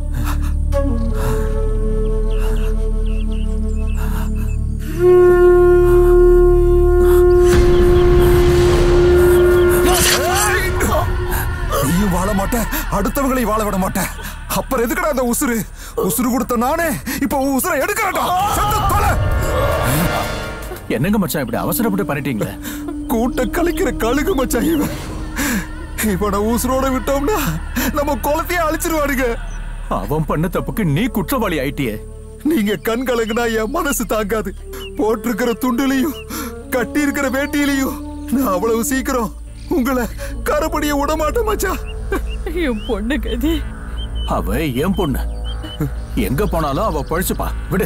நீயும் வாழ மாட்டேன் அடுத்தவங்களையும் வாழ விட மாட்டேன் அப்புறம் எதுக்குடா அந்த உசுறு உசுறு கொடுத்த நானே இப்ப உன் உசுரை எடுக்கிறடா செத்து தொலை என்னங்க மச்சான் இப்படி அவசரப்பட்டு பண்ணிட்டீங்களே கூட்ட கழிக்கிற கழுகு மச்சான் இவன் இவனை உசுரோட விட்டோம்னா நம்ம குளத்தையே அழிச்சிருவானுங்க அவன் பண்ண தப்புக்கு நீ குற்றவாளி ஆயிட்டியே நீங்க கண் கலங்குனா என் மனசு தாங்காது போட்டிருக்கிற துண்டுலையும் கட்டி இருக்கிற வேட்டியிலையும் நான் அவ்வளவு சீக்கிரம் உங்களை கரப்படிய விட மாட்டேன் மச்சான் என் பொண்ணு கதி அவ என் பொண்ணு எங்க போனாலும் அவ பழிச்சுப்பா விடு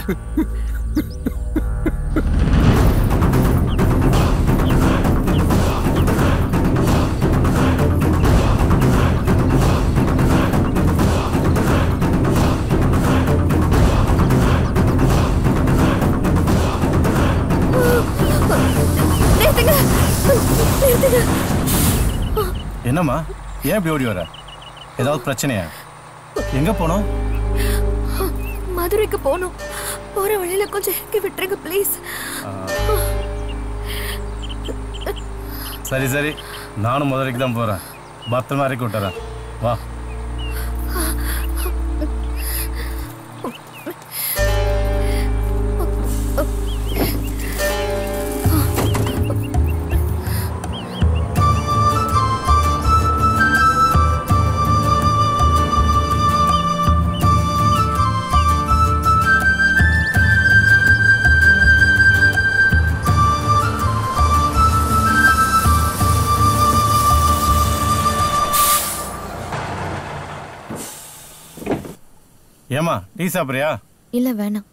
நிறுத்துங்க நிறுத்துங்க என்னம்மா ஏன் இப்படி ஓடி வர ஏதாவது பிரச்சனையா எங்க போனோம் மதுரைக்கு போகணும் போற வழியில கொஞ்சம் இறக்கி விட்டுருங்க ப்ளீஸ் சரி சரி நானும் முதலைக்கு தான் போறேன் பத்திரமா இறக்கி விட்டுறேன் வா ஏமா டீ சாப்பிட்றியா இல்ல வேணாம்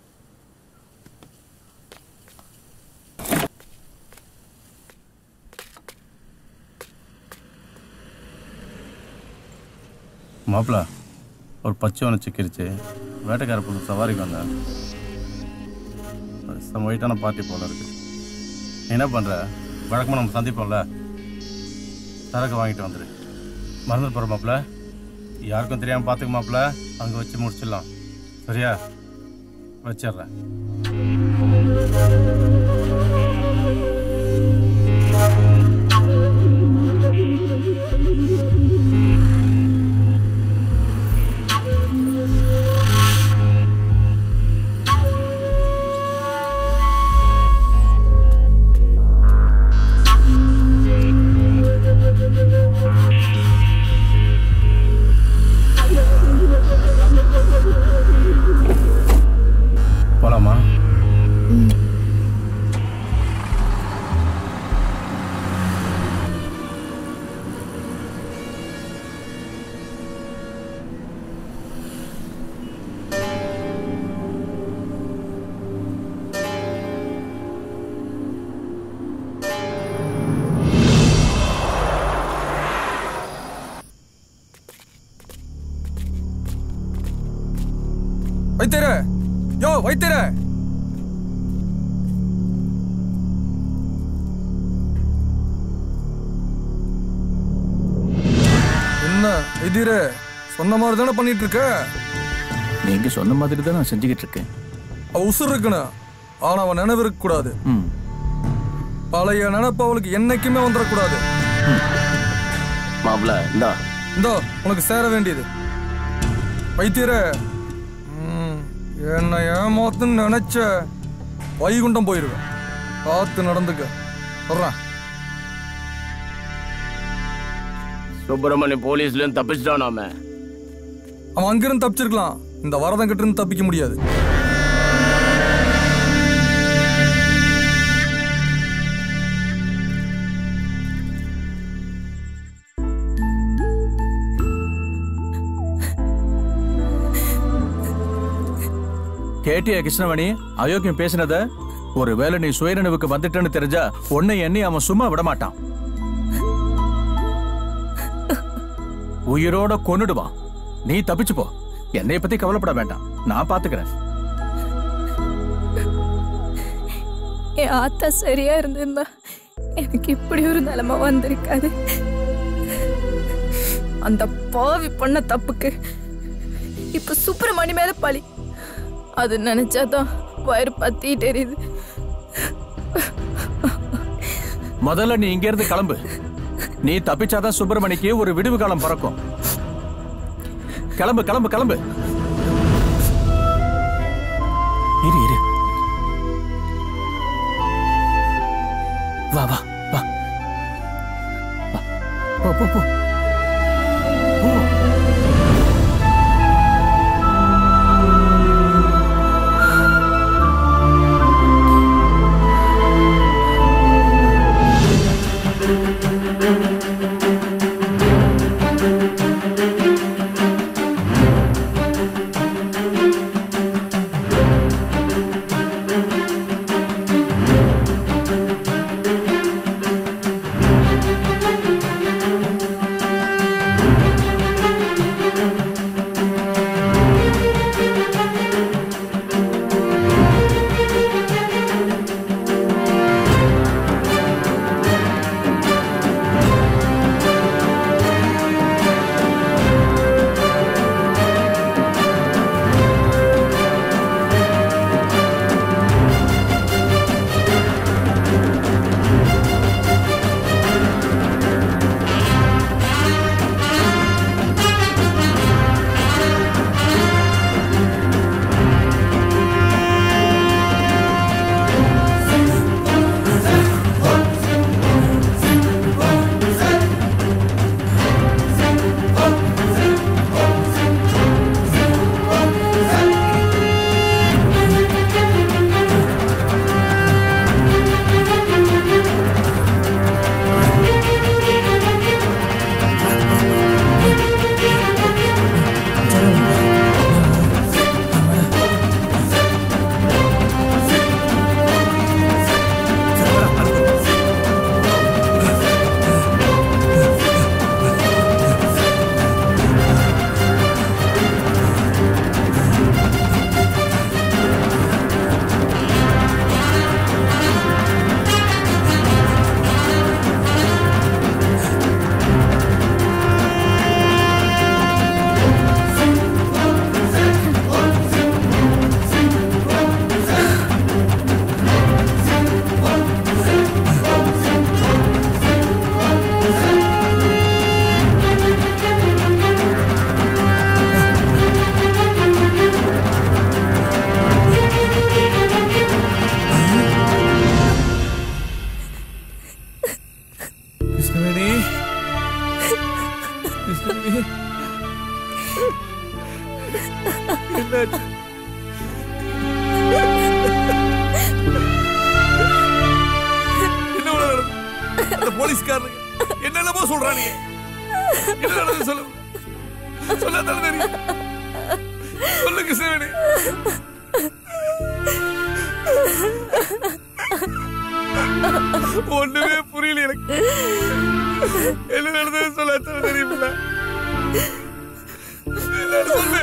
மாப்பிள ஒரு பச்சை ஒன்று சிக்கிருச்சு வேட்டைக்கார புது சவாரிக்கு வந்தேன் செம்ம ஒயிட்டான பார்ட்டி போல இருக்கு நீ என்ன பண்ணுற வழக்கமாக நம்ம சந்திப்போம்ல சரக்கு வாங்கிட்டு வந்துடு மறந்து போகிற மாப்பிள யாருக்கும் தெரியாமல் பார்த்துக்க மாப்பிள அங்கே வச்சு முடிச்சிடலாம் சரியா வச்சிடுறேன் போலாமா வைத்தியர யோ வைத்தியர என்ன வைத்தியர சொன்ன மாதிரி தானே பண்ணிட்டு இருக்க நீங்க சொன்ன மாதிரி தான் நான் செஞ்சுக்கிட்டு இருக்கேன் அவ உசுர் இருக்கணும் ஆனா அவன் நினைவு இருக்க கூடாது ம் பழைய நினைப்பு அவளுக்கு என்னைக்குமே வந்துடக்கூடாது மாப்பிள இந்தா இந்தோ உனக்கு சேர வேண்டியது வைத்தியரே ம், என்னை ஏமாத்துன்னு நினைச்ச வைகுண்டம் போயிருவேன் பார்த்து நடந்துக்க சொல்றேன் சுப்பிரமணிய போலீஸ்ல இருந்து தப்பிச்சிட்டானாம அவன் அங்கிருந்து தப்பிச்சிருக்கலாம் இந்த வரதன் கிட்ட இருந்து தப்பிக்க முடியாது கேட்டியா கிருஷ்ணவேணி அயோக்கியம் பேசினத ஒருவேளை நீ சுயநினைவுக்கு வந்துட்டேன்னு தெரிஞ்சா உன்னை எண்ணி அவன் சும்மா விட மாட்டான் உயிரோட கொன்னுடுவான் நீ தப்பிச்சு போ என்னைய பத்தி கவலைப்பட வேண்டாம் நான் பாத்துக்கிறேன் என் ஆத்தா சரியா இருந்திருந்தா எனக்கு இப்படி ஒரு நிலைமை வந்திருக்காது அந்த பாவி பண்ண தப்புக்கு இப்ப சுப்பிரமணி மேல பழி அது நினைச்சாதான் வயிறு பத்திட்டு எரியுது முதல்ல நீ இங்க இருந்து கிளம்பு நீ தப்பிச்சாதான் சுப்பிரமணிக்கு ஒரு விடுவு காலம் பிறக்கும் கிளம்பு கிளம்பு கிளம்பு இரு இரு வா வா வா வா. போ போ போ போ. என்னாச்சு என்ன உள்ள நடந்தது? அந்த போலீஸ்காரனுங்க என்னென்னமோ சொல்றானுங்க என்ன நடந்தது சொல்லு சொல்லாதானே தெரியும் சொல்லு கிருஷ்ணவேணி ஒண்ணுமே புரியல எனக்கு என்ன நடந்தது சொல்லாதானே தெரியுமில்ல என்ன சொல்லு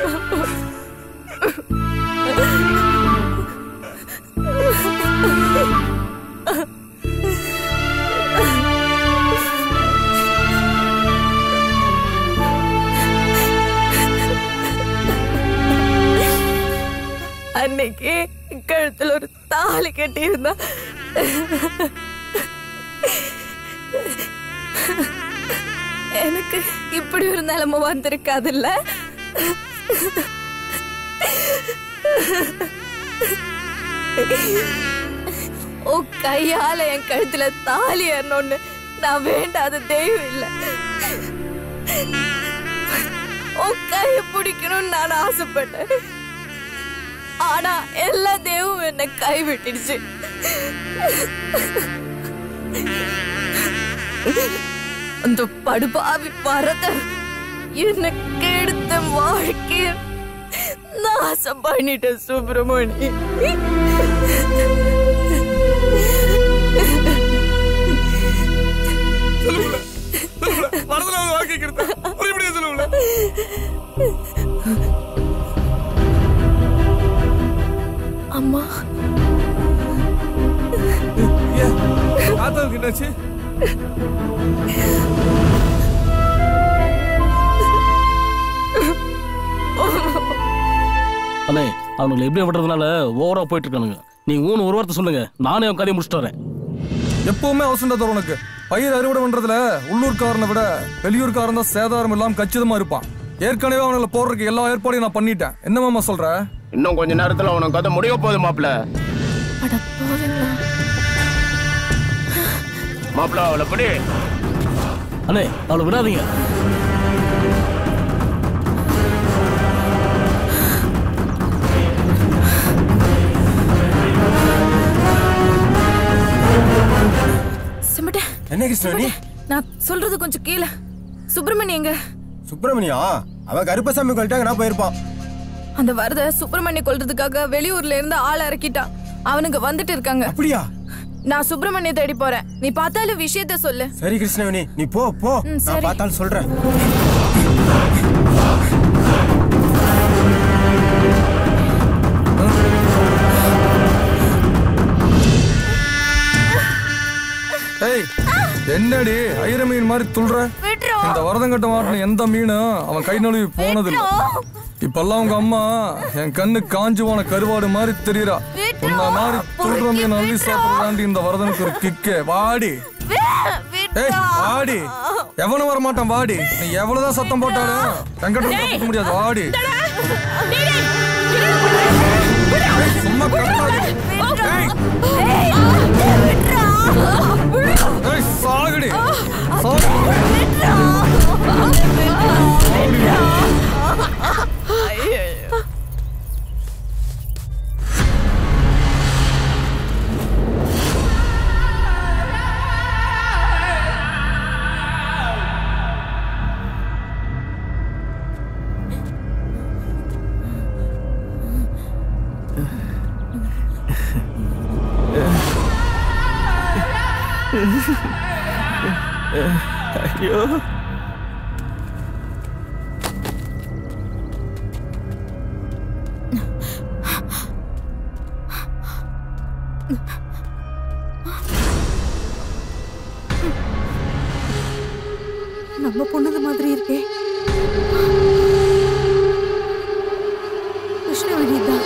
அன்னைக்கு கழுத்துல ஒரு தாலி கட்டி இருந்தா எனக்கு இப்படி ஒரு நிலைமை வந்திருக்காதுல்ல ஓ கையால என் கழுத்துல தாலி ஏறணும்னு நான் வேண்டாத தெய்வம் இல்ல ஓ கைய பிடிக்கணும்னு நான் ஆசைப்பட்டேன் ஆனா எல்லா தெய்வம் என்ன கைவிட்டுடுச்சு அந்த படுபாவி பரத எனக்கு எடுத்த வாழ்க்கைய நாசம் பண்ணிட்டேன் சுப்பிரமணி வரதுல ஒரு வாழ்க்கை கிடைத்த மறுபடியும் சொல்லுங்கள அம்மா தாத்தாவுக்கு என்னாச்சு அண்ணே அவனுங்களை எப்படி விடுறதுனால ஓவரா போயிட்டு இருக்கானுங்க நீங்க ஊன்னு ஒரு வார்த்தை சொல்லுங்க நானே அவன் கதையை முடிச்சுட்டு வரேன் எப்பவுமே அவசரம் தரும் உனக்கு பயிர் அறுவடை பண்றதுல உள்ளூர்காரனை விட வெளியூர்காரன் தான் சேதாரம் இல்லாம கச்சிதமா இருப்பான் ஏற்கனவே அவனுங்களை போடுறதுக்கு எல்லா ஏற்பாடையும் நான் பண்ணிட்டேன் என்ன மாமா சொல்ற இன்னும் கொஞ்ச நேரத்துல உனக்கு கதை முடிய போகுது மாப்ள மாப்ள அவளை படி அண்ணே அவளை விடாதீங்க சிமிட்ட என்ன கிருஷ்ணவேணி நான் சொல்றது கொஞ்சம் கீழே சுப்பிரமணி எங்க சுப்பிரமணியா அவன் கருப்பசாமி கோயில்ட்டாங்க நான் போயிருப்பான் அந்த வரத சுப்பிரமணிய கொல்றதுக்காக வெளியூர்ல இருந்து ஆள் இறக்கிட்டான் அவனுங்க வந்துட்டு இருக்காங்க அப்படியா நான் சுப்பிரமணிய தேடி போறேன் நீ பார்த்தாலும் விஷயத்த சொல்லு சரி கிருஷ்ணவேணி நீ போ போ ம், நான் சரி. பார்த்தாலும் சொல்றேன் ஏய் என்னடி ஐர மீன் மாதிரி துள்ற இந்த வரதங்கட்ட மாட்டின எந்த மீனும் அவன் கை நழுவி போனது இல்ல இப்பெல்லாம் உங்க அம்மா என் கண்ணு காஞ்சு போன கருவாடு மாதிரி தெரியறா உன்ன மாதிரி துள்ற மீன் அள்ளி சாப்பிடுறாண்டி இந்த வரதனுக்கு ஒரு கிக்கே வாடி ஏய் வாடி எவனும் வர மாட்டான் வாடி நீ எவ்வளவுதான் சத்தம் போட்டாலும் வெங்கடம் தப்பிக்க முடியாது வாடி ஏய், சும்மா கத்தாதடி. ஏய். ஏய், சாகுடி ஐயோ நம்ம பொண்ணுது மாதிரி இருக்கே கிருஷ்ணவேணி தான்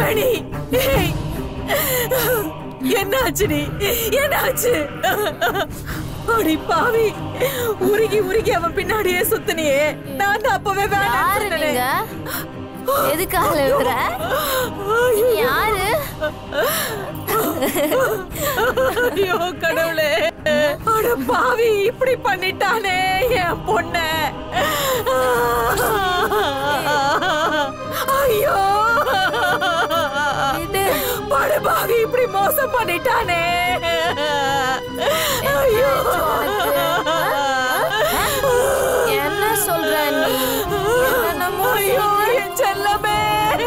வேணி ஏய், என்னாச்சுடி என்னாச்சு அடி பாவி உருகி உருகி அவன் பின்னாடியே சுத்தினியே நான் தான் அப்பவே வேணாம் யாரு நீங்க எதுக்காக எழுதுற யாரு ஐயோ கடவுளே அட பாவி இப்படி பண்ணிட்டானே என் பொண்ண ஐயோ பட பாவி இப்படி மோசம் பண்ணிட்டானே ஐயோ என்ன சொல்ற நீ என்னென்னமோ ஐயோ என் செல்லமே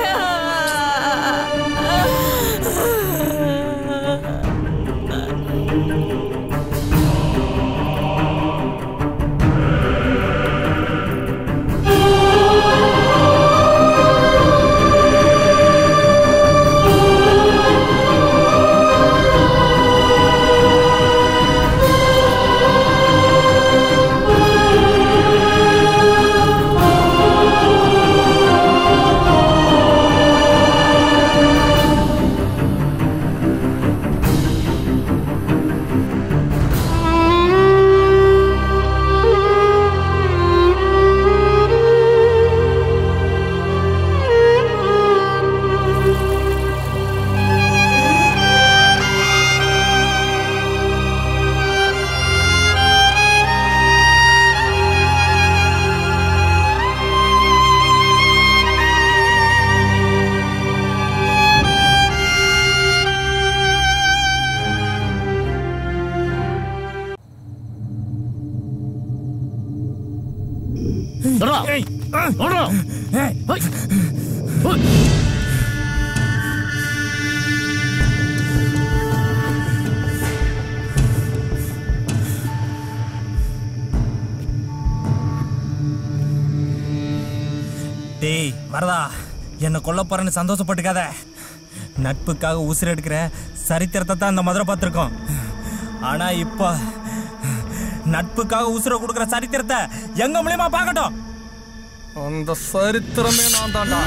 டேய் வரதா என்னை கொல்ல போறேன்னு சந்தோஷப்பட்டுக்காத நட்புக்காக உசுர் எடுக்கிற சரித்திரத்தை தான் இந்த மதுரை பார்த்துருக்கோம் ஆனா இப்போ நட்புக்காக உசுரை கொடுக்குற சரித்திரத்தை எங்க மூலியமா பார்க்கட்டும் அந்த சரித்திரமே நான் தான்டா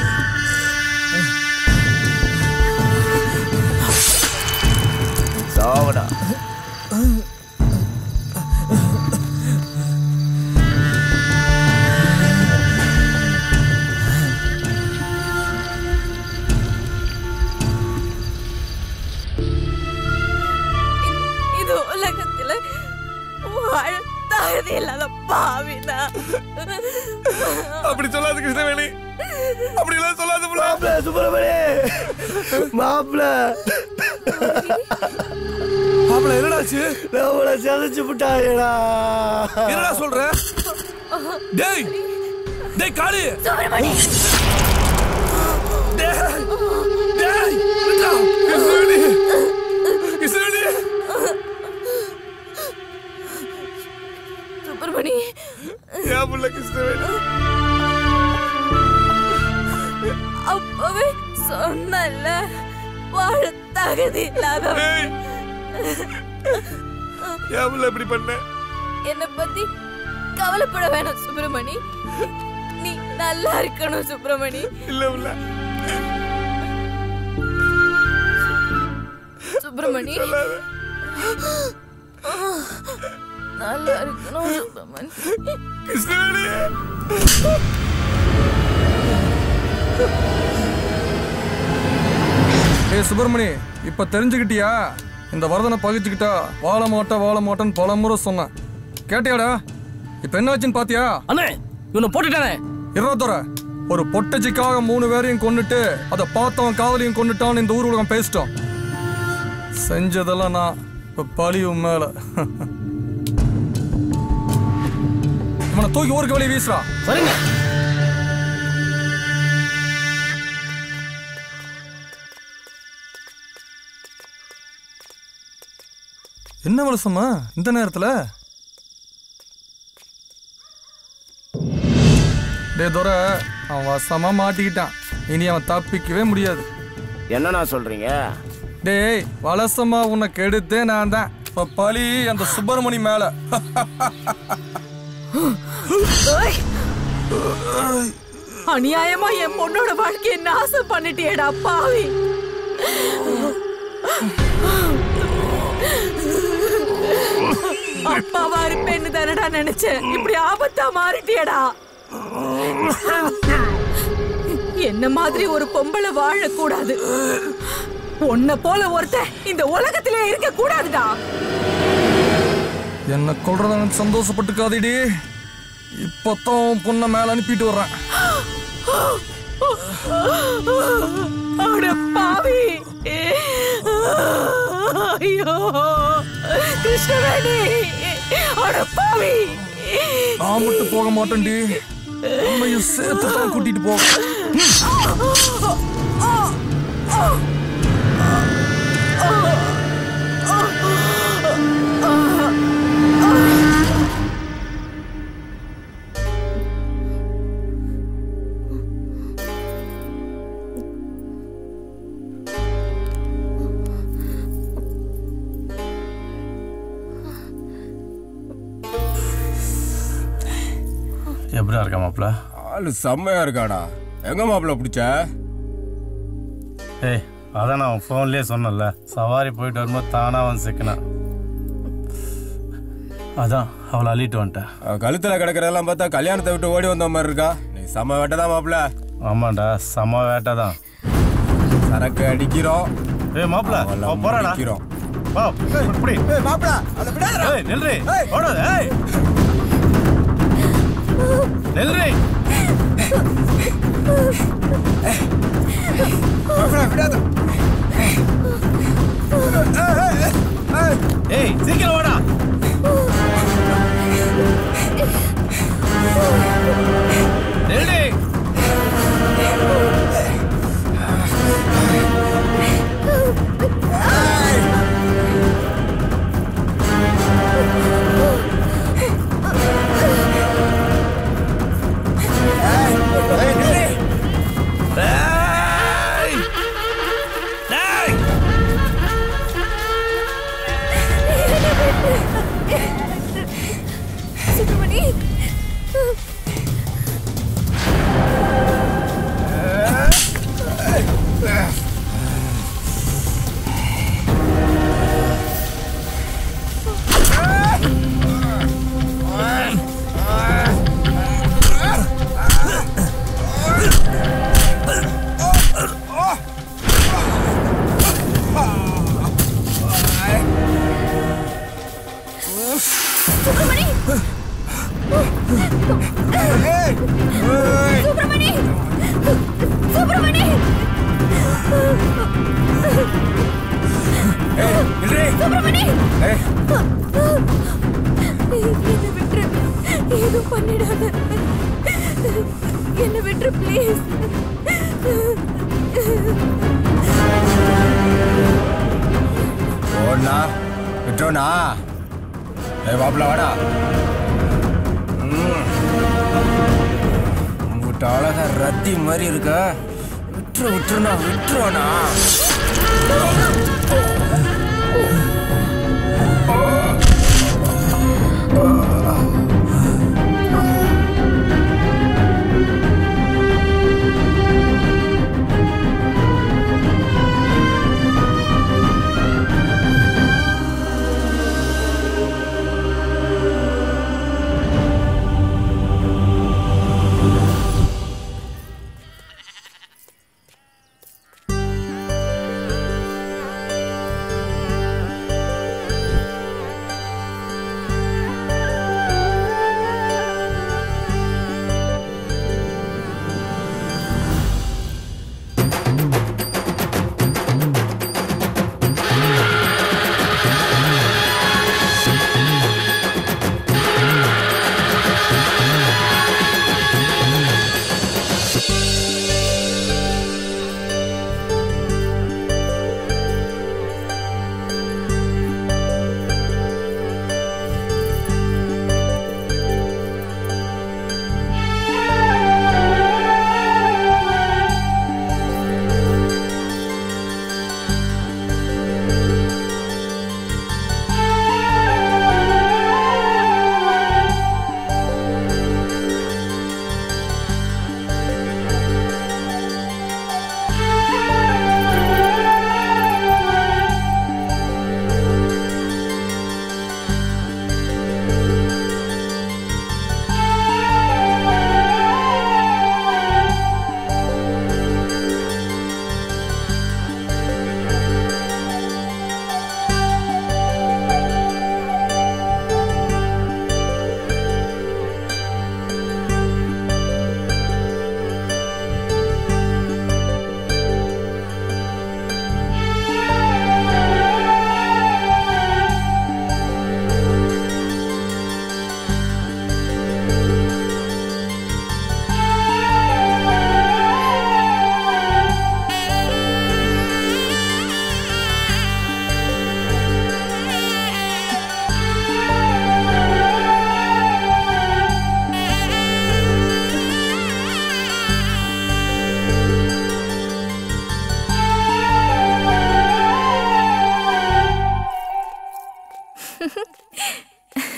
சாவடா இது உலகத்துல வாழ தகுதி இல்லாத பாவினா அப்படி சொல்லாத கிருஷ்ணவேணி அப்படி எல்லாம் சொல்லாத மாப்பிள சுப்பிரமணி மாப்பிள மாப்பிள என்னடாச்சு நம்மள சதைச்சு விட்டாயடா என்னடா சொல்ற டேய் டேய் காளி சுப்பிரமணி டேய் டேய் நின்றா. கிருஷ்ணவேணி கிருஷ்ணவேணி சுப்பிரமணி ஏன் புள்ள கிருஷ்ணவேணி அப்பவே சொன்னல வாழ தகுதி இல்லாத ஏன் புள்ள இப்படி பண்ண என்னை பத்தி கவலைப்பட வேணாம் சுப்பிரமணி நீ நல்லா இருக்கணும் சுப்பிரமணி இல்ல புள்ள சுப்பிரமணி நல்லா இருக்கணும் சுப்பிரமணி கிருஷ்ணவேணி ஏய் சுப்பிரமணி இப்ப தெரிஞ்சுக்கிட்டியா இந்த வரதனை பகிச்சுக்கிட்டா வாழ மாட்டேன் வாழ மாட்டேன்னு பல முறை சொன்னேன் கேட்டியாடா இப்ப என்னாச்சுன்னு பாத்தியா அண்ணே இவனை போட்டுட்டானே இருபத்தோர ஒரு பொட்டச்சிக்காக மூணு பேரையும் கொன்னுட்டு அதை பார்த்தவன் காதலியும் கொன்னுட்டான்னு இந்த ஊர் உலகம் பேசிட்டோம் செஞ்சதெல்லாம் நான் இப்ப பழி உன் மேல இவனை தூக்கி ஊருக்கு வெளியே வீசுறா சரிங்க என்ன வலசம்மா இந்த நேரத்துல டே துரை அவன் வசமா மாட்டிக்கிட்டான் இனி அவன் தப்பிக்கவே முடியாது என்னண்ணா சொல்றீங்க டேய் வலசமா உன்னை கெடுத்தே நான் தான் இப்ப பழி அந்த சுப்பிரமணி மேல அநியாயமா என் பொண்ணோட வாழ்க்கையை நாசம் பண்ணிட்டியேடா பாவி அப்பாவா இருப்பேன்னு தானடா நினைச்சேன் இப்படி ஆபத்தா மாறிட்டியடா என்ன மாதிரி ஒரு பொம்பளை வாழக்கூடாது உன்னை போல ஒருத்தன் இந்த உலகத்திலே இருக்க கூடாதுடா என்ன கொள்றத நினைச்சு சந்தோஷப்பட்டுக்காதடி இப்பத்தான் உன் பொண்ணை மேல அனுப்பிட்டு வர்றேன் அட பாவி ஐயோ கிருஷ்ணவேணி அட பாவி நான் மட்டும் போக மாட்டேன்டி உண்மையும் சேர்த்து தான் கூட்டிட்டு போ எப்படியா இருக்கா மாப்பிள்ள ஆளு செம்மையா இருக்காடா எங்க மாப்பிள்ள பிடிச்ச ஏய் அதான் நான் ஃபோன்லேயே சொன்னேன்ல சவாரி போயிட்டு வரும்போது தானாக வந்து சிக்கினேன் அதான் அவளை அள்ளிட்டு வந்துட்டேன் அவன் கழுத்துல கிடக்கிறதெல்லாம் பார்த்தா கல்யாணத்தை விட்டு ஓடி வந்த மாதிரி இருக்கா நீ செம்ம வேட்டதான் மாப்பிள்ள ஆமாண்டா செம வேட்டை தான் சரக்கு அடிக்கிறோம் ஏய் மாப்பிள்ள அவன் போறாடா அடிக்கிறோம் வா இப்படி மாப்பிள்ள அதை விடாதடா ஏய் நில்றி ஓடாத ஏய் நில்றி மாப்பிள்ள விடாத ஏய் சீக்கிரம் வாடா நில்றி சுப்பிரமணி சுப்பிரமணி சுப்பிரமணி சுப்பிரமணி சுப்பிரமணி என்ன விட்டுரு எதுவும் பண்ணிடாத என்ன விட்டுரு ப்ளீஸ் ஓடனா விட்டோனா ஏய் மாப்பிள்ள வாடா ம். உங்ககிட்ட அழகா ரத்தி மாதிரி இருக்க விட்டுரு விட்டுருண்ணா விட்டுருவானா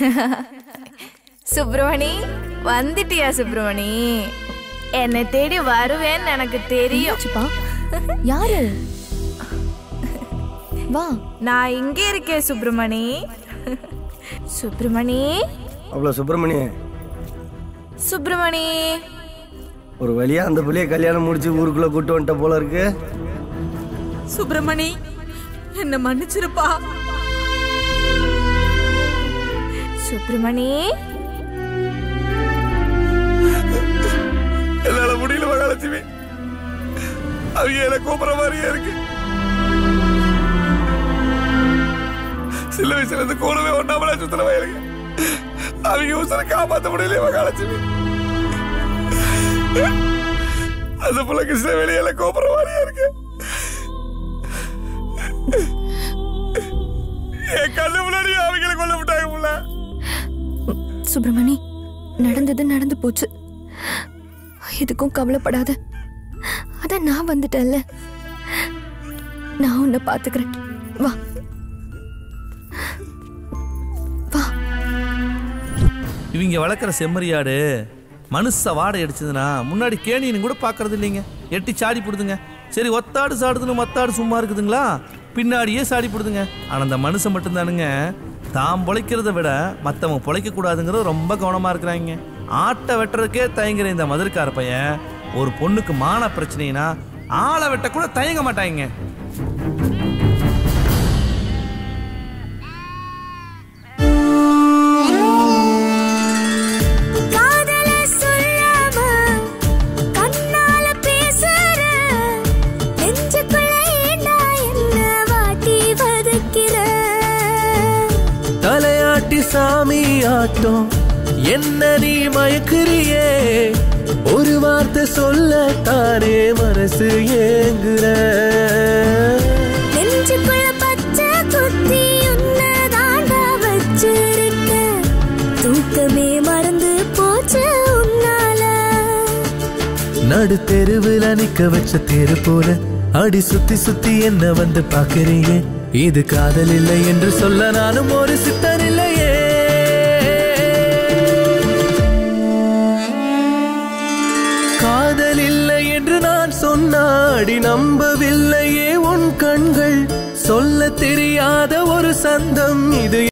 சுப்பிரமணி வந்துட்டியா சுப்பிரமணி என்னை தேடி வருவேன்னு எனக்கு தெரியும் யாரு வா நான் இங்க இருக்கேன் சுப்பிரமணி சுப்பிரமணி அவ்வளோ சுப்பிரமணிய சுப்பிரமணி ஒரு வழியா அந்த புள்ளைய கல்யாணம் முடிச்சு ஊருக்குள்ள கூட்டு வந்துட்ட போல இருக்கு சுப்பிரமணி என்ன மன்னிச்சிருப்பா சுப்பிரமணி என்னால முடியல மகாலட்சுமி அவங்க என்ன கூப்பிடுற மாதிரியே இருக்கு சில வயசுல இருந்து கூடவே ஒன்னாமல சுத்துற வயலுங்க அவங்க உசரை காப்பாத்த முடியல மகாலட்சுமி அந்த புள்ள கிருஷ்ணவேலி எல்லாம் கூப்பிடுற மாதிரியே இருக்கு என் கண்ணு முன்னாடி அவங்கள கொல்ல விட்டாங்க புள்ள சுப்பிரமணி நடந்தது நடந்து போச்சு எதுக்கும் கவலைப்படாத அதான் நான் வந்துட்டேன்ல நான் உன்னை பாத்துக்கிறேன் வா இவங்க வளர்க்குற செம்மறியாடு மனுஷ வாடை அடிச்சதுன்னா முன்னாடி கேணின்னு கூட பார்க்கறது இல்லைங்க எட்டி சாடி போடுதுங்க சரி ஒத்தாடு சாடுதுன்னு மத்தாடு சும்மா இருக்குதுங்களா பின்னாடியே சாடி போடுதுங்க ஆனால் அந்த மனுஷன் மட்டும்தானுங்க தான் பொழைக்கிறத விட மற்றவங்க பொழைக்க கூடாதுங்கிறது ரொம்ப கவனமாக இருக்கிறாங்க ஆட்டை வெட்டுறதுக்கே தயங்குற இந்த மதுரக்கார பையன் ஒரு பொண்ணுக்கு மான பிரச்சனைனா ஆளை வெட்ட கூட தயங்க மாட்டாங்க காதல சொல்லாம கண்ணால பேசுற நெஞ்சுக்குள்ள ஏண்டா என்ன வாட்டி வதக்கிற தலையாட்டி சாமி ஆட்டம் என்ன நீ மயக்குறியே ஒரு வார்த்தை சொல்ல தானே மனசு ஏங்குற நெஞ்சுக்குள்ள பச்சை குத்தி உன்னதாண்டா வச்சிருக்க தூக்கமே மறந்து போச்சு உன்னால நடு தெருவுல நிக்க வச்ச தெரு போல அடி சுத்தி சுத்தி என்ன வந்து பாக்குறீங்க இது காதல் இல்லை என்று சொல்ல நானும் ஒரு சித்தர் இல்லையே காதல் இல்லை என்று நான் சொன்னாடி நம்பவில்லையே உன் கண்கள் சொல்ல தெரியாத ஒரு சந்தம் இது